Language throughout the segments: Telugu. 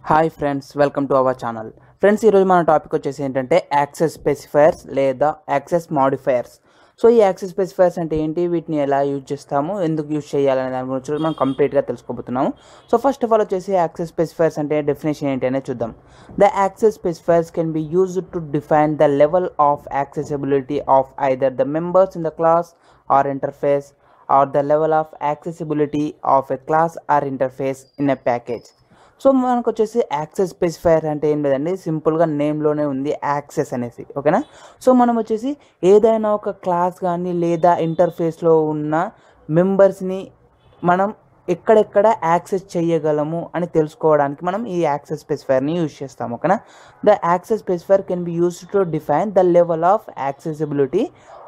hi friends welcome to our channel friends ఈరోజు మన టాపిక్ వచ్చేసి ఏంటంటే యాక్సెస్ స్పెసిఫైర్స్ లేదా యాక్సెస్ మాడిఫైయర్స్ సో ఈ యాక్సెస్ స్పెసిఫైర్స్ అంటే ఏంటి వీటిని ఎలా యూజ్ చేస్తాము ఎందుకు యూజ్ చేయాలనే దాని గురించి మనం కంప్లీట్గా తెలుసుకోబోతున్నాము సో ఫస్ట్ ఆఫ్ ఆల్ వచ్చేసి యాక్సెస్ స్పెసిఫైర్స్ అంటే డెఫినేషన్ ఏంటి అనేది చూద్దాం the access specifiers can be used to define the level of accessibility of either the members in the class or interface or the level of accessibility of a class or interface in a package so మనకు వచ్చేసి యాక్సెస్ స్పెసిఫైర్ అంటే ఏం లేదండి సింపుల్గా నేమ్లోనే ఉంది యాక్సెస్ అనేసి ఓకేనా సో మనం వచ్చేసి ఏదైనా ఒక క్లాస్ కానీ లేదా ఇంటర్ఫేస్లో ఉన్న మెంబర్స్ని మనం ఎక్కడెక్కడ యాక్సెస్ చేయగలము అని తెలుసుకోవడానికి మనం ఈ యాక్సెస్ స్పెసిఫైర్ని యూజ్ చేస్తాం ఓకేనా the access specifier can be use to define the level of accessibility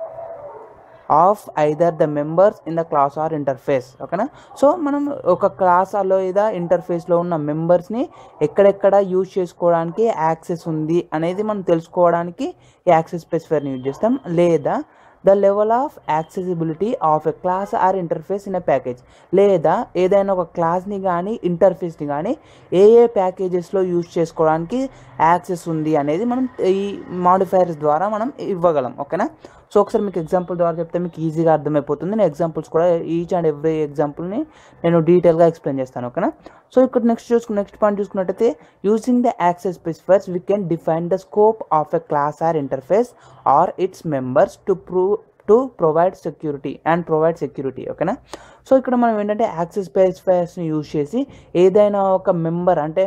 of either the members in the class or interface ఓకేనా సో మనం ఒక క్లాస్ లేదా ఇంటర్ఫేస్లో ఉన్న మెంబర్స్ని ఎక్కడెక్కడ యూజ్ చేసుకోవడానికి యాక్సెస్ ఉంది అనేది మనం తెలుసుకోవడానికి యాక్సెస్ స్పెసిఫైర్ని యూజ్ చేస్తాం లేదా the level of accessibility of a class or interface in a package లేదా ఏదైనా ఒక క్లాస్ని కానీ ఇంటర్ఫేస్ని కానీ ఏ ఏ ప్యాకేజెస్లో యూజ్ చేసుకోవడానికి యాక్సెస్ ఉంది అనేది మనం ఈ మాడిఫైర్స్ ద్వారా మనం ఇవ్వగలం ఓకేనా సో ఒకసారి మీకు ఎగ్జాంపుల్ ద్వారా చెప్తే మీకు ఈజీగా అర్థమైపోతుంది నేను ఎగ్జాంపుల్స్ కూడా ఈచ్ అండ్ ఎవ్రీ ఎగ్జాంపుల్ని నేను డీటెయిల్గా ఎక్స్ప్లెయిన్ చేస్తాను ఓకేనా సో ఇక్కడ నెక్స్ట్ చూసుకున్న నెక్స్ట్ పాయింట్ చూసుకున్నట్టయితే using the access specifiers we can define the scope of a class or interface or its members to prove to provide security and provide security ఓకేనా సో ఇక్కడ మనం ఏంటంటే యాక్సెస్ స్పెసిఫైర్స్ని యూజ్ చేసి ఏదైనా ఒక మెంబర్ అంటే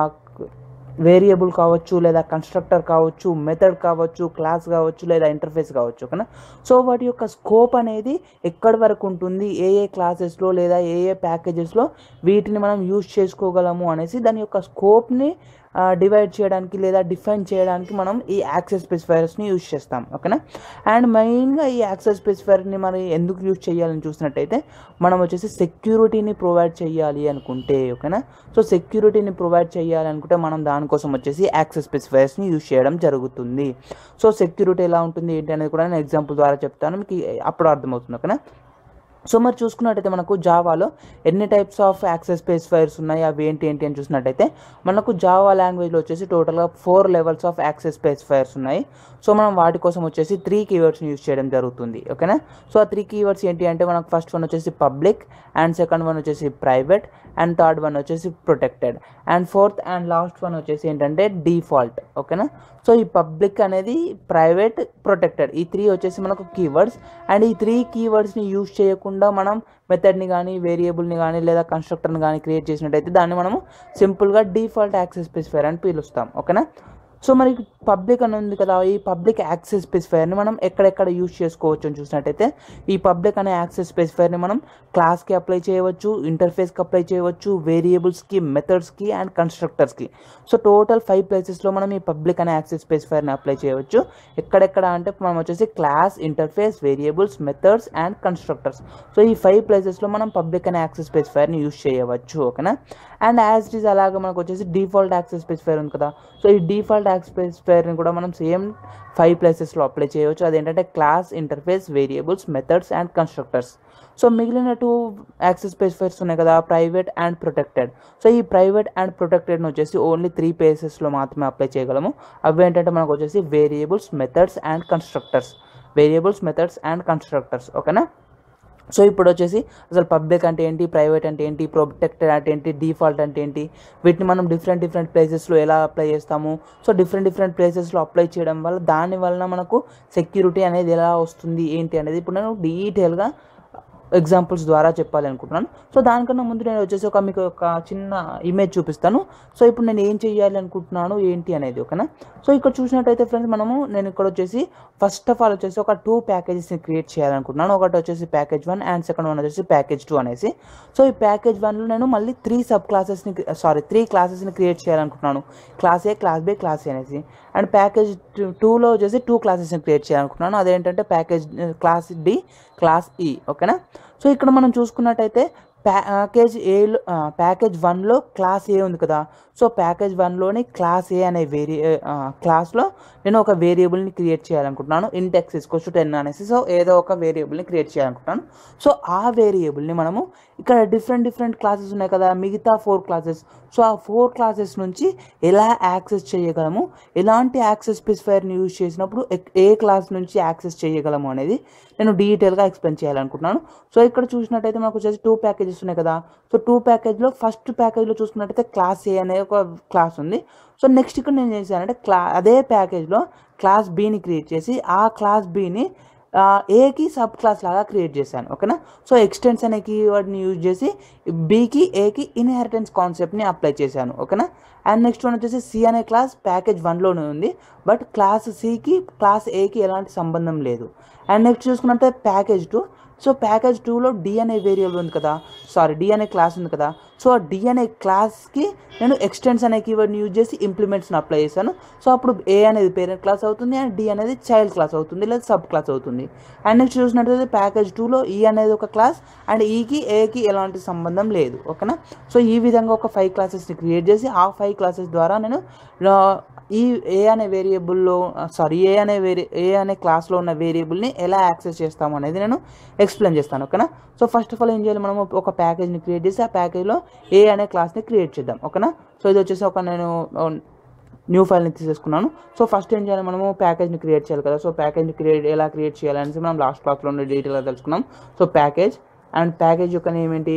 వేరియబుల్ కావచ్చు లేదా కన్స్ట్రక్టర్ కావచ్చు మెథడ్ కావచ్చు క్లాస్ కావచ్చు లేదా ఇంటర్ఫేస్ కావచ్చు ఓకేనా సో వాటి యొక్క స్కోప్ అనేది ఎక్కడి వరకు ఉంటుంది ఏ ఏ క్లాసెస్లో లేదా ఏ ఏ ప్యాకేజెస్లో వీటిని మనం యూజ్ చేసుకోగలము అనేసి దాని యొక్క స్కోప్ని డివైడ్ చేయడానికి లేదా డిఫైన్ చేయడానికి మనం ఈ యాక్సెస్ స్పెసిఫైర్స్ని యూజ్ చేస్తాం ఓకేనా అండ్ మెయిన్గా ఈ యాక్సెస్ స్పెసిఫైర్ని మరి ఎందుకు యూజ్ చేయాలని చూసినట్టయితే మనం వచ్చేసి సెక్యూరిటీని ప్రొవైడ్ చేయాలి అనుకుంటే ఓకేనా సో సెక్యూరిటీని ప్రొవైడ్ చేయాలి అనుకుంటే మనం దానికోసం వచ్చేసి యాక్సెస్ స్పెసిఫైర్స్ని యూజ్ చేయడం జరుగుతుంది సో సెక్యూరిటీ ఎలా ఉంటుంది ఏంటి అనేది కూడా నేను ఎగ్జాంపుల్ ద్వారా చెప్తాను మీకు అప్పుడు అర్థమవుతుంది ఓకేనా సో మరి చూసుకున్నట్టయితే మనకు జావాలో ఎన్ని టైప్స్ ఆఫ్ యాక్సెస్ స్పెసిఫైర్స్ ఉన్నాయి అవి ఏంటి ఏంటి అని చూసినట్టయితే మనకు జావా లాంగ్వేజ్లో వచ్చేసి టోటల్గా four levels of access specifiers ఉన్నాయి సో మనం వాటి కోసం వచ్చేసి త్రీ కీవర్డ్స్ని యూజ్ చేయడం జరుగుతుంది ఓకేనా సో ఆ త్రీ కీవర్డ్స్ ఏంటి అంటే మనకు ఫస్ట్ వన్ వచ్చేసి పబ్లిక్ అండ్ సెకండ్ వన్ వచ్చేసి ప్రైవేట్ అండ్ థర్డ్ వన్ వచ్చేసి protected and fourth and last one వచ్చేసి ఏంటంటే డిఫాల్ట్ ఓకేనా సో ఈ పబ్లిక్ అనేది ప్రైవేట్ ప్రొటెక్టెడ్ ఈ త్రీ వచ్చేసి మనకు కీవర్డ్స్ అండ్ ఈ త్రీ కీవర్డ్స్ని యూజ్ చేయకుండా మనం మెథడ్ని కానీ వేరియబుల్ని కానీ లేదా కన్స్ట్రక్టర్ని కానీ క్రియేట్ చేసినట్టయితే దాన్ని మనము సింపుల్గా డిఫాల్ట్ యాక్సెస్ స్పెసిఫైర్ అని పిలుస్తాం ఓకేనా సో మరి పబ్లిక్ అని ఉంది కదా ఈ పబ్లిక్ యాక్సెస్ స్పెసిఫైర్ని మనం ఎక్కడెక్కడ యూజ్ చేసుకోవచ్చు అని చూసినట్టయితే ఈ పబ్లిక్ అనే యాక్సెస్ స్పెసిఫైర్ని మనం క్లాస్కి అప్లై చేయవచ్చు ఇంటర్ఫేస్కి అప్లై చేయవచ్చు వేరియబుల్స్కి మెథడ్స్కి అండ్ కన్స్ట్రక్టర్స్కి సో టోటల్ ఫైవ్ ప్లేసెస్లో మనం ఈ పబ్లిక్ అనే యాక్సెస్ స్పెసిఫైర్ని అప్లై చేయవచ్చు ఎక్కడెక్కడ అంటే మనం వచ్చేసి class interface variables methods and constructors so ఈ ఫైవ్ ప్లేసెస్లో మనం పబ్లిక్ అనే యాక్సెస్ స్పెసిఫైర్ని యూజ్ చేయవచ్చు ఓకేనా అండ్ యాజ్ ఇట్ ఈస్ అలాగే మనకు వచ్చేసి డిఫాల్ట్ యాక్సెస్ స్పెసిఫైర్ ఉంది కదా సో ఈ డిఫాల్ట్ యాక్సెస్ స్పెసిఫైర్ని కూడా మనం సేమ్ ఫైవ్ ప్లేసెస్లో అప్లై చేయవచ్చు అదేంటంటే class interface variables methods and constructors so మిగిలిన టూ యాక్సెస్ స్పెసిఫైర్స్ ఉన్నాయి కదా ప్రైవేట్ అండ్ ప్రొటెక్టెడ్ సో ఈ ప్రైవేట్ అండ్ ప్రొటెక్టెడ్ని వచ్చేసి ఓన్లీ త్రీ ప్లేసెస్లో మాత్రమే అప్లై చేయగలము అవి ఏంటంటే మనకు వచ్చేసి variables methods and constructors variables methods and constructors ఓకేనా సో ఇప్పుడు వచ్చేసి అసలు పబ్లిక్ అంటే ఏంటి ప్రైవేట్ అంటే ఏంటి ప్రొటెక్టెడ్ అంటే ఏంటి డిఫాల్ట్ అంటే ఏంటి వీటిని మనం డిఫరెంట్ డిఫరెంట్ ప్లేసెస్లో ఎలా అప్లై చేస్తాము సో డిఫరెంట్ డిఫరెంట్ ప్లేసెస్లో అప్లై చేయడం వల్ల దాని వలన మనకు సెక్యూరిటీ అనేది ఎలా వస్తుంది ఏంటి అనేది ఇప్పుడు నేను డీటెయిల్గా ఎగ్జాంపుల్స్ ద్వారా చెప్పాలి అనుకుంటున్నాను సో దానికన్నా ముందు నేను వచ్చేసి ఒక మీకు ఒక చిన్న ఇమేజ్ చూపిస్తాను సో ఇప్పుడు నేను ఏం చేయాలి అనుకుంటున్నాను ఏంటి అనేది ఓకేనా సో ఇక్కడ చూసినట్టయితే ఫ్రెండ్స్ మనము నేను ఇక్కడ వచ్చేసి ఫస్ట్ ఆఫ్ ఆల్ వచ్చేసి ఒక టూ ప్యాకేజెస్ని క్రియేట్ చేయాలనుకుంటున్నాను ఒకటి వచ్చేసి package one and second one వచ్చేసి ప్యాకేజ్ టూ అనేసి సో ఈ ప్యాకేజ్ వన్లో నేను మళ్ళీ త్రీ సబ్ క్లాసెస్ని సారీ త్రీ క్లాసెస్ని క్రియేట్ చేయాలనుకుంటున్నాను class A class B class A అనేసి అండ్ ప్యాకేజ్ టూలో వచ్చేసి టూ క్లాసెస్ని క్రియేట్ చేయాలనుకుంటున్నాను అదేంటంటే ప్యాకేజ్ క్లాస్ డి క్లాస్ ఈ ఓకేనా సో ఇక్కడ మనం చూసుకున్నట్టయితే ప్యాకేజ్ ఏలో ప్యాకేజ్ వన్లో క్లాస్ ఏ ఉంది కదా సో ప్యాకేజ్ వన్లోని క్లాస్ ఏ అనే వేరి క్లాస్లో నేను ఒక వేరియబుల్ని క్రియేట్ చేయాలనుకుంటున్నాను ఇంటెక్స్ ఇసుకోవచ్చు టెన్ అనేసి సో ఏదో ఒక వేరియబుల్ని క్రియేట్ చేయాలనుకుంటున్నాను సో ఆ వేరియబుల్ని మనము ఇక్కడ డిఫరెంట్ డిఫరెంట్ క్లాసెస్ ఉన్నాయి కదా మిగతా ఫోర్ క్లాసెస్ సో ఆ ఫోర్ క్లాసెస్ నుంచి ఎలా యాక్సెస్ చేయగలము ఎలాంటి యాక్సెస్ స్పెసిఫైర్ని యూజ్ చేసినప్పుడు ఎక్- ఏ క్లాస్ నుంచి యాక్సెస్ చేయగలము అనేది నేను డీటెయిల్గా ఎక్స్ప్లెయిన్ చేయాలనుకుంటున్నాను సో ఇక్కడ చూసినట్టయితే మనకు వచ్చేసి టూ ప్యాకేజెస్ ఉన్నాయి కదా సో టూ ప్యాకేజ్లో ఫస్ట్ ప్యాకేజ్లో చూసుకున్నట్టయితే క్లాస్ ఏ అనే ఒక క్లాస్ ఉంది సో నెక్స్ట్ ఇక్కడ నేను ఏం చేశానంటే క్లా అదే ప్యాకేజ్లో క్లాస్ బీని క్రియేట్ చేసి ఆ క్లాస్ బీని ఏకి సబ్ క్లాస్ లాగా క్రియేట్ చేశాను ఓకేనా సో ఎక్స్టెన్స్ అనే కీవర్డ్ని యూజ్ చేసి బీకి ఏకి ఇన్హెరిటెన్స్ కాన్సెప్ట్ని అప్లై చేశాను ఓకేనా అండ్ నెక్స్ట్ వన్ వచ్చేసి సి అనే క్లాస్ ప్యాకేజ్ వన్లోనే ఉంది బట్ క్లాస్ సికి క్లాస్ ఏకి ఎలాంటి సంబంధం లేదు అండ్ నెక్స్ట్ చూసుకున్నట్టే ప్యాకేజ్ టూ సో ప్యాకేజ్ టూలో డి అనే వేరియబుల్ ఉంది కదా సారీ డి అనే క్లాస్ ఉంది కదా సో ఆ డి అనే క్లాస్కి నేను ఎక్స్టెన్స్ అనే కీవర్డ్ని యూజ్ చేసి ఇంప్లిమెంట్స్ని అప్లై చేశాను సో అప్పుడు ఏ అనేది పేరెంట్ క్లాస్ అవుతుంది అండ్ డి అనేది చైల్డ్ క్లాస్ అవుతుంది లేదా సబ్ క్లాస్ అవుతుంది అండ్ నెక్స్ట్ చూసినట్లయితే ప్యాకేజ్ టూలో ఈ అనేది ఒక క్లాస్ అండ్ ఈకి ఏకి ఎలాంటి సంబంధం లేదు ఓకేనా సో ఈ విధంగా ఒక ఫైవ్ క్లాసెస్ని క్రియేట్ చేసి ఆ ఫైవ్ క్లాసెస్ ద్వారా నేను ఆ, ఈ ఏ అనే వేరియబుల్లో సారీ ఏ అనే వేరి ఏ అనే క్లాస్లో ఉన్న వేరియబుల్ని ఎలా యాక్సెస్ చేస్తాము అనేది నేను ఎక్స్ప్లెయిన్ చేస్తాను ఓకేనా సో ఫస్ట్ ఆఫ్ ఆల్ ఏం చేయాలి మనం ఒక ప్యాకేజ్ని క్రియేట్ చేసి ఆ ప్యాకేజ్లో ఏ అనే క్లాస్ని క్రియేట్ చేద్దాం ఓకేనా సో ఇది వచ్చేసి ఒక నేను న్యూ ఫైల్ని తీసేసుకున్నాను సో ఫస్ట్ ఏం చేయాలి మనము ప్యాకేజ్ని క్రియేట్ చేయాలి కదా సో ప్యాకేజ్ని క్రియేట్ ఎలా క్రియేట్ చేయాలనేసి మనం లాస్ట్ క్లాస్లో ఉండే డీటెయిల్గా తెలుసుకున్నాం సో ప్యాకేజ్ అండ్ ప్యాకేజ్ యొక్క నేమ్ ఏంటి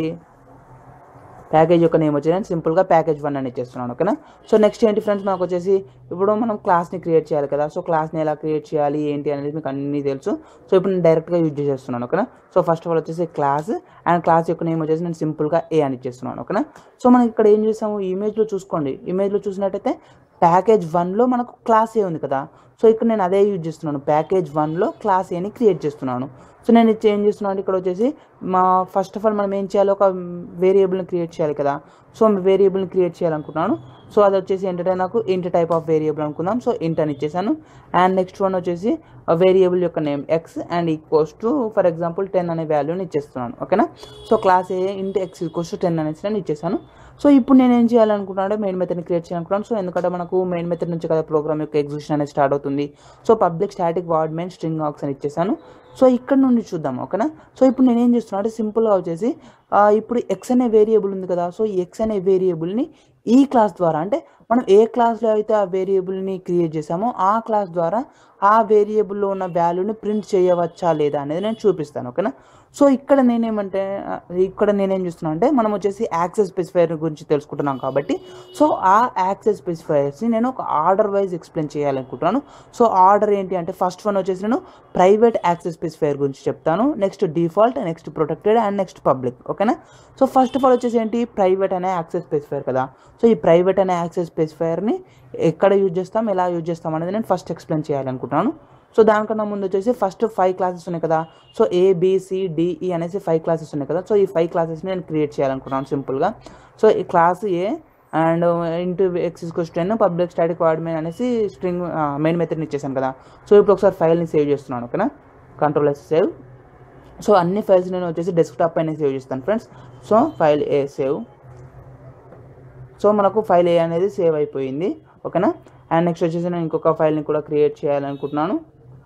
ప్యాకేజ్ యొక్క నేమ్ వచ్చి నేను సింపుల్గా ప్యాకేజ్ వన్ అని ఇచ్చేస్తున్నాను ఓకేనా సో నెక్స్ట్ ఏంటి ఫ్రెండ్స్ మనకు వచ్చేసి ఇప్పుడు మనం క్లాస్ని క్రియేట్ చేయాలి కదా సో క్లాస్ని ఎలా క్రియేట్ చేయాలి ఏంటి అనేది మీకు అన్నీ తెలుసు సో ఇప్పుడు నేను డైరెక్ట్గా యూజ్ చేసేస్తున్నాను ఓకేనా సో ఫస్ట్ ఆఫ్ ఆల్ వచ్చేసి క్లాస్ అండ్ క్లాస్ యొక్క నేమ్ వచ్చేసి నేను సింపుల్గా ఏ అని ఇచ్చేస్తున్నాను ఓకేనా సో మనం ఇక్కడ ఏం చేసాము ఇమేజ్లో చూసుకోండి ఇమేజ్లో చూసినట్టయితే ప్యాకేజ్ వన్లో మనకు క్లాస్ ఏ ఉంది కదా సో ఇక్కడ నేను అదే యూజ్ చేస్తున్నాను ప్యాకేజ్ వన్లో క్లాస్ ఏని క్రియేట్ చేస్తున్నాను సో నేను ఇది ఏం చేస్తున్నాను ఇక్కడ వచ్చేసి మా ఫస్ట్ ఆఫ్ ఆల్ మనం ఏం చేయాలి ఒక వేరియబుల్ని క్రియేట్ చేయాలి కదా సో వేరియబుల్ని క్రియేట్ చేయాలనుకుంటున్నాను సో అది వచ్చేసి ఏంటంటే నాకు ఇంట్ టైప్ ఆఫ్ వేరియబుల్ అనుకుందాం సో ఇంట్ అని ఇచ్చేసాను అండ్ నెక్స్ట్ వన్ వచ్చేసి వేరియబుల్ యొక్క name X and equals to for example ten అనే వాల్యూని ఇచ్చేస్తున్నాను ఓకేనా సో క్లాస్ ఏ ఇంట్ ఎక్స్ ఈక్వల్స్ టు టెన్ అనేసి నేను ఇచ్చేసాను సో ఇప్పుడు నేను ఏం చేయాలనుకుంటున్నాను మెయిన్ మెథడ్ని క్రియేట్ చేయాలనుకుంటున్నాను సో ఎందుకంటే మనకు మెయిన్ మెథడ్ నుంచి కదా ప్రోగ్రామ్ యొక్క ఎగ్జిక్యూషన్ అనేది స్టార్ట్ అవుతుంది so public static void main string args అని ఇచ్చేసాను సో ఇక్కడ నుండి చూద్దాం ఓకేనా సో ఇప్పుడు నేను ఏం చేస్తున్నా అంటే సింపుల్గా వచ్చేసి ఆ, ఇప్పుడు ఎక్స్ అనే వేరియబుల్ ఉంది కదా సో ఈ ఎక్స్ అనే వేరియబుల్ని ఈ క్లాస్ ద్వారా అంటే మనం ఏ క్లాస్లో అయితే ఆ వేరియబుల్ని క్రియేట్ చేసామో ఆ క్లాస్ ద్వారా ఆ వేరియబుల్లో ఉన్న వాల్యూని ప్రింట్ చేయవచ్చా లేదా అనేది నేను చూపిస్తాను ఓకేనా సో ఇక్కడ నేనేమంటే ఆ, ఇక్కడ నేనేం చేస్తున్నాను అంటే మనం వచ్చేసి యాక్సెస్ స్పెసిఫైర్ గురించి తెలుసుకుంటున్నాం కాబట్టి సో ఆ యాక్సెస్ స్పెసిఫైర్స్ని నేను ఒక ఆర్డర్ వైజ్ ఎక్స్ప్లెయిన్ చేయాలనుకుంటున్నాను సో ఆర్డర్ ఏంటి అంటే ఫస్ట్ వన్ వచ్చేసి నేను ప్రైవేట్ యాక్సెస్ స్పెసిఫైర్ గురించి చెప్తాను next default next protected and next public ఓకేనా సో ఫస్ట్ ఆఫ్ ఆల్ వచ్చేసి ఏంటి ప్రైవేట్ అనే యాక్సెస్ స్పెసిఫైర్ కదా సో ఈ ప్రైవేట్ అనే యాక్సెస్ స్పెసిఫైర్ని ఎక్కడ యూజ్ చేస్తాం ఎలా యూజ్ చేస్తాం అనేది నేను ఫస్ట్ ఎక్స్ప్లెయిన్ చేయాలనుకుంటున్నాను సో దానికన్నా ముందు వచ్చేసి ఫస్ట్ ఫైవ్ క్లాసెస్ ఉన్నాయి కదా సో ఏ డిఈ అనేసి ఫైవ్ క్లాసెస్ ఉన్నాయి కదా సో ఈ ఫైవ్ క్లాసెస్ని నేను క్రియేట్ చేయాలనుకుంటున్నాను సింపుల్గా సో ఈ class A and int x ten public static void main అనేసి స్ట్రింగ్ మెయిన్ మెథడ్ని ఇచ్చేసాను కదా సో ఇప్పుడు ఒకసారి ఫైల్ని సేవ్ చేస్తున్నాను ఓకేనా కంట్రోల్ ఎస్ సేవ్ సో అన్ని ఫైల్స్ నేను వచ్చేసి డెస్క్టాప్ పైన సేవ్ చేస్తాను friends so file A save so మనకు ఫైల్ ఏ అనేది సేవ్ అయిపోయింది ఓకేనా అండ్ నెక్స్ట్ వచ్చేసి నేను ఇంకొక ఫైల్ని కూడా క్రియేట్ చేయాలనుకుంటున్నాను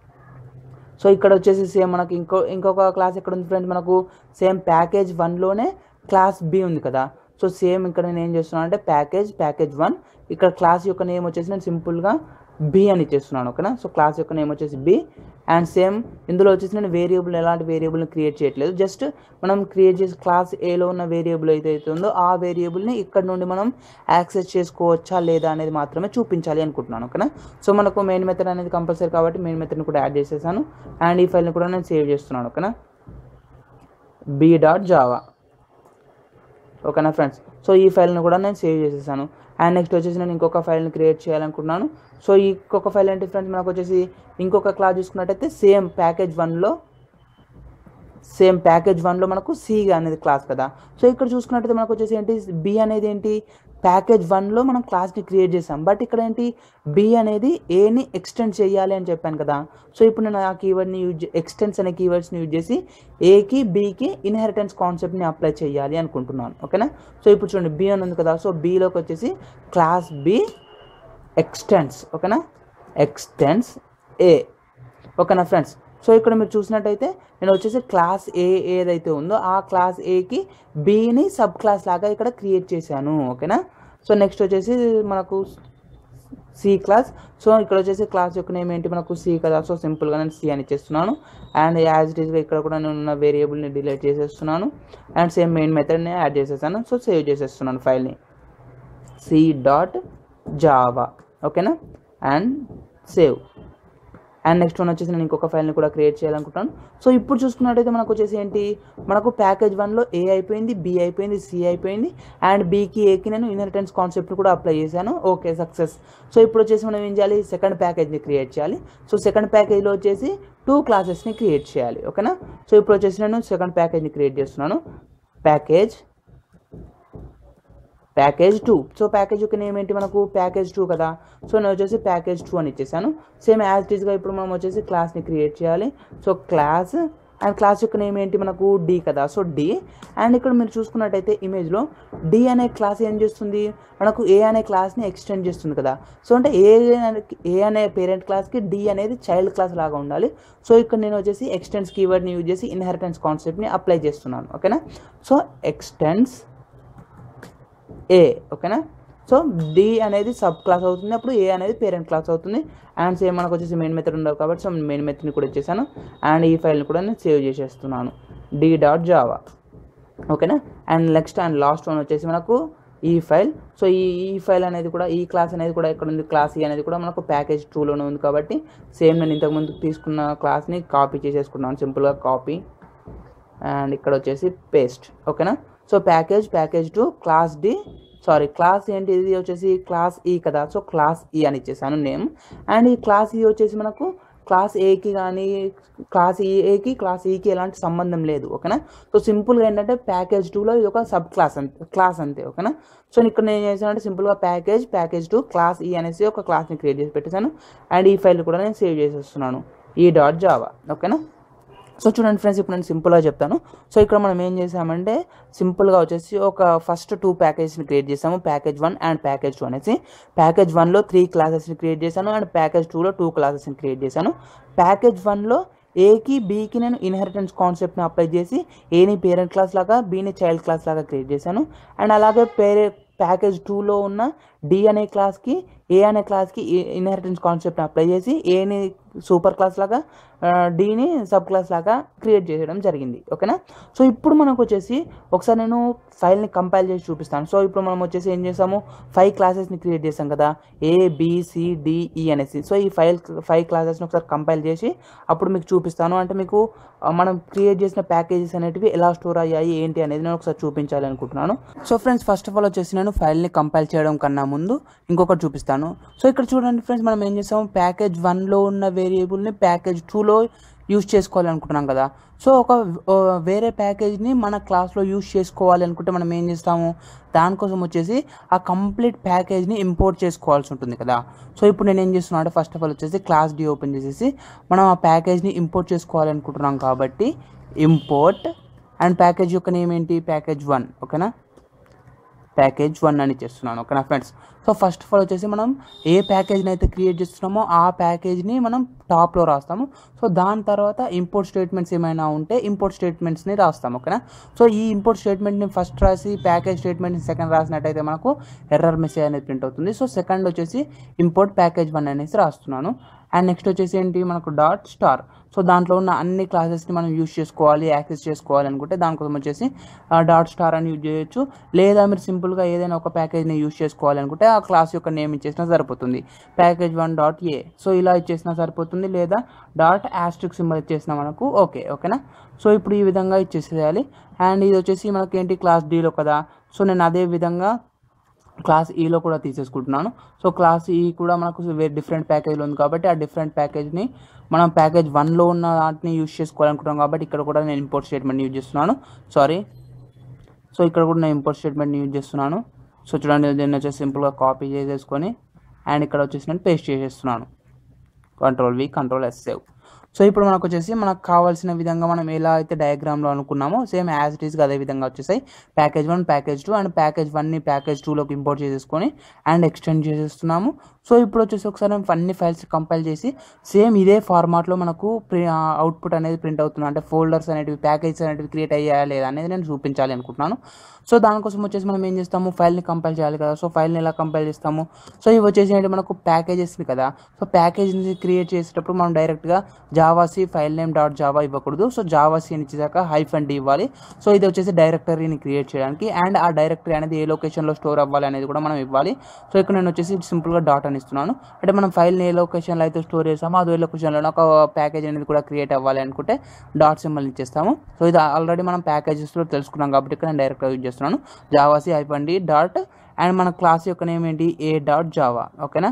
సో ఇక్కడ వచ్చేసి సేమ్ మనకి ఇంకో ఇంకొక క్లాస్ ఎక్కడ ఉంది ఫ్రెండ్స్ మనకు సేమ్ ప్యాకేజ్ వన్లోనే క్లాస్ బి ఉంది కదా సో సేమ్ ఇక్కడ నేను ఏం చేస్తున్నాను అంటే ప్యాకేజ్ ప్యాకేజ్ వన్ ఇక్కడ క్లాస్ యొక్క నేమ్ వచ్చేసి నేను సింపుల్గా బి అని ఇచ్చేస్తున్నాను ఓకేనా సో క్లాస్ యొక్క నేమ్ వచ్చేసి బి అండ్ సేమ్ ఇందులో వచ్చేసి నేను వేరియబుల్ ఎలాంటి వేరియబుల్ని క్రియేట్ చేయట్లేదు జస్ట్ మనం క్రియేట్ చేసే క్లాస్ ఏలో ఉన్న వేరియబుల్ ఏదైతే ఉందో ఆ వేరియబుల్ని ఇక్కడ నుండి మనం యాక్సెస్ చేసుకోవచ్చా లేదా అనేది మాత్రమే చూపించాలి అనుకుంటున్నాను ఓకేనా సో మనకు మెయిన్ మెథడ్ అనేది కంపల్సరీ కాబట్టి మెయిన్ మెథడ్ని కూడా యాడ్ చేసేసాను అండ్ ఈ ఫైల్ని కూడా నేను సేవ్ చేస్తున్నాను ఓకేనా బి డాట్ జావా ఓకేనా ఫ్రెండ్స్ సో ఈ ఫైల్ని కూడా నేను సేవ్ చేసేసాను అండ్ నెక్స్ట్ వచ్చేసి నేను ఇంకొక ఫైల్ని క్రియేట్ చేయాలనుకుంటున్నాను సో ఈ ఇంకొక ఫైల్ ఏంటి ఫ్రెండ్స్ మనకు వచ్చేసి ఇంకొక క్లాస్ చూసుకున్నట్టయితే సేమ్ ప్యాకేజ్ వన్లో సేమ్ ప్యాకేజ్ వన్లో మనకు సి అనేది క్లాస్ కదా సో ఇక్కడ చూసుకున్నట్టయితే మనకు వచ్చేసి ఏంటి బి అనేది ఏంటి ప్యాకేజ్ వన్లో మనం క్లాస్ని క్రియేట్ చేసాం బట్ ఇక్కడ ఏంటి బి అనేది ఏని ఎక్స్టెండ్ చేయాలి అని చెప్పాను కదా సో ఇప్పుడు నేను ఆ కీవర్డ్ని యూజ్ ఎక్స్టెన్స్ అనే కీవర్డ్స్ని యూజ్ చేసి ఏకి బీకి ఇన్హెరిటెన్స్ కాన్సెప్ట్ని అప్లై చేయాలి అనుకుంటున్నాను ఓకేనా సో ఇప్పుడు చూడండి బి అని ఉంది కదా సో బీలోకి వచ్చేసి క్లాస్ బి ఎక్స్టెన్స్ ఓకేనా ఎక్స్టెన్స్ ఏ ఓకేనా ఫ్రెండ్స్ సో ఇక్కడ మీరు చూసినట్టయితే నేను వచ్చేసి క్లాస్ ఏ ఏదైతే ఉందో ఆ క్లాస్ ఏకి బీని సబ్ క్లాస్ లాగా ఇక్కడ క్రియేట్ చేశాను ఓకేనా సో నెక్స్ట్ వచ్చేసి మనకు సి క్లాస్ సో ఇక్కడ వచ్చేసి క్లాస్ యొక్క నేమ్ ఏంటి మనకు సి కదా సో సింపుల్గా నేను సి అని ఇచ్చేస్తున్నాను అండ్ యాజ్ ఇట్ ఈస్గా ఇక్కడ కూడా నేను ఉన్న వేరియబుల్ని డిలీట్ చేసేస్తున్నాను అండ్ సేమ్ మెయిన్ మెథడ్ని యాడ్ చేసేసాను సో సేవ్ చేసేస్తున్నాను ఫైల్ని సి డాట్ జావా ఓకేనా and save and next one వచ్చేసి నేను ఇంకొక ఫైల్ని కూడా క్రియేట్ చేయాలనుకుంటాను సో ఇప్పుడు చూసుకున్నట్టయితే మనకు వచ్చేసి ఏంటి మనకు ప్యాకేజ్ వన్లో ఏ అయిపోయింది బి అయిపోయింది సి అయిపోయింది అండ్ బీకి ఏకి నేను ఇన్హెరిటెన్స్ కాన్సెప్ట్ని కూడా అప్లై చేశాను ఓకే సక్సెస్ సో ఇప్పుడు వచ్చేసి మనం ఏం చేయాలి సెకండ్ ప్యాకేజ్ని క్రియేట్ చేయాలి సో సెకండ్ ప్యాకేజ్లో వచ్చేసి టూ క్లాసెస్ని క్రియేట్ చేయాలి ఓకేనా సో ఇప్పుడు వచ్చేసి నేను సెకండ్ ప్యాకేజ్ని క్రియేట్ చేస్తున్నాను package package two so package యొక్క నేమ్ ఏంటి మనకు ప్యాకేజ్ టూ కదా సో నేను వచ్చేసి ప్యాకేజ్ టూ అని ఇచ్చేసాను సేమ్ యాజ్ ఇట్ ఈస్గా ఇప్పుడు మనం వచ్చేసి క్లాస్ని క్రియేట్ చేయాలి సో క్లాస్ అండ్ క్లాస్ యొక్క నేమ్ ఏంటి మనకు డి కదా సో డి అండ్ ఇక్కడ మీరు చూసుకున్నట్టయితే ఇమేజ్లో డి అనే క్లాస్ ఏం చేస్తుంది మనకు ఏ అనే క్లాస్ని ఎక్స్టెండ్ చేస్తుంది కదా సో అంటే ఏ ఏ అనే పేరెంట్ క్లాస్కి డి అనేది చైల్డ్ క్లాస్ లాగా ఉండాలి సో ఇక్కడ నేను వచ్చేసి ఎక్స్టెన్స్ కీవర్డ్ని యూజ్ చేసి ఇన్హెరిటెన్స్ కాన్సెప్ట్ని అప్లై చేస్తున్నాను ఓకేనా సో ఎక్స్టెన్స్ ఏ ఓకేనా సో డి అనేది సబ్ క్లాస్ అవుతుంది అప్పుడు ఏ అనేది పేరెంట్ క్లాస్ అవుతుంది అండ్ సేమ్ మనకు వచ్చేసి మెయిన్ మెథడ్ ఉండవు కాబట్టి సో మెయిన్ మెథడ్ని కూడా ఇచ్చేసాను అండ్ ఈ ఫైల్ని కూడా నేను సేవ్ చేసేస్తున్నాను డి డాట్ జావా ఓకేనా and next and last one వచ్చేసి మనకు ఈ ఫైల్ సో ఈ ఈ ఫైల్ అనేది కూడా ఈ క్లాస్ అనేది కూడా ఇక్కడ ఉంది క్లాస్ ఈ అనేది కూడా మనకు ప్యాకేజ్ టూలోనే ఉంది కాబట్టి సేమ్ నేను ఇంతకుముందు తీసుకున్న క్లాస్ని కాపీ చేసేసుకున్నాను సింపుల్గా కాపీ అండ్ ఇక్కడ వచ్చేసి పేస్ట్ ఓకేనా so package package two class D sorry class ఏంటి ఇది వచ్చేసి క్లాస్ ఈ కదా సో క్లాస్ ఈ అని ఇచ్చేసాను నేమ్ అండ్ ఈ క్లాస్ ఈ వచ్చేసి మనకు క్లాస్ ఏకి కానీ క్లాస్ ఏకి క్లాస్ ఈకి ఎలాంటి సంబంధం లేదు ఓకేనా సో సింపుల్గా ఏంటంటే ప్యాకేజ్ టూలో ఇది ఒక సబ్ క్లాస్ అంతే క్లాస్ అంతే ఓకేనా సో ఇక్కడ నేను ఏం చేశానంటే సింపుల్గా ప్యాకేజ్ ప్యాకేజ్ టూ క్లాస్ ఈ అనేసి ఒక క్లాస్ని క్రియేట్ చేసి పెట్టేశాను అండ్ ఈ ఫైల్ కూడా నేను సేవ్ చేసేస్తున్నాను ఈ డాట్ జావా ఓకేనా సో చూడండి ఫ్రెండ్స్ ఇప్పుడు నేను సింపుల్గా చెప్తాను సో ఇక్కడ మనం ఏం చేసామంటే సింపుల్గా వచ్చేసి ఒక ఫస్ట్ టూ ప్యాకేజ్ని క్రియేట్ చేసాము package one and package two అనేసి ప్యాకేజ్ వన్లో త్రీ క్లాసెస్ని క్రియేట్ చేశాను అండ్ ప్యాకేజ్ టూలో టూ క్లాసెస్ని క్రియేట్ చేశాను ప్యాకేజ్ వన్లో ఏకి బీకి నేను ఇన్హెరిటెన్స్ కాన్సెప్ట్ని అప్లై చేసి ఏని పేరెంట్ క్లాస్ లాగా బీని చైల్డ్ క్లాస్ లాగా క్రియేట్ చేశాను అండ్ అలాగే పేరే ప్యాకేజ్ టూలో ఉన్న డి అనే క్లాస్కి ఏ అనే క్లాస్కి ఇన్హెరిటెన్స్ కాన్సెప్ట్ని అప్లై చేసి ఏని సూపర్ క్లాస్ లాగా డీని సబ్ క్లాస్ లాగా క్రియేట్ చేయడం జరిగింది ఓకేనా సో ఇప్పుడు మనకు వచ్చేసి ఒకసారి నేను ఫైల్ని కంపైల్ చేసి చూపిస్తాను సో ఇప్పుడు మనం వచ్చేసి ఏం చేసాము ఫైవ్ క్లాసెస్ని క్రియేట్ చేసాం కదా ఏ బిసిడిఈ అనేసి సో ఈ ఫైవ్ ఫైవ్ క్లాసెస్ని ఒకసారి కంపైల్ చేసి అప్పుడు మీకు చూపిస్తాను అంటే మీకు ఆ, మనం క్రియేట్ చేసిన ప్యాకేజెస్ అనేటివి ఎలా స్టోర్ అయ్యాయి ఏంటి అనేది నేను ఒకసారి చూపించాలి అనుకుంటున్నాను so friends first of all వచ్చేసి నేను ఫైల్ని కంపైల్ చేయడం కన్నా ముందు ఇంకొకటి చూపిస్తాను సో ఇక్కడ చూడండి ఫ్రెండ్స్ మనం ఏం చేసాము ప్యాకేజ్ వన్లో ఉన్న వేరియబుల్ని ప్యాకేజ్ టూలో యూజ్ చేసుకోవాలి అనుకుంటున్నాం కదా సో ఒక ఆ, వేరే ప్యాకేజ్ని మన క్లాస్లో యూజ్ చేసుకోవాలి అనుకుంటే మనం ఏం చేస్తాము దానికోసం వచ్చేసి ఆ కంప్లీట్ ప్యాకేజ్ని ఇంపోర్ట్ చేసుకోవాల్సి ఉంటుంది కదా సో ఇప్పుడు నేను ఏం చేస్తున్నాను అంటే ఫస్ట్ ఆఫ్ ఆల్ వచ్చేసి క్లాస్ డి ఓపెన్ చేసేసి మనం ఆ ప్యాకేజ్ని ఇంపోర్ట్ చేసుకోవాలి అనుకుంటున్నాం కాబట్టి ఇంపోర్ట్ అండ్ ప్యాకేజ్ యొక్క నేమ్ ఏంటి ప్యాకేజ్ వన్ ఓకేనా ప్యాకేజ్ వన్ అని చేస్తున్నాను ఓకేనా friends so first of all వచ్చేసి మనం ఏ ప్యాకేజ్ని అయితే క్రియేట్ చేస్తున్నామో ఆ ప్యాకేజ్ని మనం టాప్లో రాస్తాము సో దాని తర్వాత ఇంపోర్ట్ స్టేట్మెంట్స్ ఏమైనా ఉంటే ఇంపోర్ట్ స్టేట్మెంట్స్ని రాస్తాం ఓకేనా సో ఈ ఇంపోర్ట్ స్టేట్మెంట్ని ఫస్ట్ రాసి ప్యాకేజ్ స్టేట్మెంట్ని సెకండ్ రాసినట్టయితే మనకు ఎర్రర్ మెసేజ్ అనేది ప్రింట్ అవుతుంది సో సెకండ్ వచ్చేసి ఇంపోర్ట్ ప్యాకేజ్ వన్ అనేసి రాస్తున్నాను అండ్ నెక్స్ట్ వచ్చేసి ఏంటి మనకు డాట్ స్టార్ సో దాంట్లో ఉన్న అన్ని క్లాసెస్ని మనం యూజ్ చేసుకోవాలి యాక్సెస్ చేసుకోవాలి అనుకుంటే దానికోసం వచ్చేసి డాట్ స్టార్ అని యూజ్ చేయొచ్చు లేదా మీరు సింపుల్గా ఏదైనా ఒక ప్యాకేజ్ని యూజ్ చేసుకోవాలి అనుకుంటే ఆ క్లాస్ యొక్క నేమ్ ఇచ్చేసినా సరిపోతుంది package one dot A so ఇలా ఇచ్చేసినా సరిపోతుంది లేదా డాట్ యాస్ట్రిక్ సింబల్ ఇచ్చేసినా మనకు ఓకే ఓకేనా సో ఇప్పుడు ఈ విధంగా ఇచ్చేసేయాలి అండ్ ఇది వచ్చేసి మనకి ఏంటి క్లాస్ డీలో కదా సో నేను అదే విధంగా క్లాస్ ఈలో కూడా తీసేసుకుంటున్నాను సో క్లాస్ ఈ కూడా మనకు వేరే డిఫరెంట్ ప్యాకేజ్లో ఉంది కాబట్టి ఆ డిఫరెంట్ ప్యాకేజ్ని మనం ప్యాకేజ్ వన్లో ఉన్న వాటిని యూజ్ చేసుకోవాలనుకుంటున్నాం కాబట్టి ఇక్కడ కూడా నేను ఇంపోర్ట్ స్టేట్మెంట్ యూజ్ చేస్తున్నాను సారీ సో ఇక్కడ కూడా నేను ఇంపోర్ట్ స్టేట్మెంట్ని యూజ్ చేస్తున్నాను సో చూడండి దీన్ని వచ్చేసి సింపుల్గా కాపీ చేసేసుకొని అండ్ ఇక్కడ వచ్చేసి నేను పేస్ట్ చేసేస్తున్నాను control V control S save so ఇప్పుడు మనకు వచ్చేసి మనకు కావాల్సిన విధంగా మనం ఎలా అయితే డయాగ్రామ్లో అనుకున్నామో సేమ్ యాజ్ ఇట్ ఈస్గా అదే విధంగా వచ్చేసాయి package one package two and package వన్ని ప్యాకేజ్ టూలోకి ఇంపోర్ట్ చేసేసుకొని అండ్ ఎక్స్టెండ్ చేసేస్తున్నాము సో ఇప్పుడు వచ్చేసి ఒకసారి మనం అన్ని ఫైల్స్ కంపైల్ చేసి సేమ్ ఇదే ఫార్మాట్లో మనకు ప్రి అవుట్పుట్ అనేది ప్రింట్ అవుతుంది అంటే ఫోల్డర్స్ అనేటివి ప్యాకేజెస్ అనేటివి క్రియేట్ అయ్యాయా లేదా అనేది నేను చూపించాలి అనుకుంటున్నాను సో దానికోసం వచ్చేసి మనం ఏం చేస్తాము ఫైల్ని కంపైల్ చేయాలి కదా సో ఫైల్ని ఎలా కంపైల్ చేస్తాము సో ఇవి వచ్చేసి ఏంటి మనకు ప్యాకేజెస్ని కదా సో ప్యాకేజ్ని క్రియేట్ చేసేటప్పుడు మనం డైరెక్ట్గా javac file name dot Java ఇవ్వకూడదు సో జావాసి అని ఇచ్చేసాక హైఫ్ అండ్ ఇవ్వాలి సో ఇది వచ్చేసి డైరెక్టరీని క్రియేట్ చేయడానికి అండ్ ఆ డైరెక్టరీ అనేది ఏ లొకేషన్లో స్టోర్ అవ్వాలి అనేది కూడా మనం ఇవ్వాలి సో ఇక్కడ నేను వచ్చేసి సింపుల్గా డాట్ అని ఇస్తున్నాను అంటే మనం ఫైల్ని ఏ లొకేషన్లో అయితే స్టోర్ చేస్తామో అదే లొకేషన్లో ఒక ప్యాకేజ్ అనేది కూడా క్రియేట్ అవ్వాలి అనుకుంటే డాట్ సింబల్ ఇచ్చేస్తాము సో ఇది ఆల్రెడీ మనం ప్యాకేజెస్లో తెలుసుకున్నాం కాబట్టి ఇక్కడ నేను డైరెక్ట్గా యూజ్ చేస్తున్నాను జావాసి హైఫ్ డాట్ అండ్ మన క్లాస్ యొక్క నేమ్ ఏంటి ఏ డాట్ జావా ఓకేనా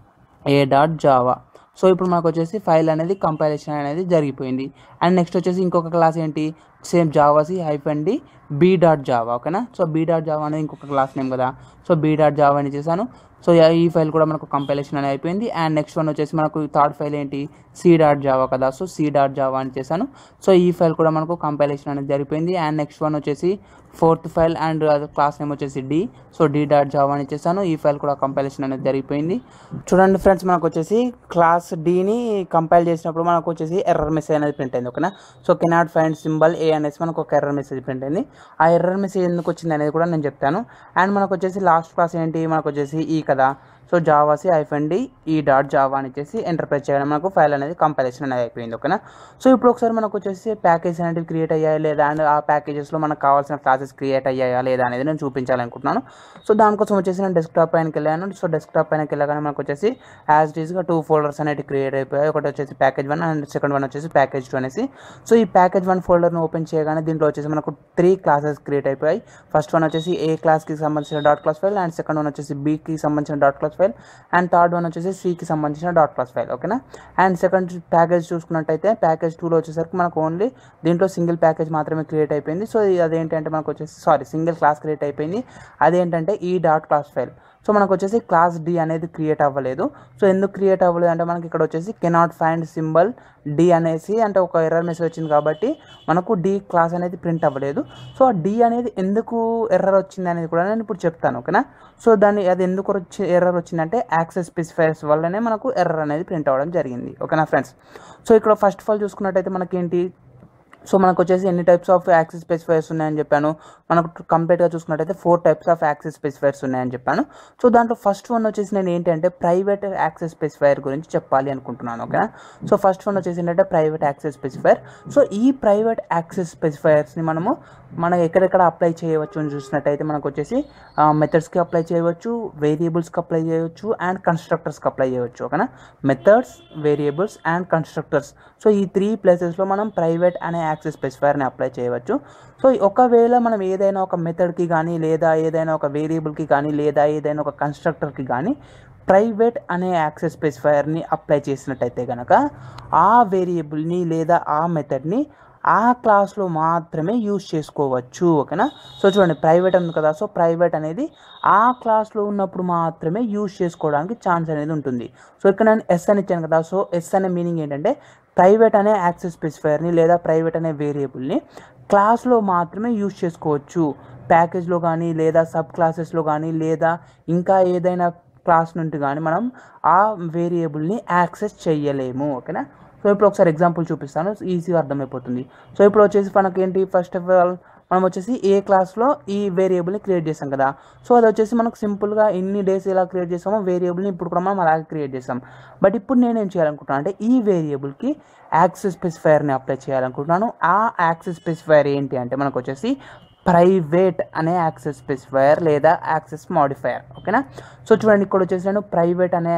ఏ డాట్ జావా సో ఇప్పుడు మనకు వచ్చేసి ఫైల్ అనేది కంపైలేషన్ అనేది జరిగిపోయింది అండ్ నెక్స్ట్ వచ్చేసి ఇంకొక క్లాస్ ఏంటి same javac hyphen D B dot Java ఓకేనా సో బీ డాట్ జావా అనేది ఇంకొక క్లాస్ నేమ్ కదా సో బీ డాట్ జావా అని చేశాను సో ఈ ఫైల్ కూడా మనకు కంపైలేషన్ అనేది అయిపోయింది అండ్ నెక్స్ట్ వన్ వచ్చేసి మనకు థర్డ్ ఫైల్ ఏంటి సి డాట్ జావా కదా సో సి డాట్ జావా అని చేశాను సో ఈ ఫైల్ కూడా మనకు కంపైలేషన్ అనేది జరిగిపోయింది అండ్ నెక్స్ట్ వన్ వచ్చేసి fourth file and class name వచ్చేసి D so D dot Java అని చేశాను ఈ ఫైల్ కూడా కంపైలేషన్ అనేది జరిగిపోయింది చూడండి ఫ్రెండ్స్ మనకు వచ్చేసి క్లాస్ డిని కంపైల్ చేసినప్పుడు మనకు వచ్చేసి ఎర్రర్ మెసేజ్ అనేది ప్రింట్ అయింది ఓకేనా so cannot find symbol A అనేసి మనకు ఒక ఎర్రర్ మెసేజ్ ప్రింట్ అయింది ఆ ఎర్రర్ మెసేజ్ ఎందుకు వచ్చింది అనేది కూడా నేను చెప్తాను అండ్ మనకు వచ్చేసి లాస్ట్ క్లాస్ ఏంటి మనకు వచ్చేసి ఈ కదా so javac hyphen D E dot Java అని వచ్చేసి ఎంటర్ప్రైజ్ చేయడం మనకు ఫైల్ అనేది కంపైలేషన్ అనేది అయిపోయింది ఓకేనా సో ఇప్పుడు ఒకసారి మనకు వచ్చేసి ప్యాకేజ్ అనేవి క్రియేట్ అయ్యాయి లేదా అండ్ ఆ ప్యాకేజెస్లో మనకు కావాల్సిన క్లాసెస్ క్రియేట్ అయ్యాయా లేదా అనేది నేను చూపించాలనుకుంటున్నాను సో దానికోసం వచ్చేసి నేను డెస్క్టాప్ పైనకి వెళ్ళాను సో డెస్క్టాప్ పైనకి వెళ్ళగానే మనకు వచ్చేసి యాజ్ ఈజ్గా టూ ఫోల్డర్స్ అనేవి క్రియేట్ అయిపోయాయి ఒకటి వచ్చేసి package one and second one వచ్చేసి ప్యాకేజ్ టూ అనేసి సో ఈ ప్యాకేజ్ వన్ ఫోల్డర్ను ఓపెన్ చేయగానే దీంట్లో వచ్చేసి మనకు త్రీ క్లాసెస్ క్రియేట్ అయిపోయాయి ఫస్ట్ వన్ వచ్చేసి ఏ క్లాస్కి సంబంధించిన dot class file and second one వచ్చేసి బీకి సంబంధించిన dot class file and third one వచ్చేసి సికి సంబంధించిన డాట్ క్లాస్ ఫైల్ ఓకేనా అండ్ సెకండ్ ప్యాకేజ్ చూసుకున్నట్టయితే ప్యాకేజ్ టూలో వచ్చేసరికి మనకు ఓన్లీ దీంట్లో సింగిల్ ప్యాకేజ్ మాత్రమే క్రియేట్ అయిపోయింది సో ఇది అదేంటంటే మనకు వచ్చేసి సారీ సింగిల్ క్లాస్ క్రియేట్ అయిపోయింది అదేంటంటే ఈ డాట్ క్లాస్ ఫైల్ సో మనకు వచ్చేసి క్లాస్ డి అనేది క్రియేట్ అవ్వలేదు సో ఎందుకు క్రియేట్ అవ్వలేదు అంటే మనకి ఇక్కడ వచ్చేసి కెనాట్ ఫైండ్ సింబల్ డి అనేసి అంటే ఒక ఎర్రర్ మెసేజ్ వచ్చింది కాబట్టి మనకు డి క్లాస్ అనేది ప్రింట్ అవ్వలేదు సో ఆ డి అనేది ఎందుకు ఎర్రర్ వచ్చింది అనేది కూడా నేను ఇప్పుడు చెప్తాను ఓకేనా సో దాన్ని అది ఎందుకు వచ్చి ఎర్రర్ వచ్చిందంటే యాక్సెస్ స్పెసిఫైర్స్ వల్లనే మనకు ఎర్రర్ అనేది ప్రింట్ అవ్వడం జరిగింది ఓకేనా ఫ్రెండ్స్ సో ఇక్కడ ఫస్ట్ ఆఫ్ ఆల్ చూసుకున్నట్టయితే మనకేంటి సో మనకు వచ్చేసి ఎన్ని టైప్స్ ఆఫ్ యాక్సెస్ స్పెసిఫైర్స్ ఉన్నాయని చెప్పాను మనకు కంప్లీట్గా చూసుకున్నట్టయితే four types of access specifiers ఉన్నాయని చెప్పాను సో దాంట్లో ఫస్ట్ వన్ వచ్చేసి నేను ఏంటంటే ప్రైవేట్ యాక్సెస్ స్పెసిఫైర్ గురించి చెప్పాలి అనుకుంటున్నాను ఓకేనా సో ఫస్ట్ వన్ వచ్చేసి ఏంటంటే ప్రైవేట్ యాక్సెస్ స్పెసిఫైర్ సో ఈ ప్రైవేట్ యాక్సెస్ స్పెసిఫైర్స్ని మనము మనం ఎక్కడెక్కడ అప్లై చేయవచ్చు అని చూసినట్టయితే మనకు వచ్చేసి మెథడ్స్కి అప్లై చేయవచ్చు వేరియబుల్స్కి అప్లై చేయవచ్చు అండ్ కన్స్ట్రక్టర్స్కి అప్లై చేయవచ్చు ఓకేనా methods variables and constructors so ఈ త్రీ ప్లేసెస్లో మనం ప్రైవేట్ అనే యాక్సెస్ స్పెసిఫైర్ని అప్లై చేయవచ్చు సో ఒకవేళ మనం ఏదైనా ఒక మెథడ్కి కానీ లేదా ఏదైనా ఒక వేరియబుల్కి కానీ లేదా ఏదైనా ఒక కన్స్ట్రక్టర్కి కానీ ప్రైవేట్ అనే యాక్సెస్ స్పెసిఫైర్ని అప్లై చేసినట్టయితే కనుక ఆ వేరియబుల్ని లేదా ఆ మెథడ్ని ఆ క్లాస్లో మాత్రమే యూజ్ చేసుకోవచ్చు ఓకేనా సో చూడండి ప్రైవేట్ ఉంది కదా సో ప్రైవేట్ అనేది ఆ క్లాస్లో ఉన్నప్పుడు మాత్రమే యూజ్ చేసుకోవడానికి ఛాన్స్ అనేది ఉంటుంది సో ఇక్కడ నేను ఎస్ అని ఇచ్చాను కదా సో ఎస్ అనే మీనింగ్ ఏంటంటే ప్రైవేట్ అనే యాక్సెస్ స్పెసిఫైర్ని లేదా ప్రైవేట్ అనే వేరియబుల్ని క్లాస్లో మాత్రమే యూజ్ చేసుకోవచ్చు ప్యాకేజ్లో కానీ లేదా సబ్ క్లాసెస్లో కానీ లేదా ఇంకా ఏదైనా క్లాస్ నుండి కానీ మనం ఆ వేరియబుల్ని యాక్సెస్ చేయలేము ఓకేనా సో ఇప్పుడు ఒకసారి ఎగ్జాంపుల్ చూపిస్తాను ఈజీగా అర్థమైపోతుంది సో ఇప్పుడు వచ్చేసి మనకి ఏంటి ఫస్ట్ ఆఫ్ ఆల్ మనం వచ్చేసి ఏ క్లాస్లో ఈ వేరియబుల్ని క్రియేట్ చేసాం కదా సో అది వచ్చేసి మనకు సింపుల్గా ఎన్ని డేస్ ఎలా క్రియేట్ చేసామో వేరియబుల్ని ఇప్పుడు కూడా మనం అలాగే క్రియేట్ చేసాం బట్ ఇప్పుడు నేను ఏం చేయాలనుకుంటున్నాను అంటే ఈ వేరియబుల్కి యాక్సెస్ స్పెసిఫైర్ని అప్లై చేయాలనుకుంటున్నాను ఆ యాక్సెస్ స్పెసిఫైర్ ఏంటి అంటే మనకు వచ్చేసి ప్రైవేట్ అనే యాక్సెస్ స్పెసిఫైర్ లేదా యాక్సెస్ మాడిఫైయర్ ఓకేనా సో చూడండి ఇక్కడ వచ్చేసి నేను ప్రైవేట్ అనే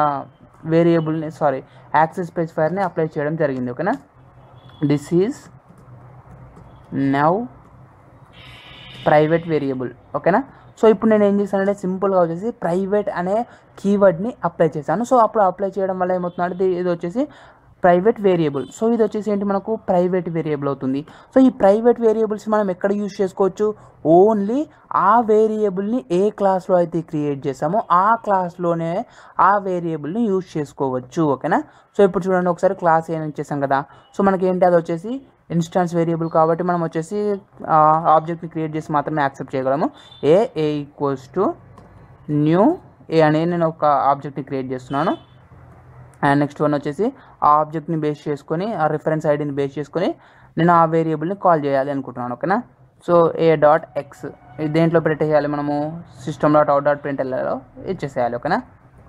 వేరియబుల్ని సారీ యాక్సెస్ స్పెసిఫైర్ని అప్లై చేయడం జరిగింది ఓకేనా this is now private variable ఓకేనా సో ఇప్పుడు నేను ఏం చేశానంటే సింపుల్గా వచ్చేసి ప్రైవేట్ అనే కీవర్డ్ని అప్లై చేశాను సో అప్పుడు అప్లై చేయడం వల్ల ఏమవుతుందంటే ఇది- ఇది వచ్చేసి ప్రైవేట్ వేరియబుల్ సో ఇది వచ్చేసి ఏంటి మనకు ప్రైవేట్ వేరియబుల్ అవుతుంది సో ఈ ప్రైవేట్ వేరియబుల్స్ మనం ఎక్కడ యూజ్ చేసుకోవచ్చు ఓన్లీ ఆ వేరియబుల్ని ఏ క్లాస్లో అయితే క్రియేట్ చేసామో ఆ క్లాస్లోనే ఆ వేరియబుల్ని యూజ్ చేసుకోవచ్చు ఓకేనా సో ఇప్పుడు చూడండి ఒకసారి క్లాస్ ఏం చేసాం కదా సో మనకి ఏంటి అది వచ్చేసి ఇన్స్టాన్స్ వేరియబుల్ కాబట్టి మనం వచ్చేసి ఆబ్జెక్ట్ని క్రియేట్ చేసి మాత్రమే యాక్సెప్ట్ చేయగలము A A equals to new A అనేది నేను ఒక ఆబ్జెక్ట్ని క్రియేట్ చేస్తున్నాను అండ్ నెక్స్ట్ వన్ వచ్చేసి ఆ ఆబ్జెక్ట్ని బేస్ చేసుకొని ఆ రిఫరెన్స్ ఐడిని బేస్ చేసుకొని నేను ఆ వేరియబుల్ని కాల్ చేయాలి అనుకుంటున్నాను ఓకేనా సో ఏ డాట్ ఎక్స్ దేంట్లో పెట్టేయాలి మనము system dot out dot print ఎల్లలో ఇచ్చేసేయాలి ఓకేనా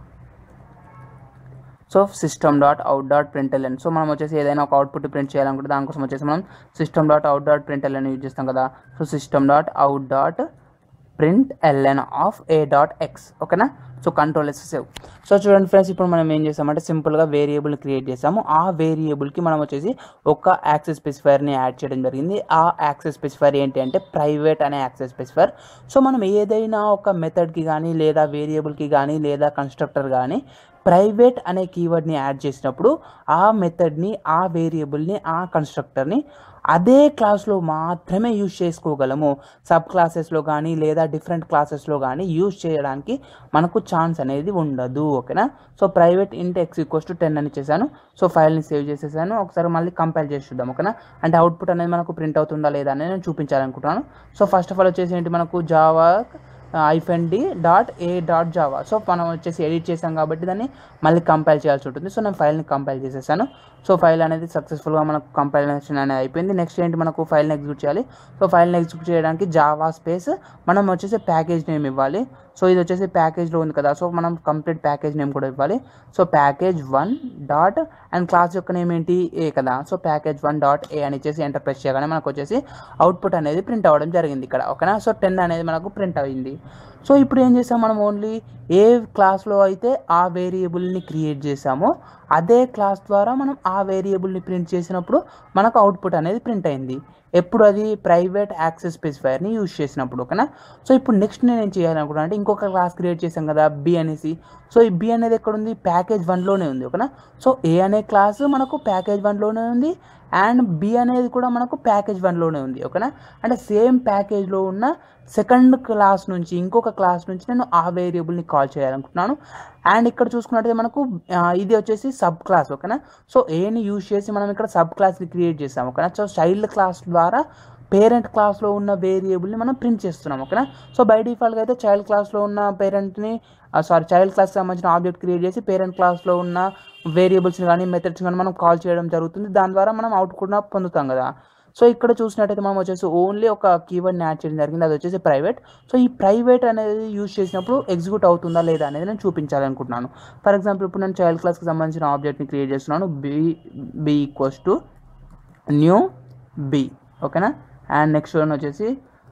so system dot out dot print L N so మనం వచ్చేసి ఏదైనా ఒక అవుట్పుట్ ప్రింట్ చేయాలనుకుంటే దానికోసం వచ్చేసి మనం system dot out dot print LN use చేస్తాం కదా so system dot out dot print LN of A dot X ఓకేనా so control S save so చూడండి ఫ్రెండ్స్ ఇప్పుడు మనం ఏం చేసామంటే సింపుల్గా వేరియబుల్ క్రియేట్ చేసాము ఆ వేరియబుల్కి మనం వచ్చేసి ఒక యాక్సెస్ స్పెసిఫైర్ని యాడ్ చేయడం జరిగింది ఆ యాక్సెస్ స్పెసిఫైర్ ఏంటి అంటే ప్రైవేట్ అనే యాక్సెస్ స్పెసిఫైర్ సో మనం ఏదైనా ఒక మెథడ్కి కానీ లేదా వేరియబుల్కి కానీ లేదా కన్స్ట్రక్టర్ కానీ ప్రైవేట్ అనే కీవర్డ్ని యాడ్ చేసినప్పుడు ఆ మెథడ్ని ఆ వేరియబుల్ని ఆ కన్స్ట్రక్టర్ని అదే క్లాస్లో మాత్రమే యూజ్ చేసుకోగలము సబ్ క్లాసెస్లో కానీ లేదా డిఫరెంట్ క్లాసెస్లో కానీ యూజ్ చేయడానికి మనకు ఛాన్స్ అనేది ఉండదు ఓకేనా so private int X equals to ten అని చేశాను సో ఫైల్ని సేవ్ చేసేసాను ఒకసారి మళ్ళీ కంపైల్ చేసి చూద్దాం ఓకేనా అంటే అవుట్పుట్ అనేది మనకు ప్రింట్ అవుతుందా లేదా అనేది నేను చూపించాలనుకుంటున్నాను సో ఫస్ట్ ఆఫ్ ఆల్ వచ్చేసి ఏంటి మనకు Java hyphen D dot A dot Java so మనం వచ్చేసి ఎడిట్ చేసాం కాబట్టి దాన్ని మళ్ళీ కంపైల్ చేయాల్సి ఉంటుంది సో నేను ఫైల్ని కంపైల్ చేసేసాను సో ఫైల్ అనేది సక్సెస్ఫుల్గా మనకు కంపైలేషన్ అనేది అయిపోయింది నెక్స్ట్ ఏంటి మనకు ఫైల్ని ఎగ్జిక్యూట్ చేయాలి సో ఫైల్ని ఎగ్జిక్యూట్ చేయడానికి జావా స్పేస్ మనం వచ్చేసి ప్యాకేజ్ నేమ్ ఇవ్వాలి సో ఇది వచ్చేసి ప్యాకేజ్లో ఉంది కదా సో మనం కంప్లీట్ ప్యాకేజ్ నేమ్ కూడా ఇవ్వాలి so package one dot and class యొక్క నేమ్ ఏంటి ఏ కదా so package one dot A అని ఇచ్చేసి ఎంటర్ ప్రెస్ చేయగానే మనకు వచ్చేసి అవుట్పుట్ అనేది ప్రింట్ అవ్వడం జరిగింది ఇక్కడ ఓకేనా సో టెన్ అనేది మనకు ప్రింట్ అయింది సో ఇప్పుడు ఏం చేసాం మనం ఓన్లీ ఏ క్లాస్లో అయితే ఆ వేరియబుల్ని క్రియేట్ చేసామో అదే క్లాస్ ద్వారా మనం ఆ వేరియబుల్ని ప్రింట్ చేసినప్పుడు మనకు అవుట్పుట్ అనేది ప్రింట్ అయింది ఎప్పుడు అది ప్రైవేట్ యాక్సెస్ స్పెసిఫైర్ని యూజ్ చేసినప్పుడు ఓకేనా సో ఇప్పుడు నెక్స్ట్ నేను ఏం చేయాలనుకుంటున్నా అంటే ఇంకొక క్లాస్ క్రియేట్ చేశాం కదా బి అనేసి సో ఈ బి అనేది ఎక్కడ ఉంది ప్యాకేజ్ వన్లోనే ఉంది ఓకేనా సో ఏ అనే క్లాస్ మనకు ప్యాకేజ్ వన్లోనే ఉంది అండ్ బి అనేది కూడా మనకు ప్యాకేజ్ వన్లోనే ఉంది ఓకేనా అంటే సేమ్ ప్యాకేజ్లో ఉన్న సెకండ్ క్లాస్ నుంచి ఇంకొక క్లాస్ నుంచి నేను ఆ వేరియబుల్ని కాల్ చేయాలనుకుంటున్నాను అండ్ ఇక్కడ చూసుకున్నట్టయితే మనకు ఆ, ఇది వచ్చేసి సబ్ క్లాస్ ఓకేనా సో ఏని యూజ్ చేసి మనం ఇక్కడ సబ్ క్లాస్ని క్రియేట్ చేస్తాం ఓకేనా సో చైల్డ్ క్లాస్ ద్వారా పేరెంట్ క్లాస్లో ఉన్న వేరియబుల్ని మనం ప్రింట్ చేస్తున్నాం ఓకేనా సో బై డిఫాల్ట్గా అయితే చైల్డ్ క్లాస్లో ఉన్న పేరెంట్ని సారీ చైల్డ్ క్లాస్కి సంబంధించిన ఆబ్జెక్ట్ క్రియేట్ చేసి పేరెంట్ క్లాస్లో ఉన్న వేరియబుల్స్ని కానీ మెథడ్స్ కానీ మనం కాల్ చేయడం జరుగుతుంది దాని ద్వారా మనం అవుట్ కూడా పొందుతాం కదా సో ఇక్కడ చూసినట్టయితే మనం వచ్చేసి ఓన్లీ ఒక కీవర్డ్ని యాడ్ చేయడం జరిగింది అది వచ్చేసి ప్రైవేట్ సో ఈ ప్రైవేట్ అనేది యూజ్ చేసినప్పుడు ఎగ్జిక్యూట్ అవుతుందా లేదా అనేది నేను చూపించాలనుకుంటున్నాను ఫర్ ఎగ్జాంపుల్ ఇప్పుడు నేను చైల్డ్ క్లాస్కి సంబంధించిన ఆబ్జెక్ట్ని క్రియేట్ చేస్తున్నాను B B equals to new B ఓకేనా అండ్ నెక్స్ట్ వన్ వచ్చేసి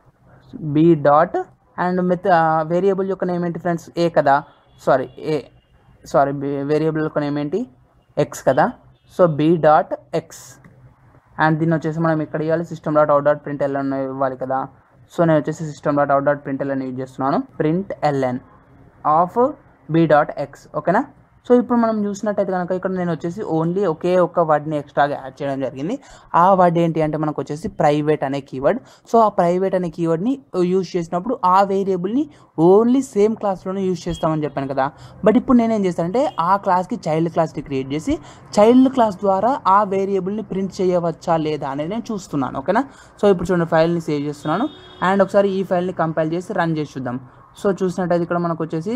B dot and meth variable యొక్క నేమ్ ఏంటి ఫ్రెండ్స్ ఏ కదా సారీ ఏ సారీ వేరియబుల్ యొక్క నేమ్ ఏంటి ఎక్స్ కదా so B dot x and దీన్ని వచ్చేసి మనం ఇక్కడ ఇవ్వాలి system dot out dot print L N ఇవ్వాలి కదా సో నేను వచ్చేసి system dot out dot print LN use చేస్తున్నాను print LN of B dot X ఓకేనా సో ఇప్పుడు మనం చూసినట్టయితే కనుక ఇక్కడ నేను వచ్చేసి ఓన్లీ ఒకే ఒక్క వర్డ్ని ఎక్స్ట్రాగా యాడ్ చేయడం జరిగింది ఆ వర్డ్ ఏంటి అంటే మనకు వచ్చేసి ప్రైవేట్ అనే కీవర్డ్ సో ఆ ప్రైవేట్ అనే కీవర్డ్ని యూజ్ చేసినప్పుడు ఆ వేరియబుల్ని ఓన్లీ సేమ్ క్లాస్లోనే యూజ్ చేస్తామని చెప్పాను కదా బట్ ఇప్పుడు నేనేం చేస్తానంటే ఆ క్లాస్కి చైల్డ్ క్లాస్ని క్రియేట్ చేసి చైల్డ్ క్లాస్ ద్వారా ఆ వేరియబుల్ని ప్రింట్ చేయవచ్చా లేదా అనేది నేను చూస్తున్నాను ఓకేనా సో ఇప్పుడు చూడండి ఫైల్ని సేవ్ చేస్తున్నాను అండ్ ఒకసారి ఈ ఫైల్ని కంపైల్ చేసి రన్ చేసి చూద్దాం సో చూసినట్టయితే ఇక్కడ మనకు వచ్చేసి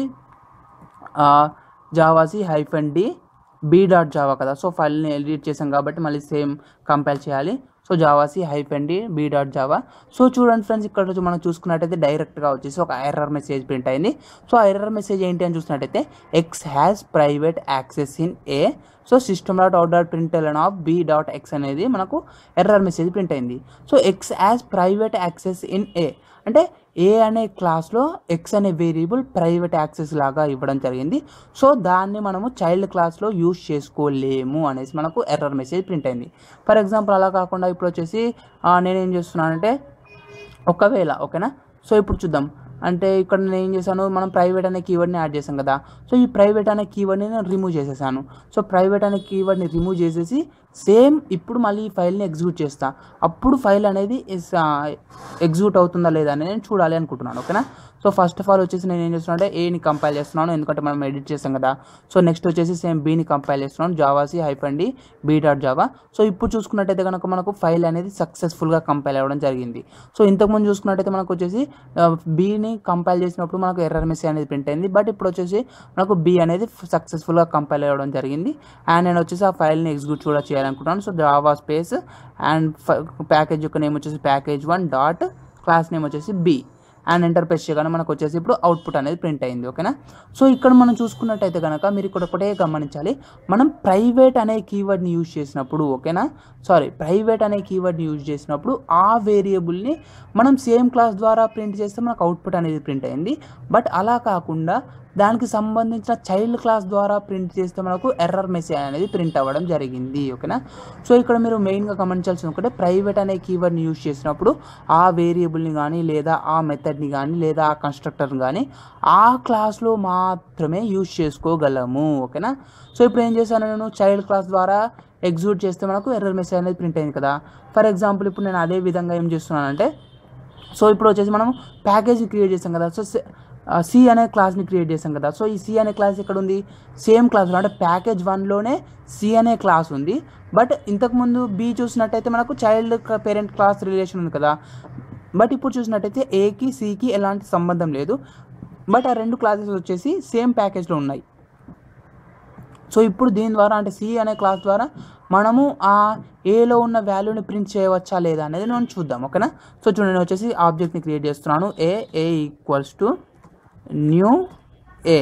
javac hyphen D B dot Java కదా సో ఫైల్ని ఎడిట్ చేసాం కాబట్టి మళ్ళీ సేమ్ కంపైల్ చేయాలి so javac hyphen D B dot Java so చూడండి ఫ్రెండ్స్ ఇక్కడ నుంచి మనం చూసుకున్నట్టయితే డైరెక్ట్గా వచ్చేసి ఒక ఎర్రర్ మెసేజ్ ప్రింట్ అయింది సో ఆ ఎర్రర్ మెసేజ్ ఏంటి అని చూసినట్టయితే X has private access in A so system dot out dot print LN of B dot X అనేది మనకు ఎర్రర్ మెసేజ్ ప్రింట్ అయింది so X has private access in A అంటే ఏ అనే క్లాస్లో ఎక్స్ అనే వేరియబుల్ ప్రైవేట్ యాక్సెస్ లాగా ఇవ్వడం జరిగింది సో దాన్ని మనము చైల్డ్ క్లాస్లో యూజ్ చేసుకోలేము అనేసి మనకు ఎర్రర్ మెసేజ్ ప్రింట్ అయింది ఫర్ ఎగ్జాంపుల్ అలా కాకుండా ఇప్పుడు వచ్చేసి ఆ, నేనేం చేస్తున్నానంటే ఒకవేళ ఓకేనా సో ఇప్పుడు చూద్దాం అంటే ఇక్కడ నేను ఏం చేశాను మనం ప్రైవేట్ అనే కీవర్డ్ని యాడ్ చేసాం కదా సో ఈ ప్రైవేట్ అనే కీవర్డ్ని నేను రిమూవ్ చేసేసాను సో ప్రైవేట్ అనే కీవర్డ్ని రిమూవ్ చేసేసి సేమ్ ఇప్పుడు మళ్ళీ ఈ ఫైల్ని ఎగ్జిక్యూట్ చేస్తా అప్పుడు ఫైల్ అనేది ఎగ్జిక్యూట్ అవుతుందా లేదా అని నేను చూడాలి అనుకుంటున్నాను ఓకేనా సో ఫస్ట్ ఆఫ్ ఆల్ వచ్చేసి నేను ఏం చేస్తున్నాను అంటే ఏని కంపైల్ చేస్తున్నాను ఎందుకంటే మనం ఎడిట్ చేస్తాం కదా సో నెక్స్ట్ వచ్చేసి సేమ్ బీని కంపైల్ చేస్తున్నాను javac hyphen D B dot Java so ఇప్పుడు చూసుకున్నట్టయితే కనుక మనకు ఫైల్ అనేది సక్సెస్ఫుల్గా కంపైల్ అవ్వడం జరిగింది సో ఇంతకుముందు చూసుకున్నట్టయితే మనకు వచ్చేసి బీని కంపైల్ చేసినప్పుడు మనకు ఎర్రర్ మెసేజ్ అనేది ప్రింట్ అయింది బట్ ఇప్పుడు వచ్చేసి మనకు బి అనేది సక్సెస్ఫుల్గా కంపైల్ అవ్వడం జరిగింది అండ్ నేను వచ్చేసి ఆ ఫైల్ని ఎగ్జిక్యూట్ కూడా చేయాలనుకుంటున్నాను so Java space and package యొక్క నేమ్ వచ్చేసి package one dot class name వచ్చేసి బి అండ్ ఎంటర్ ప్రెస్ చేయగానే మనకు వచ్చేసి ఇప్పుడు అవుట్పుట్ అనేది ప్రింట్ అయింది ఓకేనా సో ఇక్కడ మనం చూసుకున్నట్టయితే కనుక మీరు ఇక్కడ ఒకటే గమనించాలి మనం ప్రైవేట్ అనే కీవర్డ్ని యూజ్ చేసినప్పుడు ఓకేనా సారీ ప్రైవేట్ అనే కీవర్డ్ని యూజ్ చేసినప్పుడు ఆ వేరియబుల్ని మనం సేమ్ క్లాస్ ద్వారా ప్రింట్ చేస్తే మనకు అవుట్పుట్ అనేది ప్రింట్ అయింది బట్ అలా కాకుండా దానికి సంబంధించిన చైల్డ్ క్లాస్ ద్వారా ప్రింట్ చేస్తే మనకు ఎర్రర్ మెసేజ్ అనేది ప్రింట్ అవ్వడం జరిగింది ఓకేనా సో ఇక్కడ మీరు మెయిన్గా గమనించాల్సింది ఒకటే ప్రైవేట్ అనే కీవర్డ్ని యూజ్ చేసినప్పుడు ఆ వేరియబుల్ని కానీ లేదా ఆ మెథడ్ని కానీ లేదా ఆ కన్స్ట్రక్టర్ని కానీ ఆ క్లాస్లో మాత్రమే యూజ్ చేసుకోగలము ఓకేనా సో ఇప్పుడు ఏం చేశాను నేను చైల్డ్ క్లాస్ ద్వారా ఎగ్జిక్యూట్ చేస్తే మనకు ఎర్రర్ మెసేజ్ అనేది ప్రింట్ అయింది కదా ఫర్ ఎగ్జాంపుల్ ఇప్పుడు నేను అదే విధంగా ఏం చేస్తున్నానంటే సో ఇప్పుడు వచ్చేసి మనం ప్యాకేజ్ క్రియేట్ చేస్తాం కదా సో సి అనే క్లాస్ని క్రియేట్ చేసాం కదా సో ఈ సి అనే క్లాస్ ఎక్కడ ఉంది సేమ్ క్లాస్లో అంటే ప్యాకేజ్ వన్లోనే సి అనే క్లాస్ ఉంది బట్ ఇంతకుముందు బి చూసినట్టయితే మనకు చైల్డ్ పేరెంట్ క్లాస్ రిలేషన్ ఉంది కదా బట్ ఇప్పుడు చూసినట్టయితే ఏకి సికి ఎలాంటి సంబంధం లేదు బట్ ఆ రెండు క్లాసెస్ వచ్చేసి సేమ్ ప్యాకేజ్లో ఉన్నాయి సో ఇప్పుడు దీని ద్వారా అంటే సి అనే క్లాస్ ద్వారా మనము ఆ ఏలో ఉన్న వాల్యూని ప్రింట్ చేయవచ్చా లేదా అనేది మనం చూద్దాం ఓకేనా సో చూడండి నేను వచ్చేసి ఆబ్జెక్ట్ని క్రియేట్ చేస్తున్నాను A A equals to new A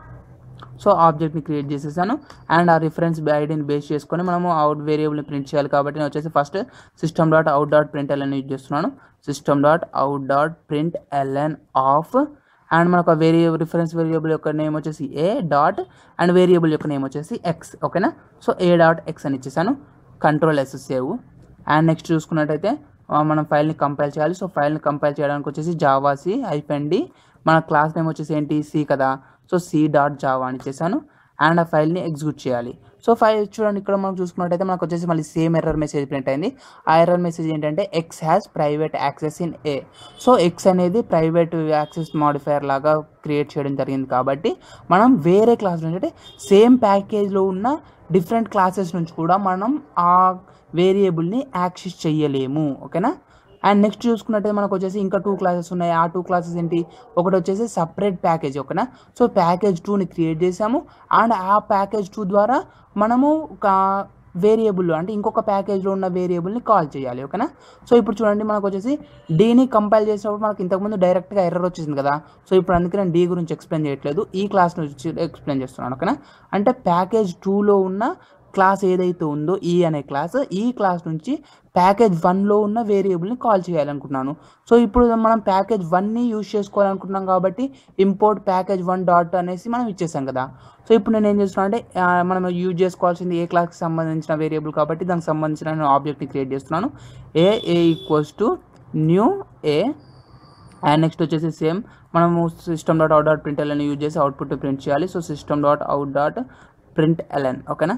so ఆబ్జెక్ట్ని క్రియేట్ చేసేసాను అండ్ ఆ రిఫరెన్స్ ఐడిని బేస్ చేసుకొని మనము అవుట్ వేరియబుల్ని ప్రింట్ చేయాలి కాబట్టి నేను వచ్చేసి first system dot out dot print LN use చేస్తున్నాను system dot out dot print LN of and మనకు ఆ వేరియబుల్ రిఫరెన్స్ వేరియబుల్ యొక్క నేమ్ వచ్చేసి ఏ డాట్ అండ్ వేరియబుల్ యొక్క నేమ్ వచ్చేసి ఎక్స్ ఓకేనా సో ఏ డాట్ ఎక్స్ అని ఇచ్చేసాను control S save and next చూసుకున్నట్టయితే ఆ, మనం ఫైల్ని కంపైల్ చేయాలి సో ఫైల్ని కంపైల్ చేయడానికి వచ్చేసి జావా సి హైఫెన్ డి మన క్లాస్ నేమ్ వచ్చేసి ఏంటి సి కదా సో సి డాట్ జావా అని చేశాను అండ్ ఆ ఫైల్ని ఎగ్జిక్యూట్ చేయాలి సో ఫైల్ చూడండి ఇక్కడ మనం చూసుకున్నట్టయితే మనకు వచ్చేసి మళ్ళీ సేమ్ ఎర్రర్ మెసేజ్ ప్రింట్ అయింది ఆ ఎర్రర్ మెసేజ్ ఏంటంటే X has private access in A so X అనేది ప్రైవేట్ యాక్సెస్ మాడిఫైయర్ లాగా క్రియేట్ చేయడం జరిగింది కాబట్టి మనం వేరే క్లాస్ నుంచి అంటే సేమ్ ప్యాకేజ్లో ఉన్న డిఫరెంట్ క్లాసెస్ నుంచి కూడా మనం ఆ వేరియబుల్ని యాక్సెస్ చెయ్యలేము ఓకేనా అండ్ నెక్స్ట్ చూసుకున్నట్టయితే మనకు వచ్చేసి ఇంకా టూ క్లాసెస్ ఉన్నాయి ఆ టూ క్లాసెస్ ఏంటి ఒకటి వచ్చేసి సపరేట్ ప్యాకేజ్ ఓకేనా సో ప్యాకేజ్ టూని క్రియేట్ చేసాము అండ్ ఆ ప్యాకేజ్ టూ ద్వారా మనము ఒక వేరియబుల్ అంటే ఇంకొక ప్యాకేజ్లో ఉన్న వేరియబుల్ని కాల్ చేయాలి ఓకేనా సో ఇప్పుడు చూడండి మనకు వచ్చేసి డీని కంపైల్ చేసినప్పుడు మనకు ఇంతకుముందు డైరెక్ట్గా ఎర్రర్ వచ్చేసింది కదా సో ఇప్పుడు అందుకే నేను డీ గురించి ఎక్స్ప్లెయిన్ చేయట్లేదు ఈ క్లాస్ నుంచి ఎక్స్ప్లెయిన్ చేస్తున్నాను ఓకేనా అంటే ప్యాకేజ్ టూలో ఉన్న క్లాస్ ఏదైతే ఉందో ఈ అనే క్లాస్ ఈ క్లాస్ నుంచి ప్యాకేజ్ వన్లో ఉన్న వేరియబుల్ని కాల్ చేయాలనుకుంటున్నాను సో ఇప్పుడు మనం ప్యాకేజ్ వన్ని యూజ్ చేసుకోవాలనుకుంటున్నాం కాబట్టి ఇంపోర్ట్ ప్యాకేజ్ వన్ డాట్ అనేసి మనం ఇచ్చేసాం కదా సో ఇప్పుడు నేను ఏం చేస్తున్నాను అంటే ఆ, మనం యూజ్ చేసుకోవాల్సింది ఏ క్లాస్కి సంబంధించిన వేరియబుల్ కాబట్టి దానికి సంబంధించిన నేను ఆబ్జెక్ట్ని క్రియేట్ చేస్తున్నాను A A equals to new A and next వచ్చేసి సేమ్ మనము system dot out dot print LN use చేసి అవుట్పుట్ ప్రింట్ చేయాలి so system dot out dot print LN ఓకేనా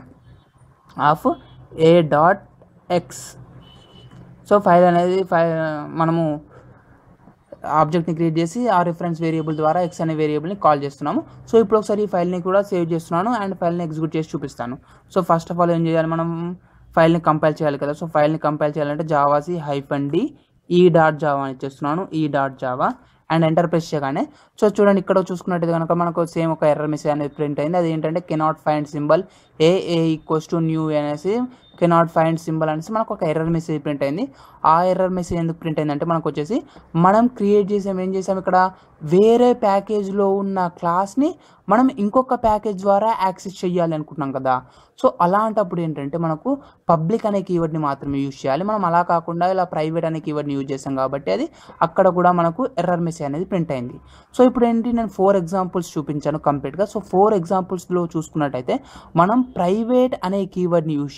of A dot X so file అనేది ఫైల్ మనము ఆబ్జెక్ట్ని క్రియేట్ చేసి ఆ రిఫరెన్స్ వేరియబుల్ ద్వారా ఎక్స్ అనే వేరియబుల్ని కాల్ చేస్తున్నాము సో ఇప్పుడు ఒకసారి ఈ ఫైల్ని కూడా సేవ్ చేస్తున్నాను అండ్ ఫైల్ని ఎగ్జిక్యూట్ చేసి చూపిస్తాను సో ఫస్ట్ ఆఫ్ ఆల్ ఏం చేయాలి మనం ఫైల్ని కంపైల్ చేయాలి కదా సో ఫైల్ని కంపైల్ చేయాలంటే javac hyphen D E dot Java అని ఇచ్చేస్తున్నాను E dot Java and enter press చేయగానే సో చూడండి ఇక్కడ చూసుకున్నట్టయితే కనుక మనకు సేమ్ ఒక ఎర్రర్ మెసేజ్ అనేది ప్రింట్ అయింది అది ఏంటంటే cannot find symbol A A equals to new అనేసి కెనాట్ ఫైండ్ సింబల్ అనేసి మనకు ఒక ఎర్రర్ మెసేజ్ ప్రింట్ అయింది ఆ ఎర్రర్ మెసేజ్ ఎందుకు ప్రింట్ అయిందంటే మనకు వచ్చేసి మనం క్రియేట్ చేసాం ఏం చేసాం ఇక్కడ వేరే ప్యాకేజ్లో ఉన్న క్లాస్ని మనం ఇంకొక ప్యాకేజ్ ద్వారా యాక్సెస్ చేయాలి అనుకుంటున్నాం కదా సో అలాంటప్పుడు ఏంటంటే మనకు పబ్లిక్ అనే కీవర్డ్ని మాత్రమే యూజ్ చేయాలి మనం అలా కాకుండా ఇలా ప్రైవేట్ అనే కీవర్డ్ని యూజ్ చేసాం కాబట్టి అది అక్కడ కూడా మనకు ఎర్రర్ మెసేజ్ అనేది ప్రింట్ అయింది సో ఇప్పుడు ఏంటి నేను ఫోర్ ఎగ్జాంపుల్స్ చూపించాను కంప్లీట్గా సో ఫోర్ ఎగ్జాంపుల్స్లో చూసుకున్నట్టయితే మనం ప్రైవేట్ అనే కీవర్డ్ని యూజ్ చేసినప్పుడు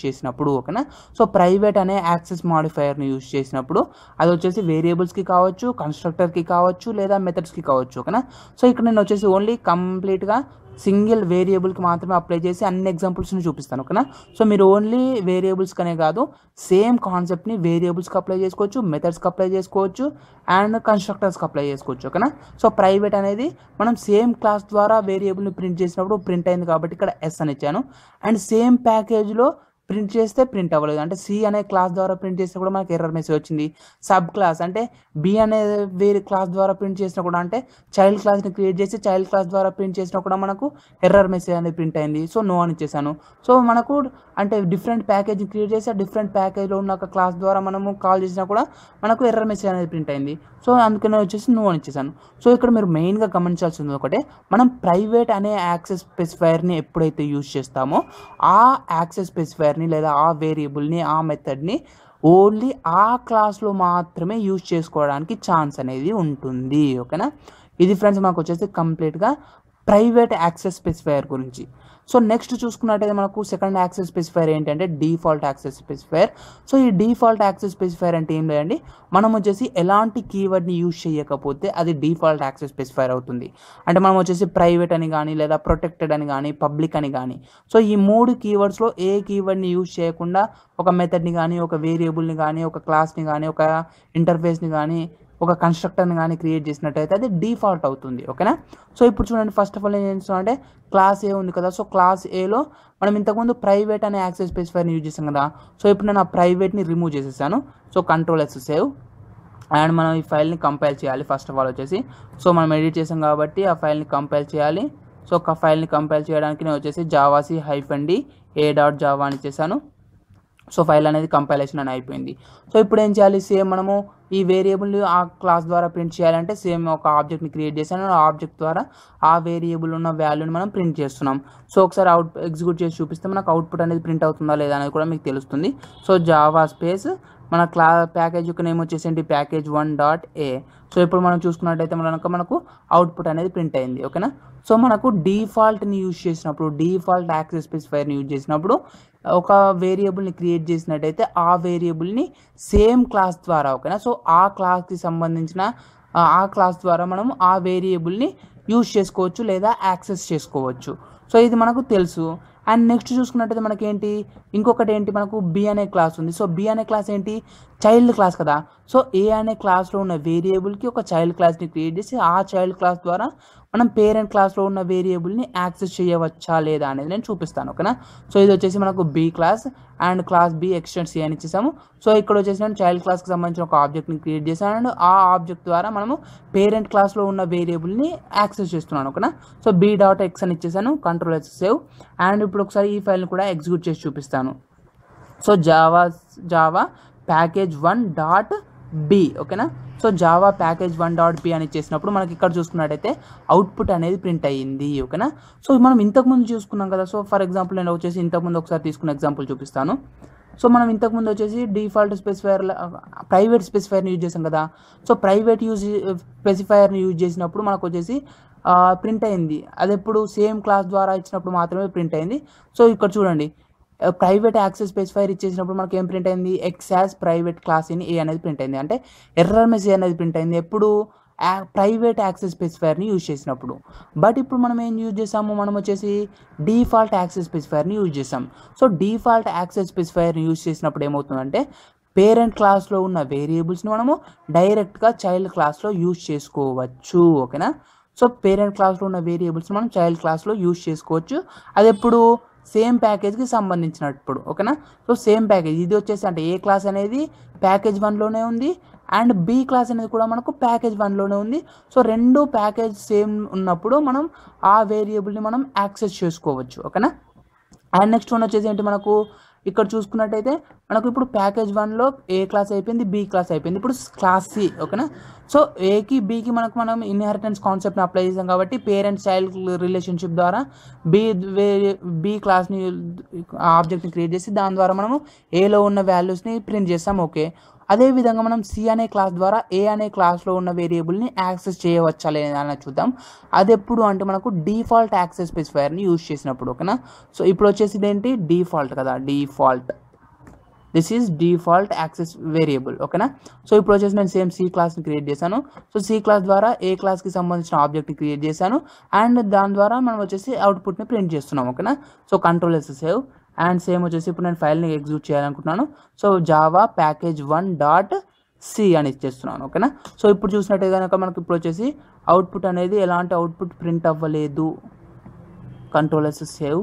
చేసినప్పుడు ఓకేనా సో ప్రైవేట్ అనే యాక్సెస్ మాడిఫైయర్ని యూజ్ చేసినప్పుడు అది వచ్చేసి వేరియబుల్స్కి కావచ్చు కన్స్ట్రక్టర్కి కావచ్చు లేదా మెథడ్స్కి కావచ్చు ఓకేనా సో ఇక్కడ నేను వచ్చేసి ఓన్లీ కంప్లీట్గా సింగిల్ వేరియబుల్కి మాత్రమే అప్లై చేసి అన్ని ఎగ్జాంపుల్స్ని చూపిస్తాను ఓకేనా సో మీరు ఓన్లీ వేరియబుల్స్కనే కాదు సేమ్ కాన్సెప్ట్ని వేరియబుల్స్కి అప్లై చేసుకోవచ్చు మెథడ్స్కి అప్లై చేసుకోవచ్చు అండ్ కన్స్ట్రక్టర్స్కి అప్లై చేసుకోవచ్చు ఓకేనా సో ప్రైవేట్ అనేది మనం సేమ్ క్లాస్ ద్వారా వేరియబుల్ని ప్రింట్ చేసినప్పుడు ప్రింట్ అయింది కాబట్టి ఇక్కడ ఎస్ అని ఇచ్చాను అండ్ సేమ్ ప్యాకేజ్లో ప్రింట్ చేస్తే ప్రింట్ అవ్వలేదు అంటే సి అనే క్లాస్ ద్వారా ప్రింట్ చేస్తే కూడా మనకి ఎర్రర్ మెసేజ్ వచ్చింది సబ్ క్లాస్ అంటే బి అనే వేరే క్లాస్ ద్వారా ప్రింట్ చేసినా కూడా అంటే చైల్డ్ క్లాస్ని క్రియేట్ చేసి చైల్డ్ క్లాస్ ద్వారా ప్రింట్ చేసినా కూడా మనకు ఎర్రర్ మెసేజ్ అనేది ప్రింట్ అయింది సో నో అని ఇచ్చేసాను సో మనకు అంటే డిఫరెంట్ ప్యాకేజ్ క్రియేట్ చేసి ఆ డిఫరెంట్ ప్యాకేజ్లో ఉన్న ఒక క్లాస్ ద్వారా మనము కాల్ చేసినా కూడా మనకు ఎర్రర్ మెసేజ్ అనేది ప్రింట్ అయింది సో అందుకనే వచ్చేసి నో అని ఇచ్చేసాను సో ఇక్కడ మీరు మెయిన్గా గమనించాల్సింది ఒకటే మనం ప్రైవేట్ అనే యాక్సెస్ స్పెసిఫైర్ని ఎప్పుడైతే యూజ్ చేస్తామో ఆ యాక్సెస్ స్పెసిఫైర్ని లేదా ఆ వేరియబుల్ని ఆ మెథడ్ని ఓన్లీ ఆ క్లాస్లో మాత్రమే యూజ్ చేసుకోవడానికి ఛాన్స్ అనేది ఉంటుంది ఓకేనా ఇది ఫ్రెండ్స్ మాకు వచ్చేసి కంప్లీట్గా ప్రైవేట్ యాక్సెస్ స్పెసిఫైర్ గురించి సో నెక్స్ట్ చూసుకున్నట్టయితే మనకు సెకండ్ యాక్సెస్ స్పెసిఫైర్ ఏంటంటే డిఫాల్ట్ యాక్సెస్ స్పెసిఫైర్ సో ఈ డిఫాల్ట్ యాక్సెస్ స్పెసిఫైర్ అంటే ఏం లేదండి మనం వచ్చేసి ఎలాంటి కీవర్డ్ని యూజ్ చేయకపోతే అది డిఫాల్ట్ యాక్సెస్ స్పెసిఫైర్ అవుతుంది అంటే మనం వచ్చేసి ప్రైవేట్ అని కానీ లేదా ప్రొటెక్టెడ్ అని కానీ పబ్లిక్ అని కానీ సో ఈ మూడు కీవర్డ్స్లో ఏ కీవర్డ్ని యూజ్ చేయకుండా ఒక మెథడ్ని కానీ ఒక వేరియబుల్ని కానీ ఒక క్లాస్ని కానీ ఒక ఇంటర్ఫేస్ని కానీ ఒక కన్స్ట్రక్టర్ని కానీ క్రియేట్ చేసినట్టయితే అది డిఫాల్ట్ అవుతుంది ఓకేనా సో ఇప్పుడు చూడండి ఫస్ట్ ఆఫ్ ఆల్ ఏం చేస్తున్నాం అంటే క్లాస్ ఏ ఉంది కదా సో క్లాస్ ఏలో మనం ఇంతకుముందు ప్రైవేట్ అనే యాక్సెస్ స్పెసిఫైర్ని యూజ్ చేసాం కదా సో ఇప్పుడు నేను ఆ ప్రైవేట్ని రిమూవ్ చేసేసాను so control S save and మనం ఈ ఫైల్ని కంపైల్ చేయాలి ఫస్ట్ ఆఫ్ ఆల్ వచ్చేసి సో మనం ఎడిట్ చేసాం కాబట్టి ఆ ఫైల్ని కంపైల్ చేయాలి సో ఒక ఫైల్ని కంపైల్ చేయడానికి నేను వచ్చేసి javac hyphen D A dot Java అని చేశాను సో ఫైల్ అనేది కంపైలేషన్ అని అయిపోయింది సో ఇప్పుడు ఏం చేయాలి సేమ్ మనము ఈ వేరియబుల్ ఆ క్లాస్ ద్వారా ప్రింట్ చేయాలంటే సేమ్ ఒక ఆబ్జెక్ట్ని క్రియేట్ చేశాను ఆ ఆబ్జెక్ట్ ద్వారా ఆ వేరియబుల్ ఉన్న వాల్యూని మనం ప్రింట్ చేస్తున్నాం సో ఒకసారి అవుట్ ఎగ్జిక్యూట్ చేసి చూపిస్తే మనకు అవుట్పుట్ అనేది ప్రింట్ అవుతుందా లేదా అనేది కూడా మీకు తెలుస్తుంది సో జావా స్పేస్ మన క్లా ప్యాకేజ్ యొక్క నేమ్ వచ్చేసి package one dot A so ఇప్పుడు మనం చూసుకున్నట్టయితే మనకు మనకు అవుట్పుట్ అనేది ప్రింట్ అయింది ఓకేనా సో మనకు డిఫాల్ట్ని యూజ్ చేసినప్పుడు డిఫాల్ట్ యాక్సెస్ స్పెసిఫైర్ని యూజ్ చేసినప్పుడు ఒక వేరియబుల్ని క్రియేట్ చేసినట్టయితే ఆ వేరియబుల్ని సేమ్ క్లాస్ ద్వారా ఓకేనా సో ఆ క్లాస్కి సంబంధించిన ఆ ఆ క్లాస్ ద్వారా మనం ఆ వేరియబుల్ని యూజ్ చేసుకోవచ్చు లేదా యాక్సెస్ చేసుకోవచ్చు సో ఇది మనకు తెలుసు అండ్ నెక్స్ట్ చూసుకున్నట్టయితే మనకేంటి ఇంకొకటి ఏంటి మనకు బి అనే క్లాస్ ఉంది సో బి అనే క్లాస్ ఏంటి చైల్డ్ క్లాస్ కదా సో ఏ అనే క్లాస్లో ఉన్న వేరియబుల్కి ఒక చైల్డ్ క్లాస్ని క్రియేట్ చేసి ఆ చైల్డ్ క్లాస్ ద్వారా మనం పేరెంట్ క్లాస్లో ఉన్న వేరియబుల్ని యాక్సెస్ చేయవచ్చా లేదా అనేది నేను చూపిస్తాను ఓకేనా సో ఇది వచ్చేసి మనకు B class and class B extend C అని ఇచ్చేసాము సో ఇక్కడ వచ్చేసి నేను చైల్డ్ క్లాస్కి సంబంధించిన ఒక ఆబ్జెక్ట్ని క్రియేట్ చేశాను అండ్ ఆ ఆబ్జెక్ట్ ద్వారా మనము పేరెంట్ క్లాస్లో ఉన్న వేరియబుల్ని యాక్సెస్ చేస్తున్నాను ఓకేనా సో బి డాట్ ఎక్స్ అని ఇచ్చేసాను కంట్రోల్ ఎక్స్ సేవ్ అండ్ ఇప్పుడు ఒకసారి ఈ ఫైల్ని కూడా ఎగ్జిక్యూట్ చేసి చూపిస్తాను so Java Java package one dot B ఓకేనా so Java package one dot B అని చేసినప్పుడు మనకి ఇక్కడ చూసుకున్నట్టయితే అవుట్పుట్ అనేది ప్రింట్ అయ్యింది ఓకేనా సో మనం ఇంతకుముందు చూసుకున్నాం కదా సో ఫర్ ఎగ్జాంపుల్ నేను వచ్చేసి ఇంతకుముందు ఒకసారి తీసుకున్న ఎగ్జాంపుల్ చూపిస్తాను సో మనం ఇంతకుముందు వచ్చేసి డిఫాల్ట్ స్పెసిఫైర్ ప్రైవేట్ స్పెసిఫైర్ని యూజ్ చేసాం కదా సో ప్రైవేట్ యూజ్ స్పెసిఫైర్ని యూజ్ చేసినప్పుడు మనకు వచ్చేసి ప్రింట్ అయింది అది ఎప్పుడు సేమ్ క్లాస్ ద్వారా ఇచ్చినప్పుడు మాత్రమే ప్రింట్ అయింది సో ఇక్కడ చూడండి ప్రైవేట్ యాక్సెస్ స్పెసిఫైర్ ఇచ్చేసినప్పుడు మనకి ఏం ప్రింట్ అయింది X has private class in A అనేది ప్రింట్ అయింది అంటే ఎర్రర్ మెసేజ్ అనేది ప్రింట్ అయింది ఎప్పుడు ప్రైవేట్ యాక్సెస్ స్పెసిఫైర్ని యూజ్ చేసినప్పుడు బట్ ఇప్పుడు మనం ఏం యూజ్ చేసాము మనం వచ్చేసి డిఫాల్ట్ యాక్సెస్ స్పెసిఫైర్ని యూజ్ చేసాం సో డిఫాల్ట్ యాక్సెస్ స్పెసిఫైర్ని యూజ్ చేసినప్పుడు ఏమవుతుందంటే పేరెంట్ క్లాస్లో ఉన్న వేరియబుల్స్ని మనము డైరెక్ట్గా చైల్డ్ క్లాస్లో యూజ్ చేసుకోవచ్చు ఓకేనా సో పేరెంట్ క్లాస్లో ఉన్న వేరియబుల్స్ మనం చైల్డ్ క్లాస్లో యూజ్ చేసుకోవచ్చు అది ఎప్పుడు సేమ్ ప్యాకేజ్కి సంబంధించినప్పుడు ఓకేనా సో సేమ్ ప్యాకేజ్ ఇది వచ్చేసి అంటే ఏ క్లాస్ అనేది ప్యాకేజ్ వన్లోనే ఉంది అండ్ బి క్లాస్ అనేది కూడా మనకు ప్యాకేజ్ వన్లోనే ఉంది సో రెండు ప్యాకేజ్ సేమ్ ఉన్నప్పుడు మనం ఆ వేరియబుల్ని మనం యాక్సెస్ చేసుకోవచ్చు ఓకేనా అండ్ నెక్స్ట్ వన్ వచ్చేసి ఏంటి మనకు ఇక్కడ చూసుకున్నట్టయితే మనకు ఇప్పుడు ప్యాకేజ్ వన్లో ఏ క్లాస్ అయిపోయింది బి క్లాస్ అయిపోయింది ఇప్పుడు క్లాస్ సి ఓకేనా సో ఏకి బీకి మనకు మనం ఇన్హెరిటెన్స్ కాన్సెప్ట్ని అప్లై చేసాం కాబట్టి పేరెంట్ చైల్డ్ రిలేషన్షిప్ ద్వారా బి బి క్లాస్ని ఆబ్జెక్ట్ని క్రియేట్ చేసి దాని ద్వారా మనము ఏలో ఉన్న వాల్యూస్ని ప్రింట్ చేస్తాం ఓకే అదేవిధంగా మనం సి అనే క్లాస్ ద్వారా ఏ అనే క్లాస్లో ఉన్న వేరియబుల్ని యాక్సెస్ చేయవచ్చా లేదా అని చూద్దాం అది ఎప్పుడు అంటే మనకు డిఫాల్ట్ యాక్సెస్ స్పెసిఫైర్ని యూజ్ చేసినప్పుడు ఓకేనా సో ఇప్పుడు వచ్చేసి ఏంటి డిఫాల్ట్ కదా default this is default access variable ఓకేనా సో ఇప్పుడు వచ్చేసి నేను సేమ్ సి క్లాస్ని క్రియేట్ చేశాను సో సి క్లాస్ ద్వారా ఏ క్లాస్కి సంబంధించిన ఆబ్జెక్ట్ని క్రియేట్ చేశాను అండ్ దాని ద్వారా మనం వచ్చేసి అవుట్పుట్ని ప్రింట్ చేస్తున్నాం ఓకేనా so control S save and same వచ్చేసి ఇప్పుడు నేను ఫైల్ని ఎగ్జిక్యూట్ చేయాలనుకుంటున్నాను so Java package one dot C అని ఇచ్చేస్తున్నాను ఓకేనా సో ఇప్పుడు చూసినట్టే కనుక మనకి ఇప్పుడు వచ్చేసి అవుట్పుట్ అనేది ఎలాంటి అవుట్పుట్ ప్రింట్ అవ్వలేదు control S save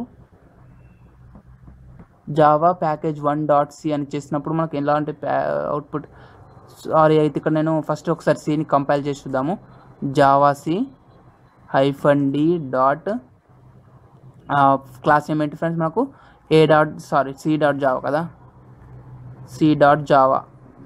Java package one dot C అని చేసినప్పుడు మనకి ఎలాంటి అవుట్పుట్ సారీ అయితే ఇక్కడ నేను ఫస్ట్ ఒకసారి సిని కంపైల్ చేసి చూద్దాము javac hyphen D dot class name ఏంటి ఫ్రెండ్స్ మనకు A dot sorry C dot Java కదా C dot Java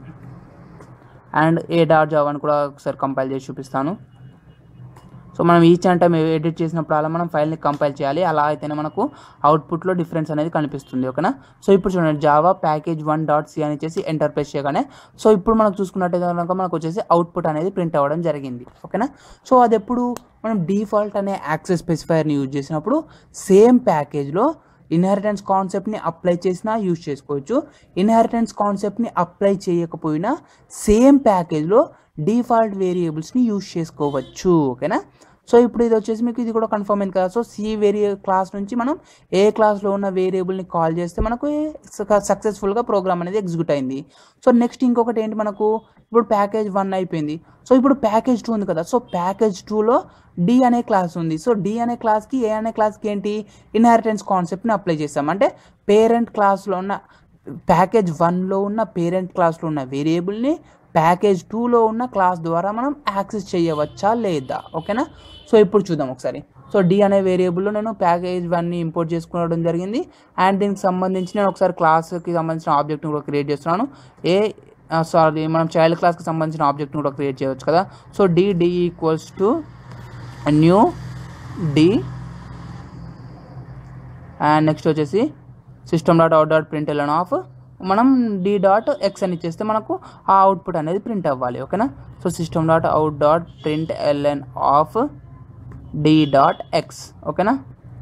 and A dot Java అని కూడా ఒకసారి కంపైల్ చేసి చూపిస్తాను సో మనం ఈచ్ అండ్ టైం ఎడిట్ చేసినప్పుడు అలా మనం ఫైల్ని కంపైల్ చేయాలి అలా అయితేనే మనకు అవుట్పుట్లో డిఫరెన్స్ అనేది కనిపిస్తుంది ఓకేనా సో ఇప్పుడు చూడండి Java package one dot C అని వచ్చేసి ఎంటర్ ప్రెస్ చేయగానే సో ఇప్పుడు మనకు చూసుకున్నట్టయితే కనుక మనకు వచ్చేసి అవుట్పుట్ అనేది ప్రింట్ అవ్వడం జరిగింది ఓకేనా సో అది ఎప్పుడు మనం డిఫాల్ట్ అనే యాక్సెస్ స్పెసిఫైర్ని యూజ్ చేసినప్పుడు సేమ్ ప్యాకేజ్లో ఇన్హెరిటెన్స్ కాన్సెప్ట్ని అప్లై చేసినా యూజ్ చేసుకోవచ్చు ఇన్హెరిటెన్స్ కాన్సెప్ట్ని అప్లై చేయకపోయినా సేమ్ ప్యాకేజ్లో డిఫాల్ట్ వేరియబుల్స్ని యూజ్ చేసుకోవచ్చు ఓకేనా సో ఇప్పుడు ఇది వచ్చేసి మీకు ఇది కూడా కన్ఫర్మ్ అయింది కదా సో సి వేరియ క్లాస్ నుంచి మనం ఏ క్లాస్లో ఉన్న వేరియబుల్ని కాల్ చేస్తే మనకు సక్సెస్ఫుల్గా ప్రోగ్రామ్ అనేది ఎగ్జిక్యూట్ అయింది సో నెక్స్ట్ ఇంకొకటి ఏంటి మనకు ఇప్పుడు ప్యాకేజ్ వన్ అయిపోయింది సో ఇప్పుడు ప్యాకేజ్ టూ ఉంది కదా సో ప్యాకేజ్ టూలో డి అనే క్లాస్ ఉంది సో డి అనే క్లాస్కి ఏ అనే క్లాస్కి ఏంటి ఇన్హెరిటెన్స్ కాన్సెప్ట్ని అప్లై చేస్తాం అంటే పేరెంట్ క్లాస్లో ఉన్న ప్యాకేజ్ వన్లో ఉన్న పేరెంట్ క్లాస్లో ఉన్న వేరియబుల్ని ప్యాకేజ్ టూలో ఉన్న క్లాస్ ద్వారా మనం యాక్సెస్ చేయవచ్చా లేదా ఓకేనా సో ఇప్పుడు చూద్దాం ఒకసారి సో డి అనే వేరియబుల్లో నేను ప్యాకేజ్ వన్ని ఇంపోర్ట్ చేసుకోవడం జరిగింది అండ్ దీనికి సంబంధించి నేను ఒకసారి క్లాస్కి సంబంధించిన ఆబ్జెక్ట్ని కూడా క్రియేట్ చేస్తున్నాను ఏ సారీ మనం చైల్డ్ క్లాస్కి సంబంధించిన ఆబ్జెక్ట్ని కూడా క్రియేట్ చేయవచ్చు కదా so D D equals to new D and next వచ్చేసి system dot out dot print LN of మనం డి డాట్ ఎక్స్ అని ఇచ్చేస్తే మనకు ఆ అవుట్పుట్ అనేది ప్రింట్ అవ్వాలి ఓకేనా so system dot out dot print LN of D dot X ఓకేనా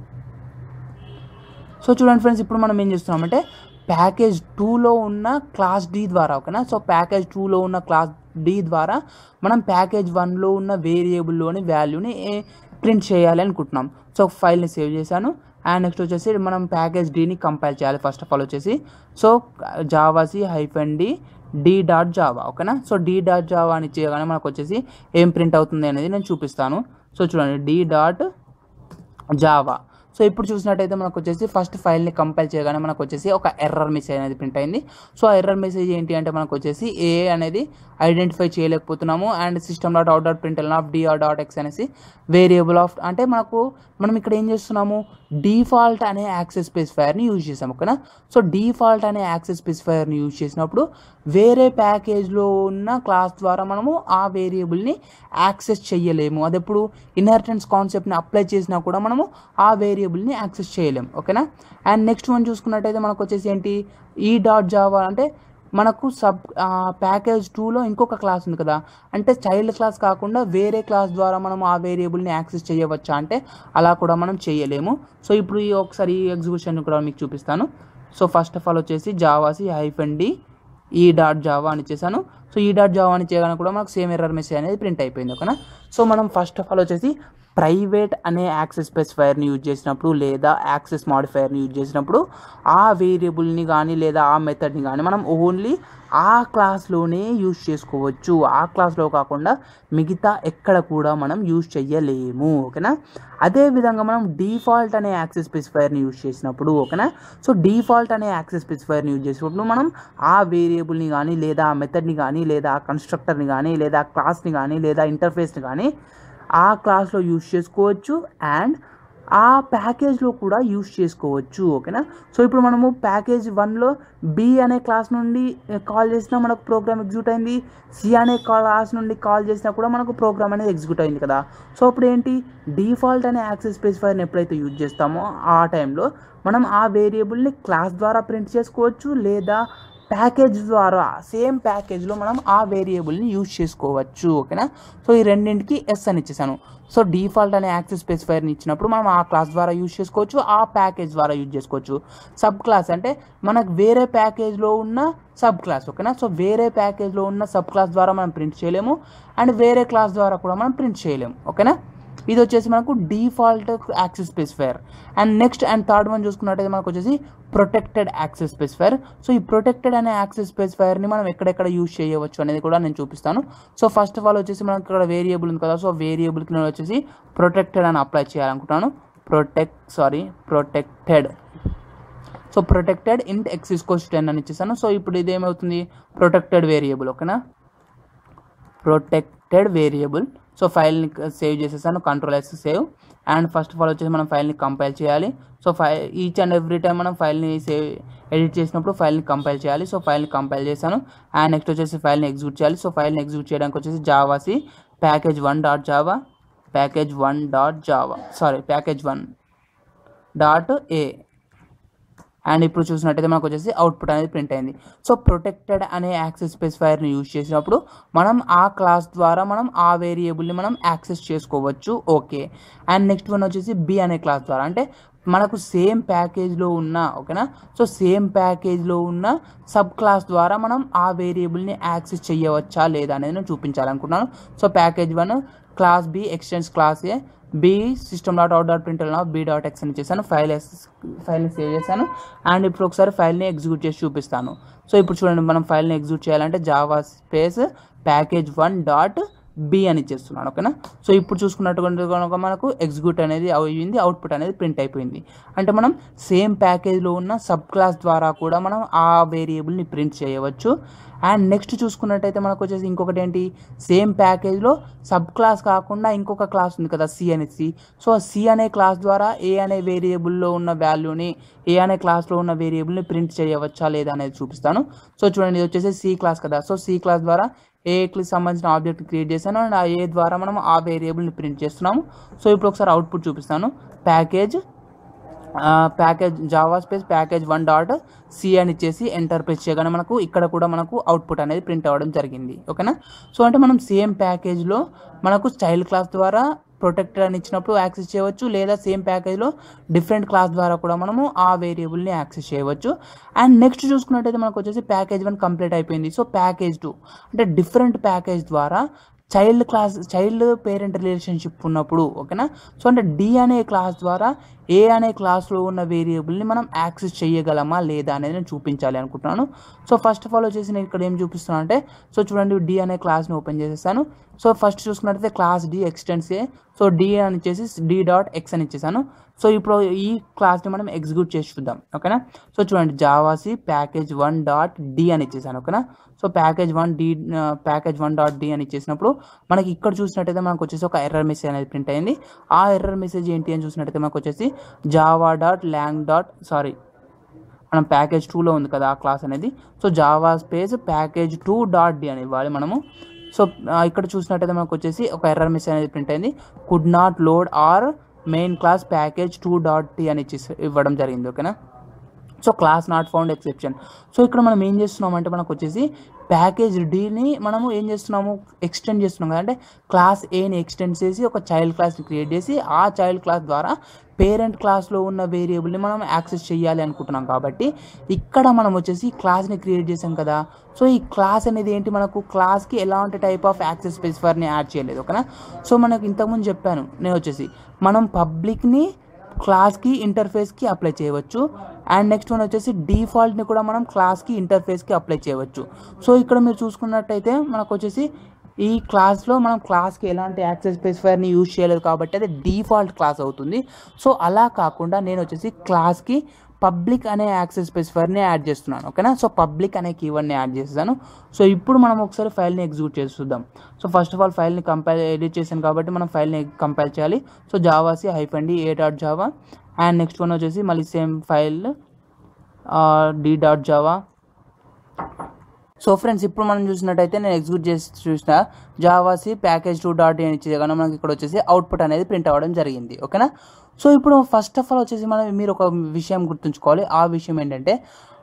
సో చూడండి ఫ్రెండ్స్ ఇప్పుడు మనం ఏం చేస్తున్నామంటే ప్యాకేజ్ టూలో ఉన్న క్లాస్ డి ద్వారా ఓకేనా సో ప్యాకేజ్ టూలో ఉన్న క్లాస్ డి ద్వారా మనం ప్యాకేజ్ వన్లో ఉన్న వేరియబుల్లోని వాల్యూని ప్రింట్ చేయాలి అనుకుంటున్నాం సో ఫైల్ని సేవ్ చేశాను అండ్ నెక్స్ట్ వచ్చేసి మనం ప్యాకేజ్ డీని కంపైల్ చేయాలి ఫస్ట్ ఆఫ్ ఆల్ వచ్చేసి so javac hyphen D D dot Java ఓకేనా సో డి డాట్ జావా అని చేయగానే మనకు వచ్చేసి ఏం ప్రింట్ అవుతుంది అనేది నేను చూపిస్తాను సో చూడండి డి డాట్ జావా సో ఇప్పుడు చూసినట్టయితే మనకు వచ్చేసి ఫస్ట్ ఫైల్ని కంపైల్ చేయగానే మనకు వచ్చేసి ఒక ఎర్రర్ మెసేజ్ అనేది ప్రింట్ అయింది సో ఆ ఎర్రర్ మెసేజ్ ఏంటి అంటే మనకు వచ్చేసి ఏ అనేది ఐడెంటిఫై చేయలేకపోతున్నాము and system dot out dot print of DR dot X అనేసి వేరియబుల్ ఆఫ్ అంటే మనకు మనం ఇక్కడ ఏం చేస్తున్నాము డిఫాల్ట్ అనే యాక్సెస్ స్పెసిఫైర్ని యూజ్ చేసాము ఓకేనా సో డిఫాల్ట్ అనే యాక్సెస్ స్పెసిఫైర్ని యూజ్ చేసినప్పుడు వేరే ప్యాకేజ్లో ఉన్న క్లాస్ ద్వారా మనము ఆ వేరియబుల్ని యాక్సెస్ చేయలేము అది ఎప్పుడు ఇన్హెరిటెన్స్ కాన్సెప్ట్ని అప్లై చేసినా కూడా మనము ఆ వేరియబుల్ని యాక్సెస్ చేయలేము ఓకేనా అండ్ నెక్స్ట్ వన్ చూసుకున్నట్టయితే మనకు వచ్చేసి ఏంటి ఈ డాట్ జావా అంటే మనకు సబ్ ప్యాకేజ్ టూలో ఇంకొక క్లాస్ ఉంది కదా అంటే చైల్డ్ క్లాస్ కాకుండా వేరే క్లాస్ ద్వారా మనం ఆ వేరియబుల్ని యాక్సెస్ చేయవచ్చా అంటే అలా కూడా మనం చేయలేము సో ఇప్పుడు ఈ ఒకసారి ఈ ఎగ్జిక్యూషన్ కూడా మీకు చూపిస్తాను సో ఫస్ట్ ఆఫ్ ఆల్ వచ్చేసి javac hyphen D E dot Java అని చేశాను సో ఈ డాట్ జావా అని చేయగానే కూడా మనకు సేమ్ ఎర్రర్ మెసేజ్ అనేది ప్రింట్ అయిపోయింది ఓకేనా సో మనం ఫస్ట్ ఆఫ్ ఆల్ వచ్చేసి ప్రైవేట్ అనే యాక్సెస్ స్పెసిఫైర్ని యూజ్ చేసినప్పుడు లేదా యాక్సెస్ మాడిఫైర్ని యూజ్ చేసినప్పుడు ఆ వేరియబుల్ని కానీ లేదా ఆ మెథడ్ని కానీ మనం ఓన్లీ ఆ క్లాస్లోనే యూజ్ చేసుకోవచ్చు ఆ క్లాస్లో కాకుండా మిగతా ఎక్కడ కూడా మనం యూజ్ చెయ్యలేము ఓకేనా అదే విధంగా మనం డిఫాల్ట్ అనే యాక్సెస్ స్పెసిఫైర్ని యూజ్ చేసినప్పుడు ఓకేనా సో డిఫాల్ట్ అనే యాక్సెస్ స్పెసిఫైర్ని యూజ్ చేసినప్పుడు మనం ఆ వేరియబుల్ని కానీ లేదా ఆ మెథడ్ని కానీ లేదా ఆ కన్స్ట్రక్టర్ని కానీ లేదా ఆ క్లాస్ని కానీ లేదా ఇంటర్ఫేస్ని కానీ ఆ క్లాస్లో యూజ్ చేసుకోవచ్చు అండ్ ఆ ప్యాకేజ్లో కూడా యూజ్ చేసుకోవచ్చు ఓకేనా సో ఇప్పుడు మనము ప్యాకేజ్ వన్లో బి అనే క్లాస్ నుండి కాల్ చేసినా మనకు ప్రోగ్రామ్ ఎగ్జిక్యూట్ అయింది సి అనే క్లాస్ నుండి కాల్ చేసినా కూడా మనకు ప్రోగ్రామ్ అనేది ఎగ్జిక్యూట్ అయింది కదా సో అప్పుడు ఏంటి డిఫాల్ట్ అనే యాక్సెస్ స్పెసిఫైర్ని ఎప్పుడైతే యూజ్ చేస్తామో ఆ టైంలో మనం ఆ వేరియబుల్ని క్లాస్ ద్వారా ప్రింట్ చేసుకోవచ్చు లేదా ప్యాకేజ్ ద్వారా సేమ్ ప్యాకేజ్లో మనం ఆ వేరియబుల్ని యూజ్ చేసుకోవచ్చు ఓకేనా సో ఈ రెండింటికి ఎస్ అని ఇచ్చేసాను సో డిఫాల్ట్ అనే యాక్సెస్ స్పెసిఫైర్ని ఇచ్చినప్పుడు మనం ఆ క్లాస్ ద్వారా యూజ్ చేసుకోవచ్చు ఆ ప్యాకేజ్ ద్వారా యూజ్ చేసుకోవచ్చు సబ్ క్లాస్ అంటే మనకు వేరే ప్యాకేజ్లో ఉన్న సబ్ క్లాస్ ఓకేనా సో వేరే ప్యాకేజ్లో ఉన్న సబ్ క్లాస్ ద్వారా మనం ప్రింట్ చేయలేము అండ్ వేరే క్లాస్ ద్వారా కూడా మనం ప్రింట్ చేయలేము ఓకేనా ఇది వచ్చేసి మనకు default access specifier and next and third one చూసుకున్నట్టయితే మనకు వచ్చేసి ప్రొటెక్టెడ్ యాక్సెస్ స్పెసిఫైర్ సో ఈ ప్రొటెక్టెడ్ అనే యాక్సెస్ స్పెసిఫైర్ని మనం ఎక్కడెక్కడ యూజ్ చేయవచ్చు అనేది కూడా నేను చూపిస్తాను సో ఫస్ట్ ఆఫ్ ఆల్ వచ్చేసి మనకి ఇక్కడ వేరియబుల్ ఉంది కదా సో వేరియబుల్కి నేను వచ్చేసి ప్రొటెక్టెడ్ అని అప్లై చేయాలనుకుంటున్నాను protect sorry protected so protected int X ఇస్కోస్ టెన్ అని ఇచ్చేసాను సో ఇప్పుడు ఇది ఏమవుతుంది ప్రొటెక్టెడ్ వేరియబుల్ ఓకేనా ప్రొటెక్టెడ్ వేరియబుల్ సో ఫైల్ని సేవ్ చేసేసాను control S save and first of all వచ్చేసి మనం ఫైల్ని కంపైల్ చేయాలి so file each and every time మనం ఫైల్ని సేవ్ ఎడిట్ చేసినప్పుడు ఫైల్ని కంపైల్ చేయాలి సో ఫైల్ని కంపైల్ చేశాను అండ్ నెక్స్ట్ వచ్చేసి ఫైల్ని ఎగ్జిక్యూట్ చేయాలి సో ఫైల్ని ఎగ్జిక్యూట్ చేయడానికి వచ్చేసి javac package one dot java package one dot java sorry package one dot A and ఇప్పుడు చూసినట్టయితే మనకు వచ్చేసి అవుట్పుట్ అనేది ప్రింట్ అయింది సో ప్రొటెక్టెడ్ అనే యాక్సెస్ స్పెసిఫైర్ని యూజ్ చేసినప్పుడు మనం ఆ క్లాస్ ద్వారా మనం ఆ వేరియబుల్ని మనం యాక్సెస్ చేసుకోవచ్చు ఓకే అండ్ నెక్స్ట్ వన్ వచ్చేసి బి అనే క్లాస్ ద్వారా అంటే మనకు సేమ్ ప్యాకేజ్లో ఉన్న ఓకేనా సో సేమ్ ప్యాకేజ్లో ఉన్న సబ్ క్లాస్ ద్వారా మనం ఆ వేరియబుల్ని యాక్సెస్ చేయవచ్చా లేదా అనేది నేను చూపించాలనుకున్నాను so package one class B extends class A B system dot out dot print B dot X అని చేశాను ఫైల్ ఫైల్ని సేవ్ చేశాను అండ్ ఇప్పుడు ఒకసారి ఫైల్ని ఎగ్జిక్యూట్ చేసి చూపిస్తాను సో ఇప్పుడు చూడండి మనం ఫైల్ని ఎగ్జిక్యూట్ చేయాలంటే java space package one dot B అని ఇచ్చేస్తున్నాను ఓకేనా సో ఇప్పుడు చూసుకున్నట్టుగా కనుక మనకు ఎగ్జిక్యూట్ అనేది అయ్యింది అవుట్పుట్ అనేది ప్రింట్ అయిపోయింది అంటే మనం సేమ్ ప్యాకేజ్లో ఉన్న సబ్ క్లాస్ ద్వారా కూడా మనం ఆ వేరియబుల్ని ప్రింట్ చేయవచ్చు అండ్ నెక్స్ట్ చూసుకున్నట్టయితే మనకు వచ్చేసి ఇంకొకటి ఏంటి సేమ్ ప్యాకేజ్లో సబ్ క్లాస్ కాకుండా ఇంకొక క్లాస్ ఉంది కదా సి అనేసి సో ఆ సి అనే క్లాస్ ద్వారా ఏ అనే వేరియబుల్లో ఉన్న వాల్యూని ఏ అనే క్లాస్లో ఉన్న వేరియబుల్ని ప్రింట్ చేయవచ్చా లేదా అనేది చూపిస్తాను సో చూడండి ఇది వచ్చేసి సి క్లాస్ కదా సో సి క్లాస్ ద్వారా ఏకి సంబంధించిన ఆబ్జెక్ట్ క్రియేట్ చేశాను అండ్ ఆ ఏ ద్వారా మనం ఆ వేరియబుల్ని ప్రింట్ చేస్తున్నాము సో ఇప్పుడు ఒకసారి అవుట్పుట్ చూపిస్తాను package package java space package one dot C అని ఇచ్చేసి ఎంటర్ ప్రెస్ చేయగానే మనకు ఇక్కడ కూడా మనకు అవుట్పుట్ అనేది ప్రింట్ అవ్వడం జరిగింది ఓకేనా సో అంటే మనం సేమ్ ప్యాకేజ్లో మనకు చైల్డ్ క్లాస్ ద్వారా ప్రొటెక్టర్ అని ఇచ్చినప్పుడు యాక్సెస్ చేయవచ్చు లేదా సేమ్ ప్యాకేజ్లో డిఫరెంట్ క్లాస్ ద్వారా కూడా మనము ఆ వేరియబుల్ని యాక్సెస్ చేయవచ్చు అండ్ నెక్స్ట్ చూసుకున్నట్టయితే మనకు వచ్చేసి ప్యాకేజ్ వన్ కంప్లీట్ అయిపోయింది సో ప్యాకేజ్ టూ అంటే డిఫరెంట్ ప్యాకేజ్ ద్వారా child class child parent relationship ఉన్నప్పుడు ఓకేనా సో అంటే డి అనే క్లాస్ ద్వారా ఏ అనే క్లాస్లో ఉన్న వేరియబుల్ని మనం యాక్సెస్ చేయగలమా లేదా అనేది నేను చూపించాలి అనుకుంటున్నాను సో ఫస్ట్ ఆఫ్ ఆల్ వచ్చేసి నేను ఇక్కడ ఏం చూపిస్తున్నాను అంటే సో చూడండి డి అనే క్లాస్ని ఓపెన్ చేసేసాను సో ఫస్ట్ చూసుకున్నట్టయితే class D extends A so D అని వచ్చేసి డి డాట్ ఎక్స్ అని ఇచ్చేసాను సో ఇప్పుడు ఈ క్లాస్ని మనం ఎగ్జిక్యూట్ చేసి చూద్దాం ఓకేనా సో చూడండి javac package one dot D అని ఇచ్చేసాను ఓకేనా so package one D package one dot D అని ఇచ్చేసినప్పుడు మనకి ఇక్కడ చూసినట్టయితే మనకు వచ్చేసి ఒక ఎర్రర్ మెసేజ్ అనేది ప్రింట్ అయింది ఆ ఎర్రర్ మెసేజ్ ఏంటి అని చూసినట్టయితే మనకు వచ్చేసి java dot lang dot sorry మనం ప్యాకేజ్ టూలో ఉంది కదా ఆ క్లాస్ అనేది so Java space package two dot D అని ఇవ్వాలి మనము సో ఆ, ఇక్కడ చూసినట్టయితే మనకు వచ్చేసి ఒక ఎర్రర్ మెసేజ్ అనేది ప్రింట్ అయింది could not load or main class package two dot D అని ఇచ్చేసి ఇవ్వడం జరిగింది ఓకేనా so class not found exception so ఇక్కడ మనం ఏం చేస్తున్నాం అంటే మనకు వచ్చేసి ప్యాకేజ్ డీని మనము ఏం చేస్తున్నాము ఎక్స్టెండ్ చేస్తున్నాం కదా అంటే క్లాస్ ఏని ఎక్స్టెండ్ చేసి ఒక చైల్డ్ క్లాస్ని క్రియేట్ చేసి ఆ చైల్డ్ క్లాస్ ద్వారా పేరెంట్ క్లాస్లో ఉన్న వేరియబుల్ని మనం యాక్సెస్ చేయాలి అనుకుంటున్నాం కాబట్టి ఇక్కడ మనం వచ్చేసి క్లాస్ని క్రియేట్ చేసాం కదా సో ఈ క్లాస్ అనేది ఏంటి మనకు క్లాస్కి ఎలాంటి టైప్ ఆఫ్ యాక్సెస్ స్పెసిఫైర్ని యాడ్ చేయలేదు ఓకేనా సో మనకు ఇంతకుముందు చెప్పాను నేను వచ్చేసి మనం పబ్లిక్ని క్లాస్కి ఇంటర్ఫేస్కి అప్లై చేయవచ్చు అండ్ నెక్స్ట్ వన్ వచ్చేసి డిఫాల్ట్ని కూడా మనం క్లాస్కి ఇంటర్ఫేస్కి అప్లై చేయవచ్చు సో ఇక్కడ మీరు చూసుకున్నట్టయితే మనకు వచ్చేసి ఈ క్లాస్లో మనం క్లాస్కి ఎలాంటి యాక్సెస్ స్పెసిఫైర్ని యూజ్ చేయలేదు కాబట్టి అది డిఫాల్ట్ క్లాస్ అవుతుంది సో అలా కాకుండా నేను వచ్చేసి క్లాస్కి పబ్లిక్ అనే యాక్సెస్ స్పెసిఫైర్ని యాడ్ చేస్తున్నాను ఓకేనా సో పబ్లిక్ అనే కీవర్డ్ని యాడ్ చేస్తాను సో ఇప్పుడు మనం ఒకసారి ఫైల్ని ఎగ్జిక్యూట్ చేసి చూద్దాం సో ఫస్ట్ ఆఫ్ ఆల్ ఫైల్ని కంపైల్ ఎడిట్ చేశాను కాబట్టి మనం ఫైల్ని కంపైల్ చేయాలి so javac hyphen D A dot Java and next one వచ్చేసి మళ్ళీ same file D dot Java so friends ఇప్పుడు మనం చూసినట్టయితే నేను ఎగ్జిక్యూట్ చేసి చూసిన జావాసి ప్యాకేజ్ టూ డాట్ అని ఇచ్చే కానీ మనకి ఇక్కడ వచ్చేసి అవుట్పుట్ అనేది ప్రింట్ అవ్వడం జరిగింది ఓకేనా సో ఇప్పుడు ఫస్ట్ ఆఫ్ ఆల్ వచ్చేసి మనం మీరు ఒక విషయం గుర్తుంచుకోవాలి ఆ విషయం ఏంటంటే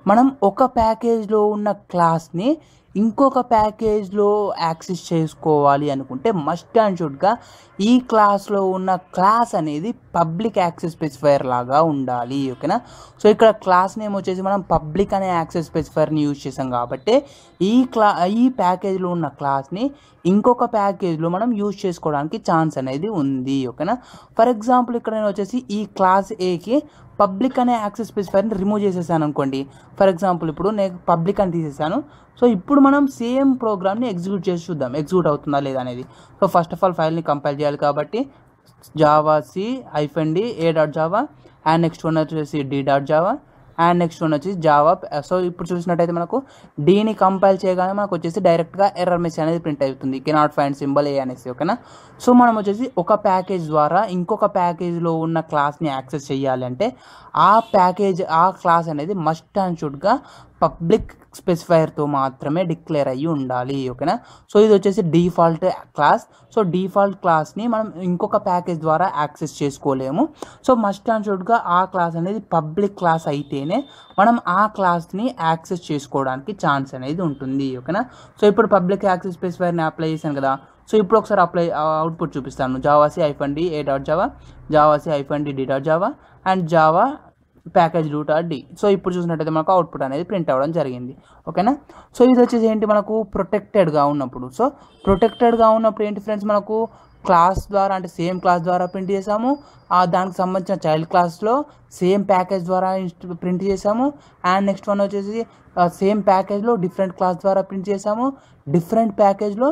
మనం ఒక ప్యాకేజ్లో ఉన్న క్లాస్ని ఇంకొక ప్యాకేజ్లో యాక్సెస్ చేసుకోవాలి అనుకుంటే మస్ట్ అండ్ షుడ్గా ఈ క్లాస్లో ఉన్న క్లాస్ అనేది పబ్లిక్ యాక్సెస్ స్పెసిఫైర్ లాగా ఉండాలి ఓకేనా సో ఇక్కడ క్లాస్ నేమ్ వచ్చేసి మనం పబ్లిక్ అనే యాక్సెస్ స్పెసిఫైర్ని యూజ్ చేసాం కాబట్టి ఈ క్లా ఈ ప్యాకేజ్లో ఉన్న క్లాస్ని ఇంకొక ప్యాకేజ్లో మనం యూజ్ చేసుకోవడానికి ఛాన్స్ అనేది ఉంది ఓకేనా ఫర్ ఎగ్జాంపుల్ ఇక్కడ నేను వచ్చేసి ఈ క్లాస్ ఏకి పబ్లిక్ అనే యాక్సెస్ స్పెసిఫైర్ని రిమూవ్ చేసేసాను అనుకోండి ఫర్ ఎగ్జాంపుల్ ఇప్పుడు నేను పబ్లిక్ అని తీసేసాను సో ఇప్పుడు మనం సేమ్ ప్రోగ్రామ్ని ఎగ్జిక్యూట్ చేసి చూద్దాం ఎగ్జిక్యూట్ అవుతుందా లేదా అనేది సో ఫస్ట్ ఆఫ్ ఆల్ ఫైల్ని కంపైల్ చేయాలి కాబట్టి javac hyphen D A dot Java and next one వచ్చేసి D dot Java and next one వచ్చేసి జావా సో ఇప్పుడు చూసినట్టయితే మనకు డీని కంపైల్ చేయగానే మనకు వచ్చేసి డైరెక్ట్గా ఎర్రర్ మెసేజ్ అనేది ప్రింట్ అవుతుంది కెనాట్ ఫైండ్ సింబల్ ఏ అనేసి ఓకేనా సో మనం వచ్చేసి ఒక ప్యాకేజ్ ద్వారా ఇంకొక ప్యాకేజ్లో ఉన్న క్లాస్ని యాక్సెస్ చేయాలి అంటే ఆ ప్యాకేజ్ ఆ క్లాస్ అనేది మస్ట్ అండ్ షుడ్గా పబ్లిక్ స్పెసిఫైర్తో మాత్రమే డిక్లేర్ అయ్యి ఉండాలి ఓకేనా సో ఇది వచ్చేసి డిఫాల్ట్ క్లాస్ సో డిఫాల్ట్ క్లాస్ని మనం ఇంకొక ప్యాకేజ్ ద్వారా యాక్సెస్ చేసుకోలేము సో మస్ట్ అండ్ షుడ్గా ఆ క్లాస్ అనేది పబ్లిక్ క్లాస్ అయితేనే మనం ఆ క్లాస్ని యాక్సెస్ చేసుకోవడానికి ఛాన్స్ అనేది ఉంటుంది ఓకేనా సో ఇప్పుడు పబ్లిక్ యాక్సెస్ స్పెసిఫైర్ని అప్లై చేశాను కదా సో ఇప్పుడు ఒకసారి అప్లై అవుట్పుట్ చూపిస్తాను javac hyphen D A dot java javac hyphen D D dot Java and java package root R D so ఇప్పుడు చూసినట్టయితే మనకు అవుట్పుట్ అనేది ప్రింట్ అవ్వడం జరిగింది ఓకేనా సో ఇది వచ్చేసి ఏంటి మనకు ప్రొటెక్టెడ్గా ఉన్నప్పుడు సో ప్రొటెక్టెడ్గా ఉన్నప్పుడు ఏంటి ఫ్రెండ్స్ మనకు క్లాస్ ద్వారా అంటే సేమ్ క్లాస్ ద్వారా ప్రింట్ చేసాము ఆ దానికి సంబంధించిన చైల్డ్ క్లాస్లో సేమ్ ప్యాకేజ్ ద్వారా ప్రింట్ చేసాము అండ్ నెక్స్ట్ వన్ వచ్చేసి సేమ్ ప్యాకేజ్లో డిఫరెంట్ క్లాస్ ద్వారా ప్రింట్ చేసాము డిఫరెంట్ ప్యాకేజ్లో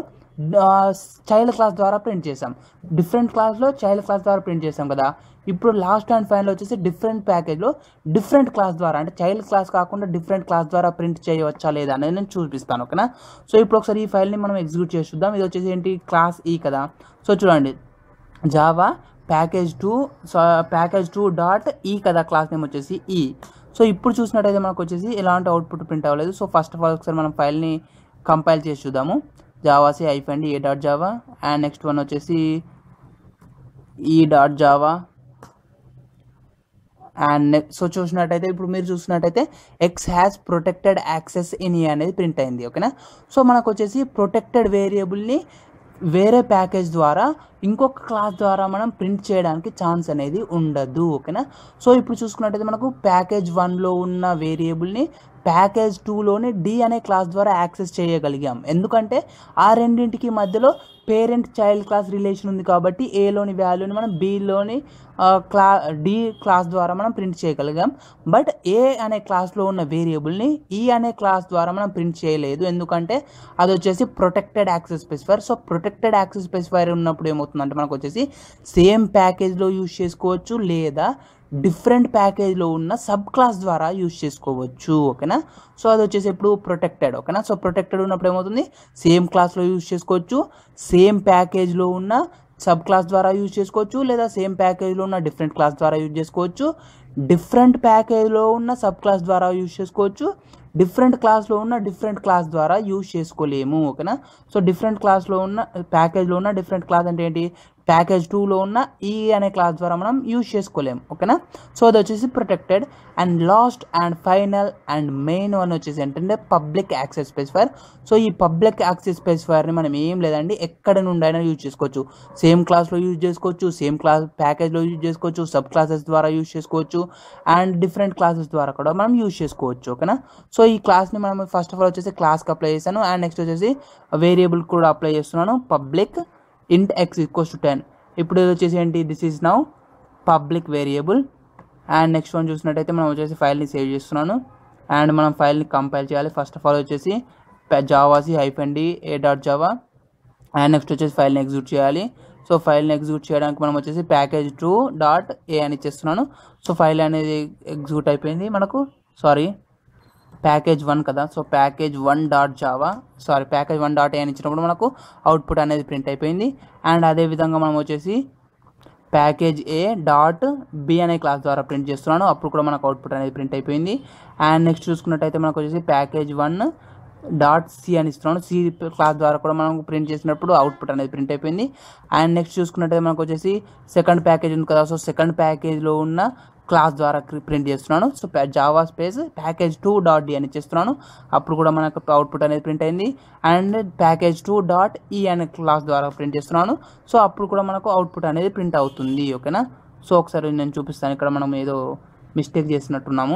చైల్డ్ క్లాస్ ద్వారా ప్రింట్ చేసాం డిఫరెంట్ క్లాస్లో చైల్డ్ క్లాస్ ద్వారా ప్రింట్ చేసాం కదా ఇప్పుడు లాస్ట్ అండ్ ఫైనల్ వచ్చేసి డిఫరెంట్ ప్యాకేజ్లో డిఫరెంట్ క్లాస్ ద్వారా అంటే చైల్డ్ క్లాస్ కాకుండా డిఫరెంట్ క్లాస్ ద్వారా ప్రింట్ చేయవచ్చా లేదా అనేది నేను చూపిస్తాను ఓకేనా సో ఇప్పుడు ఒకసారి ఈ ఫైల్ని మనం ఎగ్జిక్యూట్ చేసి చూద్దాం ఇది వచ్చేసి ఏంటి క్లాస్ ఈ కదా సో చూడండి Java package two so package two dot E కదా క్లాస్ నేమ్ వచ్చేసి ఈ సో ఇప్పుడు చూసినట్టయితే మనకు వచ్చేసి ఎలాంటి అవుట్పుట్ ప్రింట్ అవ్వలేదు సో ఫస్ట్ ఆఫ్ ఆల్ ఒకసారి మనం ఫైల్ని కంపైల్ చేసి చూద్దాము జావాసి అయిపోయింది A dot Java and next one వచ్చేసి E dot Java and so చూసినట్టయితే ఇప్పుడు మీరు చూసినట్టయితే X has protected access in E అనేది ప్రింట్ అయింది ఓకేనా సో మనకు వచ్చేసి ప్రొటెక్టెడ్ వేరియబుల్ని వేరే ప్యాకేజ్ ద్వారా ఇంకొక క్లాస్ ద్వారా మనం ప్రింట్ చేయడానికి ఛాన్స్ అనేది ఉండదు ఓకేనా సో ఇప్పుడు చూసుకున్నట్టయితే మనకు ప్యాకేజ్ వన్లో ఉన్న వేరియబుల్ని ప్యాకేజ్ టూలోని డి అనే క్లాస్ ద్వారా యాక్సెస్ చేయగలిగాం ఎందుకంటే ఆ రెండింటికి మధ్యలో పేరెంట్ చైల్డ్ క్లాస్ రిలేషన్ ఉంది కాబట్టి ఏలోని వాల్యూని మనం బిలోని క్లా డి క్లాస్ ద్వారా మనం ప్రింట్ చేయగలిగాం బట్ ఏ అనే క్లాస్లో ఉన్న వేరియబుల్ని ఈ అనే క్లాస్ ద్వారా మనం ప్రింట్ చేయలేదు ఎందుకంటే అది వచ్చేసి protected access specifier so protected access specifier ఉన్నప్పుడు ఏమవుతుందంటే మనకు వచ్చేసి సేమ్ ప్యాకేజ్లో యూజ్ చేసుకోవచ్చు లేదా డిఫరెంట్ ప్యాకేజ్లో ఉన్న సబ్ క్లాస్ ద్వారా యూజ్ చేసుకోవచ్చు ఓకేనా సో అది వచ్చేసి ఇప్పుడు ప్రొటెక్టెడ్ ఓకేనా సో ప్రొటెక్టెడ్ ఉన్నప్పుడు ఏమవుతుంది సేమ్ క్లాస్లో యూజ్ చేసుకోవచ్చు సేమ్ ప్యాకేజ్లో ఉన్న సబ్ క్లాస్ ద్వారా యూజ్ చేసుకోవచ్చు లేదా సేమ్ ప్యాకేజ్లో ఉన్న డిఫరెంట్ క్లాస్ ద్వారా యూజ్ చేసుకోవచ్చు డిఫరెంట్ ప్యాకేజ్లో ఉన్న సబ్ క్లాస్ ద్వారా యూజ్ చేసుకోవచ్చు డిఫరెంట్ క్లాస్లో ఉన్న డిఫరెంట్ క్లాస్ ద్వారా యూజ్ చేసుకోలేము ఓకేనా సో డిఫరెంట్ క్లాస్లో ఉన్న ప్యాకేజ్లో ఉన్న డిఫరెంట్ క్లాస్ అంటే ఏంటి ప్యాకేజ్ టూలో ఉన్న ఈ అనే క్లాస్ ద్వారా మనం యూజ్ చేసుకోలేము ఓకేనా సో అది వచ్చేసి protected and last and final and main one వచ్చేసి ఏంటంటే పబ్లిక్ యాక్సెస్ స్పెసిఫైర్ సో ఈ పబ్లిక్ యాక్సెస్ స్పెసిఫైర్ని మనం ఏం లేదండి ఎక్కడ నుండి అయినా యూజ్ చేసుకోవచ్చు సేమ్ క్లాస్లో యూజ్ చేసుకోవచ్చు సేమ్ క్లాస్ ప్యాకేజ్లో యూజ్ చేసుకోవచ్చు సబ్ క్లాసెస్ ద్వారా యూజ్ చేసుకోవచ్చు అండ్ డిఫరెంట్ క్లాసెస్ ద్వారా కూడా మనం యూజ్ చేసుకోవచ్చు ఓకేనా సో ఈ క్లాస్ని మనం ఫస్ట్ ఆఫ్ ఆల్ వచ్చేసి క్లాస్కి అప్లై చేశాను అండ్ నెక్స్ట్ వచ్చేసి వేరియబుల్ కూడా అప్లై చేస్తున్నాను public int X equals to ten ఇప్పుడు ఇది వచ్చేసి ఏంటి this is now public variable and next one చూసినట్టయితే మనం వచ్చేసి ఫైల్ని సేవ్ చేస్తున్నాను అండ్ మనం ఫైల్ని కంపైల్ చేయాలి ఫస్ట్ ఆఫ్ ఆల్ వచ్చేసి javac hyphen D A dot Java and next వచ్చేసి ఫైల్ని ఎగ్జిక్యూట్ చేయాలి సో ఫైల్ని ఎగ్జిక్యూట్ చేయడానికి మనం వచ్చేసి ప్యాకేజ్ టూ డాట్ ఏ అని ఇచ్చేస్తున్నాను సో ఫైల్ అనేది ఎగ్జిక్యూట్ అయిపోయింది మనకు సారీ ప్యాకేజ్ వన్ కదా so package one dot java sorry package one dot A అని ఇచ్చినప్పుడు మనకు అవుట్పుట్ అనేది ప్రింట్ అయిపోయింది అండ్ అదే విధంగా మనం వచ్చేసి ప్యాకేజ్ ఏ డాట్ బి అనే క్లాస్ ద్వారా ప్రింట్ చేస్తున్నాను అప్పుడు కూడా మనకు అవుట్పుట్ అనేది ప్రింట్ అయిపోయింది అండ్ నెక్స్ట్ చూసుకున్నట్టయితే మనకు వచ్చేసి ప్యాకేజ్ వన్ డాట్ సి అని ఇస్తున్నాను సి క్లాస్ ద్వారా కూడా మనం ప్రింట్ చేసినప్పుడు అవుట్పుట్ అనేది ప్రింట్ అయిపోయింది అండ్ నెక్స్ట్ చూసుకున్నట్టయితే మనకు వచ్చేసి సెకండ్ ప్యాకేజ్ ఉంది కదా సో సెకండ్ ప్యాకేజ్లో ఉన్న క్లాస్ ద్వారా ప్రింట్ చేస్తున్నాను so Java space package two dot D అని ఇచ్చేస్తున్నాను అప్పుడు కూడా మనకు అవుట్పుట్ అనేది ప్రింట్ అయింది అండ్ ప్యాకేజ్ టూ డాట్ ఈ అనే క్లాస్ ద్వారా ప్రింట్ చేస్తున్నాను సో అప్పుడు కూడా మనకు అవుట్పుట్ అనేది ప్రింట్ అవుతుంది ఓకేనా సో ఒకసారి నేను చూపిస్తాను ఇక్కడ మనం ఏదో మిస్టేక్ చేసినట్టున్నాము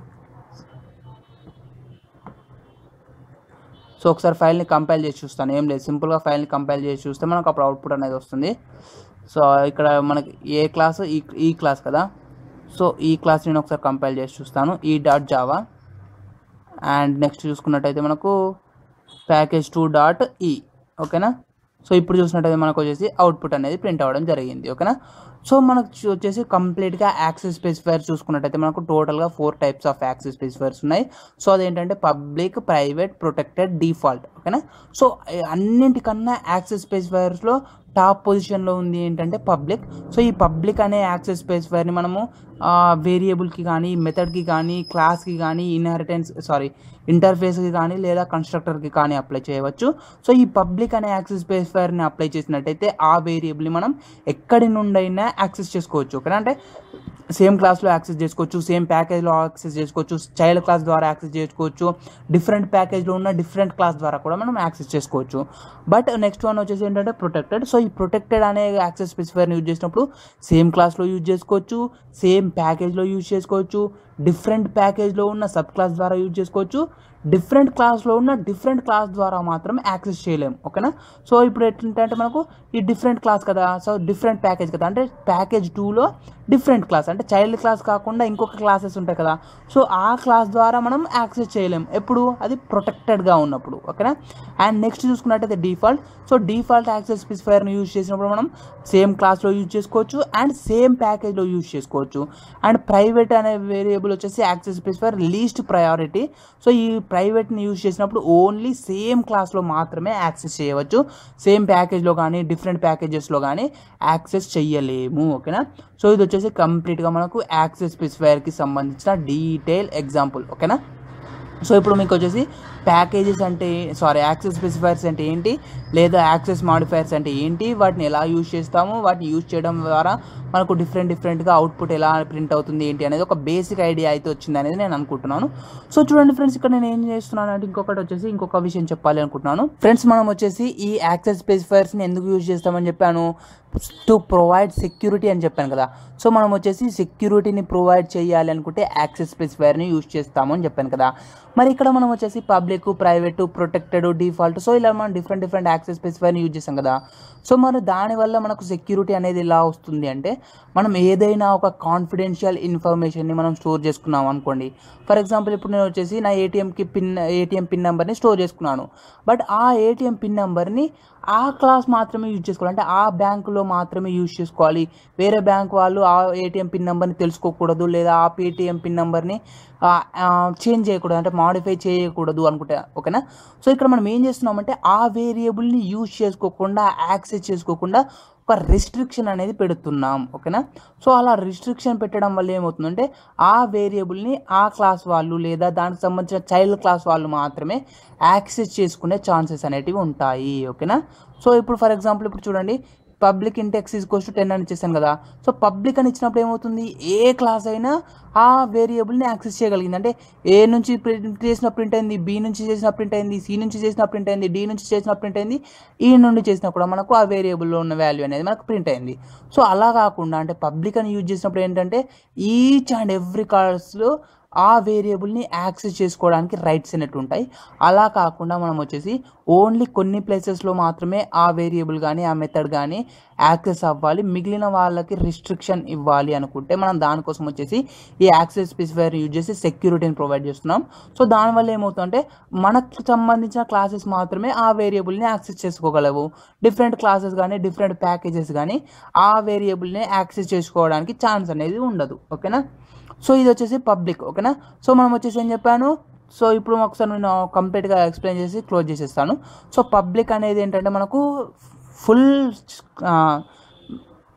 సో ఒకసారి ఫైల్ని కంపైల్ చేసి చూస్తాను ఏం లేదు సింపుల్గా ఫైల్ని కంపైల్ చేసి చూస్తే మనకు అప్పుడు అవుట్పుట్ అనేది వస్తుంది సో ఇక్కడ మనకి ఏ క్లాస్ ఈ ఈ క్లాస్ కదా సో ఈ క్లాస్ నేను ఒకసారి కంపైల్ చేసి చూస్తాను ఈ డాట్ జావా అండ్ నెక్స్ట్ చూసుకున్నట్టయితే మనకు ప్యాకేజ్ టూ డాట్ ఈ ఓకేనా సో ఇప్పుడు చూసినట్టయితే మనకు వచ్చేసి అవుట్పుట్ అనేది ప్రింట్ అవ్వడం జరిగింది ఓకేనా సో మనకు చూ- వచ్చేసి కంప్లీట్గా యాక్సెస్ స్పెసిఫైర్ చూసుకున్నట్టయితే మనకు టోటల్గా four types of access specifiers ఉన్నాయి సో అదేంటంటే పబ్లిక్ ప్రైవేట్ ప్రొటెక్టెడ్ డిఫాల్ట్ ఓకేనా సో ఏ- అన్నింటికన్నా యాక్సెస్ స్పెసిఫైర్స్లో టాప్ పొజిషన్లో ఉంది ఏంటంటే పబ్లిక్ సో ఈ పబ్లిక్ అనే యాక్సెస్ స్పెసిఫైర్ని మనము వేరియబుల్కి కానీ మెథడ్కి కానీ క్లాస్కి కానీ ఇన్హెరిటెన్స్ సారీ ఇంటర్ఫేస్కి కానీ లేదా కన్స్ట్రక్టర్కి కానీ అప్లై చేయవచ్చు సో ఈ పబ్లిక్ అనే యాక్సెస్ స్పెసిఫైర్ని అప్లై చేసినట్టయితే ఆ వేరియబుల్ని మనం ఎక్కడి నుండైనా యాక్సెస్ చేసుకోవచ్చు ఓకేనా అంటే సేమ్ క్లాస్లో యాక్సెస్ చేసుకోవచ్చు సేమ్ ప్యాకేజ్లో యాక్సెస్ చేసుకోవచ్చు చైల్డ్ క్లాస్ ద్వారా యాక్సెస్ చేసుకోవచ్చు డిఫరెంట్ ప్యాకేజ్లో ఉన్న డిఫరెంట్ క్లాస్ ద్వారా కూడా మనం యాక్సెస్ చేసుకోవచ్చు బట్ నెక్స్ట్ వన్ వచ్చేసి ఏంటంటే ప్రొటెక్టెడ్ సో ఈ ప్రొటెక్టెడ్ అనే యాక్సెస్ స్పెసిఫైర్ని యూజ్ చేసినప్పుడు సేమ్ క్లాస్లో యూజ్ చేసుకోవచ్చు సేమ్ ప్యాకేజ్లో యూజ్ చేసుకోవచ్చు డిఫరెంట్ ప్యాకేజ్లో ఉన్న సబ్ క్లాస్ ద్వారా యూజ్ చేసుకోవచ్చు డిఫరెంట్ క్లాస్లో ఉన్న డిఫరెంట్ క్లాస్ ద్వారా మాత్రం యాక్సెస్ చేయలేము ఓకేనా సో ఇప్పుడు ఎట్లుంటే మనకు ఈ డిఫరెంట్ క్లాస్ కదా సో డిఫరెంట్ ప్యాకేజ్ కదా అంటే ప్యాకేజ్ టూలో డిఫరెంట్ క్లాస్ అంటే చైల్డ్ క్లాస్ కాకుండా ఇంకొక క్లాసెస్ ఉంటాయి కదా సో ఆ క్లాస్ ద్వారా మనం యాక్సెస్ చేయలేం ఎప్పుడు అది ప్రొటెక్టెడ్గా ఉన్నప్పుడు ఓకేనా అండ్ నెక్స్ట్ చూసుకున్నట్టయితే డిఫాల్ట్ సో డిఫాల్ట్ యాక్సెస్ స్పెసిఫైర్ని యూజ్ చేసినప్పుడు మనం సేమ్ క్లాస్లో యూజ్ చేసుకోవచ్చు అండ్ సేమ్ ప్యాకేజ్లో యూజ్ చేసుకోవచ్చు అండ్ ప్రైవేట్ అనే వేరియబుల్ వచ్చేసి access specifier least priority so ఈ ప్రైవేట్ని యూజ్ చేసినప్పుడు ఓన్లీ సేమ్ క్లాస్లో మాత్రమే యాక్సెస్ చేయవచ్చు సేమ్ ప్యాకేజ్లో కానీ డిఫరెంట్ ప్యాకేజెస్లో కానీ యాక్సెస్ చెయ్యలేము ఓకేనా సో ఇది వచ్చేసి కంప్లీట్గా మనకు యాక్సెస్ స్పెసిఫైర్కి సంబంధించిన డీటెయిల్ ఎగ్జాంపుల్ ఓకేనా సో ఇప్పుడు మీకు వచ్చేసి ప్యాకేజెస్ అంటే సారీ యాక్సెస్ స్పెసిఫైర్స్ అంటే ఏంటి లేదా యాక్సెస్ మాడిఫైర్స్ అంటే ఏంటి వాటిని ఎలా యూజ్ చేస్తాము వాటిని యూజ్ చేయడం ద్వారా మనకు డిఫరెంట్ డిఫరెంట్గా అవుట్పుట్ ఎలా ప్రింట్ అవుతుంది ఏంటి అనేది ఒక బేసిక్ ఐడియా అయితే వచ్చింది అనేది నేను అనుకుంటున్నాను సో చూడండి ఫ్రెండ్స్ ఇక్కడ నేను ఏం చేస్తున్నాను అంటే ఇంకొకటి వచ్చేసి ఇంకొక విషయం చెప్పాలి అనుకుంటున్నాను ఫ్రెండ్స్ మనం వచ్చేసి ఈ యాక్సెస్ స్పెసిఫైర్స్ని ఎందుకు యూజ్ చేస్తామని చెప్పాను టు ప్రొవైడ్ సెక్యూరిటీ అని చెప్పాను కదా సో మనం వచ్చేసి సెక్యూరిటీని ప్రొవైడ్ చేయాలి అనుకుంటే యాక్సెస్ స్పెసిఫైర్ని యూజ్ చేస్తాము అని చెప్పాను కదా మరి ఇక్కడ మనం వచ్చేసి public private protected default so ఇలా మనం డిఫరెంట్ డిఫరెంట్ యాక్సెస్ స్పెసిఫైర్ని యూజ్ చేస్తాం కదా సో మరి దానివల్ల మనకు సెక్యూరిటీ అనేది ఎలా వస్తుంది అంటే మనం ఏదైనా ఒక కాన్ఫిడెన్షియల్ ఇన్ఫర్మేషన్ని మనం స్టోర్ చేసుకున్నాం అనుకోండి ఫర్ ఎగ్జాంపుల్ ఇప్పుడు నేను వచ్చేసి నా ఏటీఎంకి పిన్ ఏటీఎం పిన్ నెంబర్ని స్టోర్ చేసుకున్నాను బట్ ఆ ఏటీఎం పిన్ నెంబర్ని ఆ క్లాస్ మాత్రమే యూజ్ చేసుకోవాలి అంటే ఆ బ్యాంకులో మాత్రమే యూజ్ చేసుకోవాలి వేరే బ్యాంక్ వాళ్ళు ఆ ఏటీఎం పిన్ నెంబర్ని తెలుసుకోకూడదు లేదా ఆ పేటిఎం పిన్ నెంబర్ని చేంజ్ చేయకూడదు అంటే మాడిఫై చేయకూడదు అనుకుంటా ఓకేనా సో ఇక్కడ మనం ఏం చేస్తున్నామంటే ఆ వేరియబుల్ని యూజ్ చేసుకోకుండా యాక్సెస్ చేసుకోకుండా ఒక రెస్ట్రిక్షన్ అనేది పెడుతున్నాం ఓకేనా సో అలా రిస్ట్రిక్షన్ పెట్టడం వల్ల ఏమవుతుందంటే ఆ వేరియబుల్ని ఆ క్లాస్ వాళ్ళు లేదా దానికి సంబంధించిన చైల్డ్ క్లాస్ వాళ్ళు మాత్రమే యాక్సెస్ చేసుకునే ఛాన్సెస్ అనేటివి ఉంటాయి ఓకేనా సో ఇప్పుడు ఫర్ ఎగ్జాంపుల్ ఇప్పుడు చూడండి పబ్లిక్ ఇంటెక్స్ ఈజ్ కోస్ట్ టెన్ అని ఇచ్చేసాను కదా సో పబ్లిక్ అని ఇచ్చినప్పుడు ఏమవుతుంది ఏ క్లాస్ అయినా ఆ వేరియబుల్ని యాక్సెస్ చేయగలిగింది అంటే ఏ నుంచి ప్రింట్ చేసిన ప్రింట్ అయింది బి నుంచి చేసిన ప్రింట్ అయింది సి నుంచి చేసిన ప్రింట్ అయింది డి నుంచి చేసిన ప్రింట్ అయింది ఈ నుండి చేసినా కూడా మనకు ఆ వేరియబుల్లో ఉన్న వాల్యూ అనేది మనకు ప్రింట్ అయింది సో అలా కాకుండా అంటే పబ్లిక్ అని యూజ్ చేసినప్పుడు ఏంటంటే ఈచ్ అండ్ ఎవ్రీ కార్డ్స్లో ఆ వేరియబుల్ని యాక్సెస్ చేసుకోవడానికి రైట్స్ అనేవి ఉంటాయి అలా కాకుండా మనం వచ్చేసి ఓన్లీ కొన్ని ప్లేసెస్లో మాత్రమే ఆ వేరియబుల్ కానీ ఆ మెథడ్ కానీ యాక్సెస్ అవ్వాలి మిగిలిన వాళ్ళకి రిస్ట్రిక్షన్ ఇవ్వాలి అనుకుంటే మనం దానికోసం వచ్చేసి ఈ యాక్సెస్ స్పెసిఫైర్ యూజ్ చేసి సెక్యూరిటీని ప్రొవైడ్ చేస్తున్నాం సో దానివల్ల ఏమవుతుందంటే మనకు సంబంధించిన క్లాసెస్ మాత్రమే ఆ వేరియబుల్ని యాక్సెస్ చేసుకోగలవు డిఫరెంట్ క్లాసెస్ కానీ డిఫరెంట్ ప్యాకేజెస్ కానీ ఆ వేరియబుల్ని యాక్సెస్ చేసుకోవడానికి ఛాన్స్ అనేది ఉండదు ఓకేనా సో ఇది వచ్చేసి పబ్లిక్ ఓకేనా సో మనం వచ్చేసి ఏం చెప్పాను సో ఇప్పుడు ఒకసారి నేను కంప్లీట్గా ఎక్స్ప్లెయిన్ చేసి క్లోజ్ చేసేస్తాను సో పబ్లిక్ అనేది ఏంటంటే మనకు full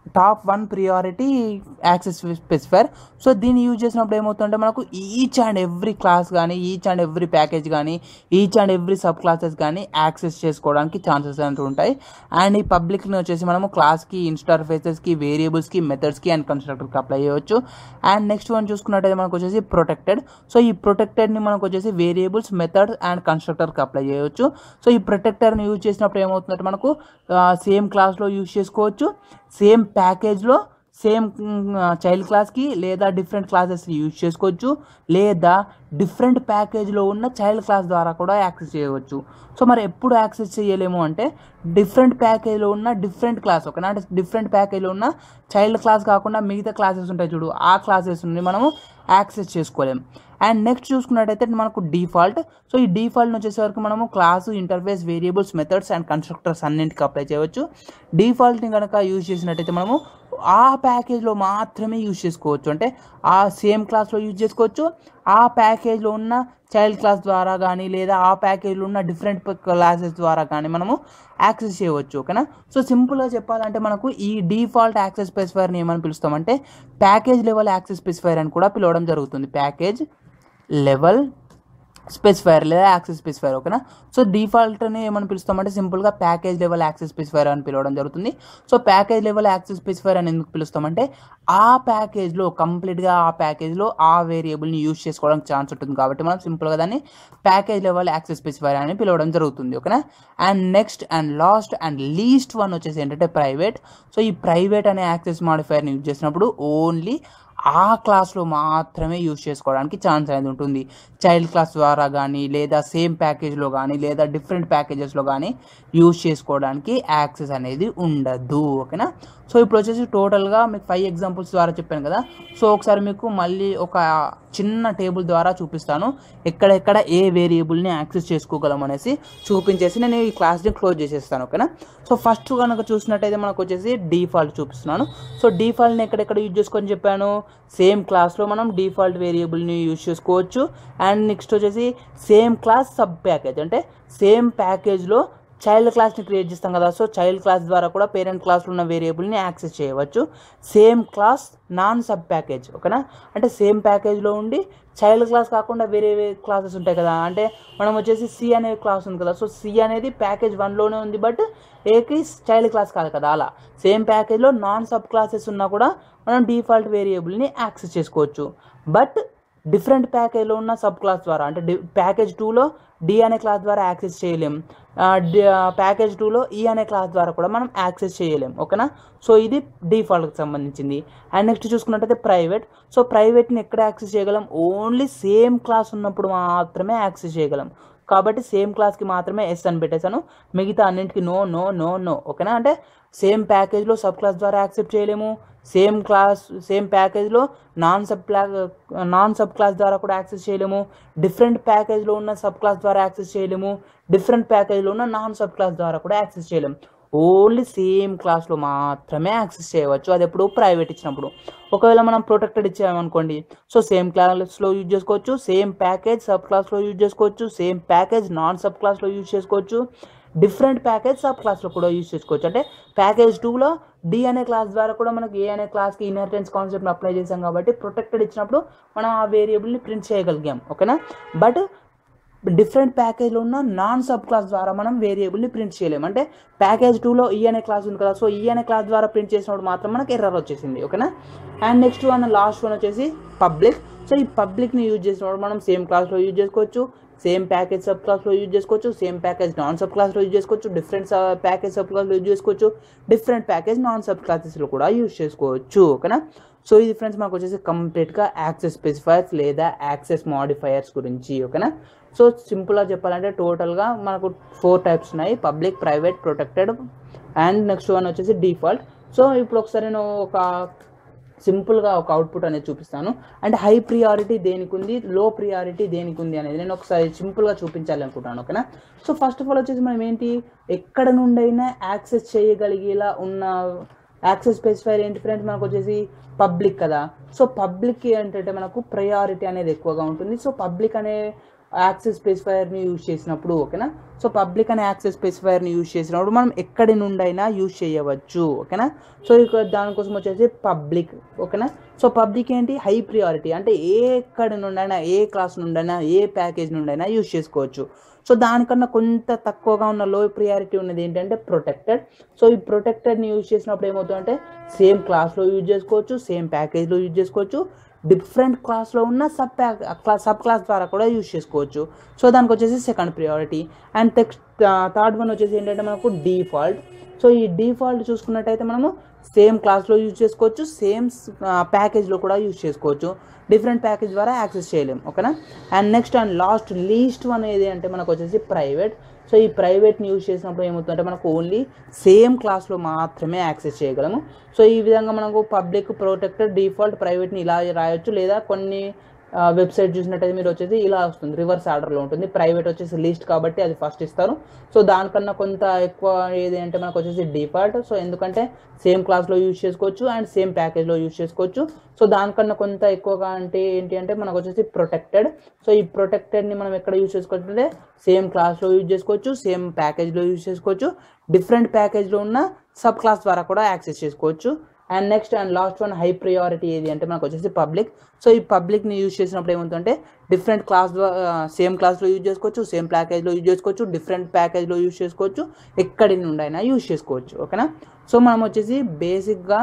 top one priority access specifier so దీన్ని యూజ్ చేసినప్పుడు ఏమవుతుందంటే మనకు ఈచ్ అండ్ ఎవ్రీ క్లాస్ కానీ ఈచ్ అండ్ ఎవ్రీ ప్యాకేజ్ కానీ each and every sub classes కానీ యాక్సెస్ చేసుకోవడానికి ఛాన్సెస్ అంటూ ఉంటాయి అండ్ ఈ పబ్లిక్ని వచ్చేసి మనము క్లాస్కి ఇన్స్టర్ఫేసెస్కి వేరియబుల్స్కి మెథడ్స్కి అండ్ కన్స్ట్రక్టర్కి అప్లై చేయవచ్చు అండ్ నెక్స్ట్ వన్ చూసుకున్నట్టయితే మనకు వచ్చేసి ప్రొటెక్టెడ్ సో ఈ ప్రొటెక్టెడ్ని మనకు వచ్చేసి వేరియబుల్స్ మెథడ్స్ అండ్ కన్స్ట్రక్టర్కి అప్లై చేయవచ్చు సో ఈ ప్రొటెక్టర్ని యూజ్ చేసినప్పుడు ఏమవుతుందంటే మనకు సేమ్ క్లాస్లో యూజ్ చేసుకోవచ్చు సేమ్ ప్యాకేజ్లో సేమ్ చైల్డ్ క్లాస్కి లేదా డిఫరెంట్ క్లాసెస్ని యూజ్ చేసుకోవచ్చు లేదా డిఫరెంట్ ప్యాకేజ్లో ఉన్న చైల్డ్ క్లాస్ ద్వారా కూడా యాక్సెస్ చేయవచ్చు సో మరి ఎప్పుడు యాక్సెస్ చేయలేము అంటే డిఫరెంట్ ప్యాకేజ్లో ఉన్న డిఫరెంట్ క్లాస్ ఓకేనా అంటే డిఫరెంట్ ప్యాకేజ్లో ఉన్న చైల్డ్ క్లాస్ కాకుండా మిగతా క్లాసెస్ ఉంటాయి చూడు ఆ క్లాసెస్ నుండి మనము యాక్సెస్ చేసుకోలేము అండ్ నెక్స్ట్ చూసుకున్నట్టయితే మనకు డిఫాల్ట్ సో ఈ డిఫాల్ట్ వచ్చేసరికి మనము class interface variables methods and constructors అన్నింటికి అప్లై చేయవచ్చు డిఫాల్ట్ని కనుక యూజ్ చేసినట్టయితే మనము ఆ ప్యాకేజ్లో మాత్రమే యూజ్ చేసుకోవచ్చు అంటే ఆ సేమ్ క్లాస్లో యూజ్ చేసుకోవచ్చు ఆ ప్యాకేజ్లో ఉన్న చైల్డ్ క్లాస్ ద్వారా కానీ లేదా ఆ ప్యాకేజ్లో ఉన్న డిఫరెంట్ క్లాసెస్ ద్వారా కానీ మనము యాక్సెస్ చేయవచ్చు ఓకేనా సో సింపుల్గా చెప్పాలంటే మనకు ఈ డిఫాల్ట్ యాక్సెస్ స్పెసిఫైర్ని ఏమని పిలుస్తామంటే ప్యాకేజ్ లెవెల్ యాక్సెస్ స్పెసిఫైర్ అని కూడా పిలవడం జరుగుతుంది ప్యాకేజ్ లెవెల్ స్పెసిఫైర్ లేదా యాక్సెస్ స్పెసిఫైర్ ఓకేనా సో డిఫాల్ట్ని ఏమని పిలుస్తామంటే సింపుల్గా ప్యాకేజ్ లెవెల్ యాక్సెస్ స్పెసిఫైర్ అని పిలవడం జరుగుతుంది so package level access specifier అని ఎందుకు పిలుస్తామంటే ఆ ప్యాకేజ్లో కంప్లీట్గా ఆ ప్యాకేజ్లో ఆ వేరియబుల్ని యూజ్ చేసుకోవడానికి ఛాన్స్ ఉంటుంది కాబట్టి మనం సింపుల్గా దాన్ని ప్యాకేజ్ లెవెల్ యాక్సెస్ స్పెసిఫైర్ అని పిలవడం జరుగుతుంది ఓకేనా and next and last and least one వచ్చేసి ఏంటంటే ప్రైవేట్ సో ఈ ప్రైవేట్ అనే యాక్సెస్ మాడిఫైర్ని యూజ్ చేసినప్పుడు ఓన్లీ ఆ క్లాస్లో మాత్రమే యూజ్ చేసుకోవడానికి ఛాన్స్ అనేది ఉంటుంది చైల్డ్ క్లాస్ ద్వారా కానీ లేదా సేమ్ ప్యాకేజ్లో కానీ లేదా డిఫరెంట్ ప్యాకేజెస్లో కానీ యూజ్ చేసుకోవడానికి యాక్సెస్ అనేది ఉండదు ఓకేనా సో ఇప్పుడు వచ్చేసి టోటల్గా మీకు ఫైవ్ ఎగ్జాంపుల్స్ ద్వారా చెప్పాను కదా సో ఒకసారి మీకు మళ్ళీ ఒక చిన్న టేబుల్ ద్వారా చూపిస్తాను ఎక్కడెక్కడ ఏ వేరియబుల్ని యాక్సెస్ చేసుకోగలం అనేసి చూపించేసి నేను ఈ క్లాస్ని క్లోజ్ చేసేస్తాను ఓకేనా సో ఫస్ట్ కనుక చూసినట్టయితే మనకు వచ్చేసి డిఫాల్ట్ చూపిస్తున్నాను సో డిఫాల్ట్ని ఎక్కడెక్కడ యూజ్ చేసుకొని చెప్పాను సేమ్ క్లాస్లో మనం డిఫాల్ట్ వేరియబుల్ని యూజ్ చేసుకోవచ్చు అండ్ నెక్స్ట్ వచ్చేసి సేమ్ క్లాస్ సబ్ ప్యాకేజ్ అంటే సేమ్ ప్యాకేజ్లో చైల్డ్ క్లాస్ని క్రియేట్ చేస్తాం కదా సో చైల్డ్ క్లాస్ ద్వారా కూడా పేరెంట్ క్లాస్లో ఉన్న వేరియబుల్ని యాక్సెస్ చేయవచ్చు same class non sub package ఓకేనా అంటే సేమ్ ప్యాకేజ్లో ఉండి చైల్డ్ క్లాస్ కాకుండా వేరే వేరే క్లాసెస్ ఉంటాయి కదా అంటే మనం వచ్చేసి సి అనే క్లాస్ ఉంది కదా సో సి అనేది ప్యాకేజ్ వన్లోనే ఉంది బట్ ఏకి చైల్డ్ క్లాస్ కాదు కదా అలా సేమ్ ప్యాకేజ్లో నాన్ సబ్ క్లాసెస్ ఉన్నా కూడా మనం డిఫాల్ట్ వేరియబుల్ని యాక్సెస్ చేసుకోవచ్చు బట్ డిఫరెంట్ ప్యాకేజ్లో ఉన్న సబ్ క్లాస్ ద్వారా అంటే డి ప్యాకేజ్ టూలో డి అనే క్లాస్ ద్వారా యాక్సెస్ చేయలేం ప్యాకేజ్ టూలో ఈ అనే క్లాస్ ద్వారా కూడా మనం యాక్సెస్ చేయలేం ఓకేనా సో ఇది డిఫాల్ట్కి సంబంధించింది అండ్ నెక్స్ట్ చూసుకున్నట్టయితే ప్రైవేట్ సో ప్రైవేట్ని ఎక్కడ యాక్సెస్ చేయగలం ఓన్లీ సేమ్ క్లాస్ ఉన్నప్పుడు మాత్రమే యాక్సెస్ చేయగలం కాబట్టి సేమ్ క్లాస్కి మాత్రమే ఎస్ అని పెట్టేశాను మిగతా అన్నింటికి నో నో నో నో ఓకేనా అంటే సేమ్ ప్యాకేజ్లో సబ్ క్లాస్ ద్వారా యాక్సెప్ట్ చేయలేము సేమ్ క్లాస్ సేమ్ ప్యాకేజ్లో non sub class non sub class ద్వారా కూడా యాక్సెస్ చేయలేము డిఫరెంట్ ప్యాకేజ్లో ఉన్న సబ్ క్లాస్ ద్వారా యాక్సెస్ చేయలేము డిఫరెంట్ ప్యాకేజ్లో ఉన్న నాన్ సబ్ క్లాస్ ద్వారా కూడా యాక్సెస్ చేయలేము ఓన్లీ సేమ్ క్లాస్లో మాత్రమే యాక్సెస్ చేయవచ్చు అది ఎప్పుడు ప్రైవేట్ ఇచ్చినప్పుడు ఒకవేళ మనం ప్రొటెక్టెడ్ ఇచ్చామనుకోండి సో సేమ్ క్లాస్లో యూజ్ చేసుకోవచ్చు సేమ్ ప్యాకేజ్ సబ్ క్లాస్లో యూజ్ చేసుకోవచ్చు సేమ్ ప్యాకేజ్ నాన్ సబ్ క్లాస్లో యూజ్ చేసుకోవచ్చు డిఫరెంట్ ప్యాకేజ్ సబ్ క్లాస్లో కూడా యూజ్ చేసుకోవచ్చు అంటే ప్యాకేజ్ టూలో డి అనే క్లాస్ ద్వారా కూడా మనకి ఏ అనే క్లాస్కి ఇన్హెరిటెన్స్ కాన్సెప్ట్ని అప్లై చేసాం కాబట్టి ప్రొటెక్టెడ్ ఇచ్చినప్పుడు మనం ఆ వేరియబుల్ని ప్రింట్ చేయగలిగాం ఓకేనా బట్ డిఫరెంట్ ప్యాకేజ్లో ఉన్న నాన్ సబ్ క్లాస్ ద్వారా మనం వేరియబుల్ని ప్రింట్ చేయలేము అంటే ప్యాకేజ్ టూలో ఈ అనే క్లాస్ ఉంది కదా సో ఈ అనే క్లాస్ ద్వారా ప్రింట్ చేసినప్పుడు మాత్రం మనకి ఎర్రర్ వచ్చేసింది ఓకేనా and next one last one వచ్చేసి పబ్లిక్ సో ఈ పబ్లిక్ని యూజ్ చేసినప్పుడు మనం సేమ్ క్లాస్లో యూజ్ చేసుకోవచ్చు సేమ్ ప్యాకేజ్ సబ్ క్లాస్లో యూజ్ చేసుకోవచ్చు సేమ్ ప్యాకేజ్ నాన్ సబ్ క్లాస్లో యూజ్ చేసుకోవచ్చు డిఫరెంట్ ప్యాకేజ్ సబ్ క్లాస్లో యూజ్ చేసుకోవచ్చు డిఫరెంట్ ప్యాకేజ్ నాన్ సబ్ క్లాసెస్లో కూడా యూజ్ చేసుకోవచ్చు ఓకేనా సో ఇది ఫ్రెండ్స్ మనకు వచ్చేసి కంప్లీట్గా యాక్సెస్ స్పెసిఫైర్స్ లేదా యాక్సెస్ మాడిఫైయర్స్ గురించి ఓకేనా సో సింపుల్గా చెప్పాలంటే టోటల్గా మనకు ఫోర్ టైప్స్ ఉన్నాయి public private protected and next one వచ్చేసి డిఫాల్ట్ సో ఇప్పుడు ఒకసారి నేను ఒక సింపుల్గా ఒక అవుట్పుట్ అనేది చూపిస్తాను అంటే హై ప్రియారిటీ దేనికి ఉంది లో ప్రియారిటీ దేనికి ఉంది అనేది నేను ఒకసారి సింపుల్గా చూపించాలి అనుకుంటాను ఓకేనా సో ఫస్ట్ ఆఫ్ ఆల్ వచ్చేసి మనం ఏంటి ఎక్కడ నుండైనా యాక్సెస్ చేయగలిగేలా ఉన్న యాక్సెస్ స్పెసిఫైర్ ఏంటి ఫ్రెండ్స్ మనకు వచ్చేసి పబ్లిక్ కదా సో పబ్లిక్ ఏంటంటే మనకు ప్రయారిటీ అనేది ఎక్కువగా ఉంటుంది సో పబ్లిక్ అనే యాక్సెస్ స్పెసిఫైయర్ని యూజ్ చేసినప్పుడు ఓకేనా సో పబ్లిక్ అనే యాక్సెస్ స్పెసిఫైయర్ని యూజ్ చేసినప్పుడు మనం ఎక్కడి నుండైనా యూజ్ చేయవచ్చు ఓకేనా సో ఇక దానికోసం వచ్చేసి పబ్లిక్ ఓకేనా సో పబ్లిక్ ఏంటి హై ప్రియారిటీ అంటే ఏ ఎక్కడి నుండైనా ఏ క్లాస్ నుండైనా ఏ ప్యాకేజ్ నుండైనా యూజ్ చేసుకోవచ్చు సో దానికన్నా కొంత తక్కువగా ఉన్న లో ప్రియారిటీ ఉన్నది ఏంటంటే ప్రొటెక్టెడ్ సో ఈ ప్రొటెక్టెడ్ని యూజ్ చేసినప్పుడు ఏమవుతుందంటే సేమ్ క్లాస్లో యూజ్ చేసుకోవచ్చు సేమ్ ప్యాకేజ్లో యూజ్ చేసుకోవచ్చు డిఫరెంట్ క్లాస్లో ఉన్న sub pack class sub class ద్వారా కూడా యూజ్ చేసుకోవచ్చు సో దానికి వచ్చేసి second priority and next third one వచ్చేసి ఏంటంటే మనకు డిఫాల్ట్ సో ఈ డిఫాల్ట్ చూసుకున్నట్టయితే మనము సేమ్ క్లాస్లో యూజ్ చేసుకోవచ్చు సేమ్ ప్యాకేజ్లో కూడా యూజ్ చేసుకోవచ్చు డిఫరెంట్ ప్యాకేజ్ ద్వారా యాక్సెస్ చేయలేం ఓకేనా and next and last least one ఏది అంటే మనకు వచ్చేసి ప్రైవేట్ సో ఈ ప్రైవేట్ని యూజ్ చేసినప్పుడు ఏమవుతుందంటే మనకు ఓన్లీ సేమ్ క్లాస్లో మాత్రమే యాక్సెస్ చేయగలము సో ఈ విధంగా మనకు పబ్లిక్ ప్రొటెక్టెడ్ డిఫాల్ట్ ప్రైవేట్ని ఇలా రాయొచ్చు లేదా కొన్ని వెబ్సైట్ చూసినట్టయితే మీరు వచ్చేసి ఇలా వస్తుంది రివర్స్ ఆర్డర్లో ఉంటుంది ప్రైవేట్ వచ్చేసి లీస్ట్ కాబట్టి అది ఫస్ట్ ఇస్తారు సో దానికన్నా కొంత ఎక్కువ ఏది అంటే మనకు వచ్చేసి డిఫాల్ట్ సో ఎందుకంటే సేమ్ క్లాస్లో యూజ్ చేసుకోవచ్చు అండ్ సేమ్ ప్యాకేజ్లో యూజ్ చేసుకోవచ్చు సో దానికన్నా కొంత ఎక్కువగా అంటే ఏంటి అంటే మనకు వచ్చేసి ప్రొటెక్టెడ్ సో ఈ ప్రొటెక్టెడ్ని మనం ఎక్కడ యూజ్ చేసుకోవచ్చు అంటే సేమ్ క్లాస్లో యూజ్ చేసుకోవచ్చు సేమ్ ప్యాకేజ్లో యూజ్ చేసుకోవచ్చు డిఫరెంట్ ప్యాకేజ్లో ఉన్న సబ్ క్లాస్ ద్వారా కూడా యాక్సెస్ చేసుకోవచ్చు and next and last one high priority ఏది అంటే మనకు వచ్చేసి పబ్లిక్ సో ఈ పబ్లిక్ని యూజ్ చేసినప్పుడు ఏమవుతుందంటే డిఫరెంట్ క్లాస్ సేమ్ క్లాస్లో యూజ్ చేసుకోవచ్చు సేమ్ ప్యాకేజ్లో యూజ్ చేసుకోవచ్చు డిఫరెంట్ ప్యాకేజ్లో యూజ్ చేసుకోవచ్చు ఎక్కడి నుండైనా యూజ్ చేసుకోవచ్చు ఓకేనా సో మనం వచ్చేసి బేసిక్గా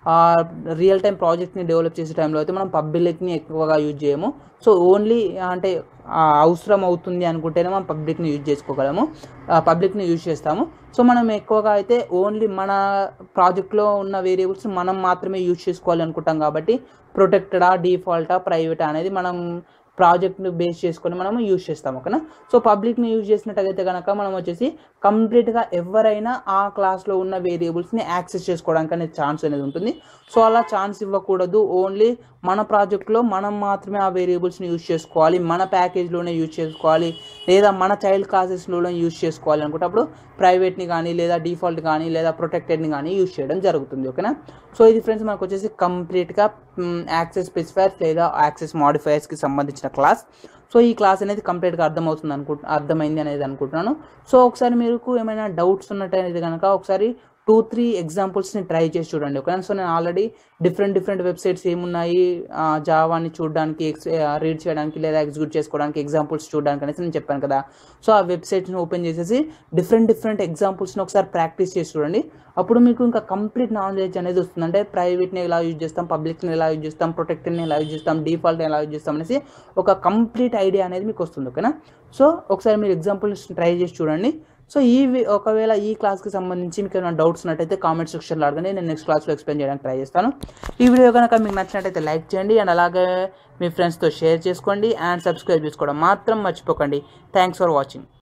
రియల్ టైం ప్రాజెక్ట్ని డెవలప్ చేసే టైంలో అయితే మనం పబ్లిక్ని ఎక్కువగా యూజ్ చేయము సో ఓన్లీ అంటే అవసరం అవుతుంది అనుకుంటేనే మనం పబ్లిక్ని యూజ్ చేసుకోగలము పబ్లిక్ని యూజ్ చేస్తాము సో మనం ఎక్కువగా అయితే ఓన్లీ మన ప్రాజెక్ట్లో ఉన్న వేరియబుల్స్ మనం మాత్రమే యూజ్ చేసుకోవాలి అనుకుంటాం కాబట్టి ప్రొటెక్టెడా డిఫాల్టా ప్రైవేటా అనేది మనం ప్రాజెక్ట్ని బేస్ చేసుకొని మనం యూజ్ చేస్తాం ఓకేనా సో పబ్లిక్ని యూజ్ చేసినట్టయితే కనుక మనం వచ్చేసి కంప్లీట్గా ఎవరైనా ఆ క్లాస్లో ఉన్న వేరియబుల్స్ని యాక్సెస్ చేసుకోవడానికి అనేది ఛాన్స్ అనేది ఉంటుంది సో అలా ఛాన్స్ ఇవ్వకూడదు ఓన్లీ మన ప్రాజెక్ట్లో మనం మాత్రమే ఆ వేరియబుల్స్ని యూజ్ చేసుకోవాలి మన ప్యాకేజ్లోనే యూజ్ చేసుకోవాలి లేదా మన చైల్డ్ క్లాసెస్లోనే యూజ్ చేసుకోవాలి అనుకున్నప్పుడు ప్రైవేట్ని కానీ లేదా డిఫాల్ట్ కానీ లేదా ప్రొటెక్టెడ్ని కానీ యూజ్ చేయడం జరుగుతుంది ఓకేనా సో ఇది ఫ్రెండ్స్ మనకు వచ్చేసి కంప్లీట్గా యాక్సెస్ స్పెసిఫైర్స్ లేదా యాక్సెస్ మాడిఫైయర్స్కి సంబంధించిన క్లాస్ సో ఈ క్లాస్ అనేది కంప్లీట్గా అర్థమవుతుంది అనుకు అర్థమైంది అనేది అనుకుంటున్నాను సో ఒకసారి మీకు ఏమైనా డౌట్స్ ఉన్నట్టయితే కనుక ఒకసారి టూ త్రీ ఎగ్జాంపుల్స్ని ట్రై చేసి చూడండి ఓకేనా సో నేను ఆల్రెడీ డిఫరెంట్ డిఫరెంట్ వెబ్సైట్స్ ఏమున్నాయి జావాని చూడడానికి రీడ్ చేయడానికి లేదా ఎగ్జిక్యూట్ చేసుకోవడానికి ఎగ్జాంపుల్స్ చూడడానికి అనేసి నేను చెప్పాను కదా సో ఆ వెబ్సైట్స్ని ఓపెన్ చేసేసి డిఫరెంట్ డిఫరెంట్ ఎగ్జాంపుల్స్ని ఒకసారి ప్రాక్టీస్ చేసి చూడండి అప్పుడు మీకు ఇంకా కంప్లీట్ నాలెడ్జ్ అనేది వస్తుంది అంటే ప్రైవేట్ని ఎలా యూజ్ చేస్తాం పబ్లిక్ని ఎలా యూజ్ చేస్తాం ప్రొటెక్టెడ్ని ఎలా యూజ్ చేస్తాం డిఫాల్ట్ని ఎలా యూజ్ చేస్తాం అనేసి ఒక కంప్లీట్ ఐడియా అనేది మీకు వస్తుంది ఓకేనా సో ఒకసారి మీరు ఎగ్జాంపుల్స్ ట్రై చేసి చూడండి సో ఈ వి- ఒకవేళ ఈ క్లాస్కి సంబంధించి మీకు ఏమైనా డౌట్స్ ఉన్నట్టయితే కామెంట్ సెక్షన్లో అడగండి నేను నెక్స్ట్ క్లాస్లో ఎక్స్ప్లెయిన్ చేయడానికి ట్రై చేస్తాను ఈ వీడియో కనుక మీకు నచ్చినట్టయితే లైక్ చేయండి అండ్ అలాగే మీ ఫ్రెండ్స్తో షేర్ చేసుకోండి అండ్ సబ్స్క్రైబ్ చేసుకోవడం మాత్రం మర్చిపోకండి థ్యాంక్స్ ఫర్ వాచింగ్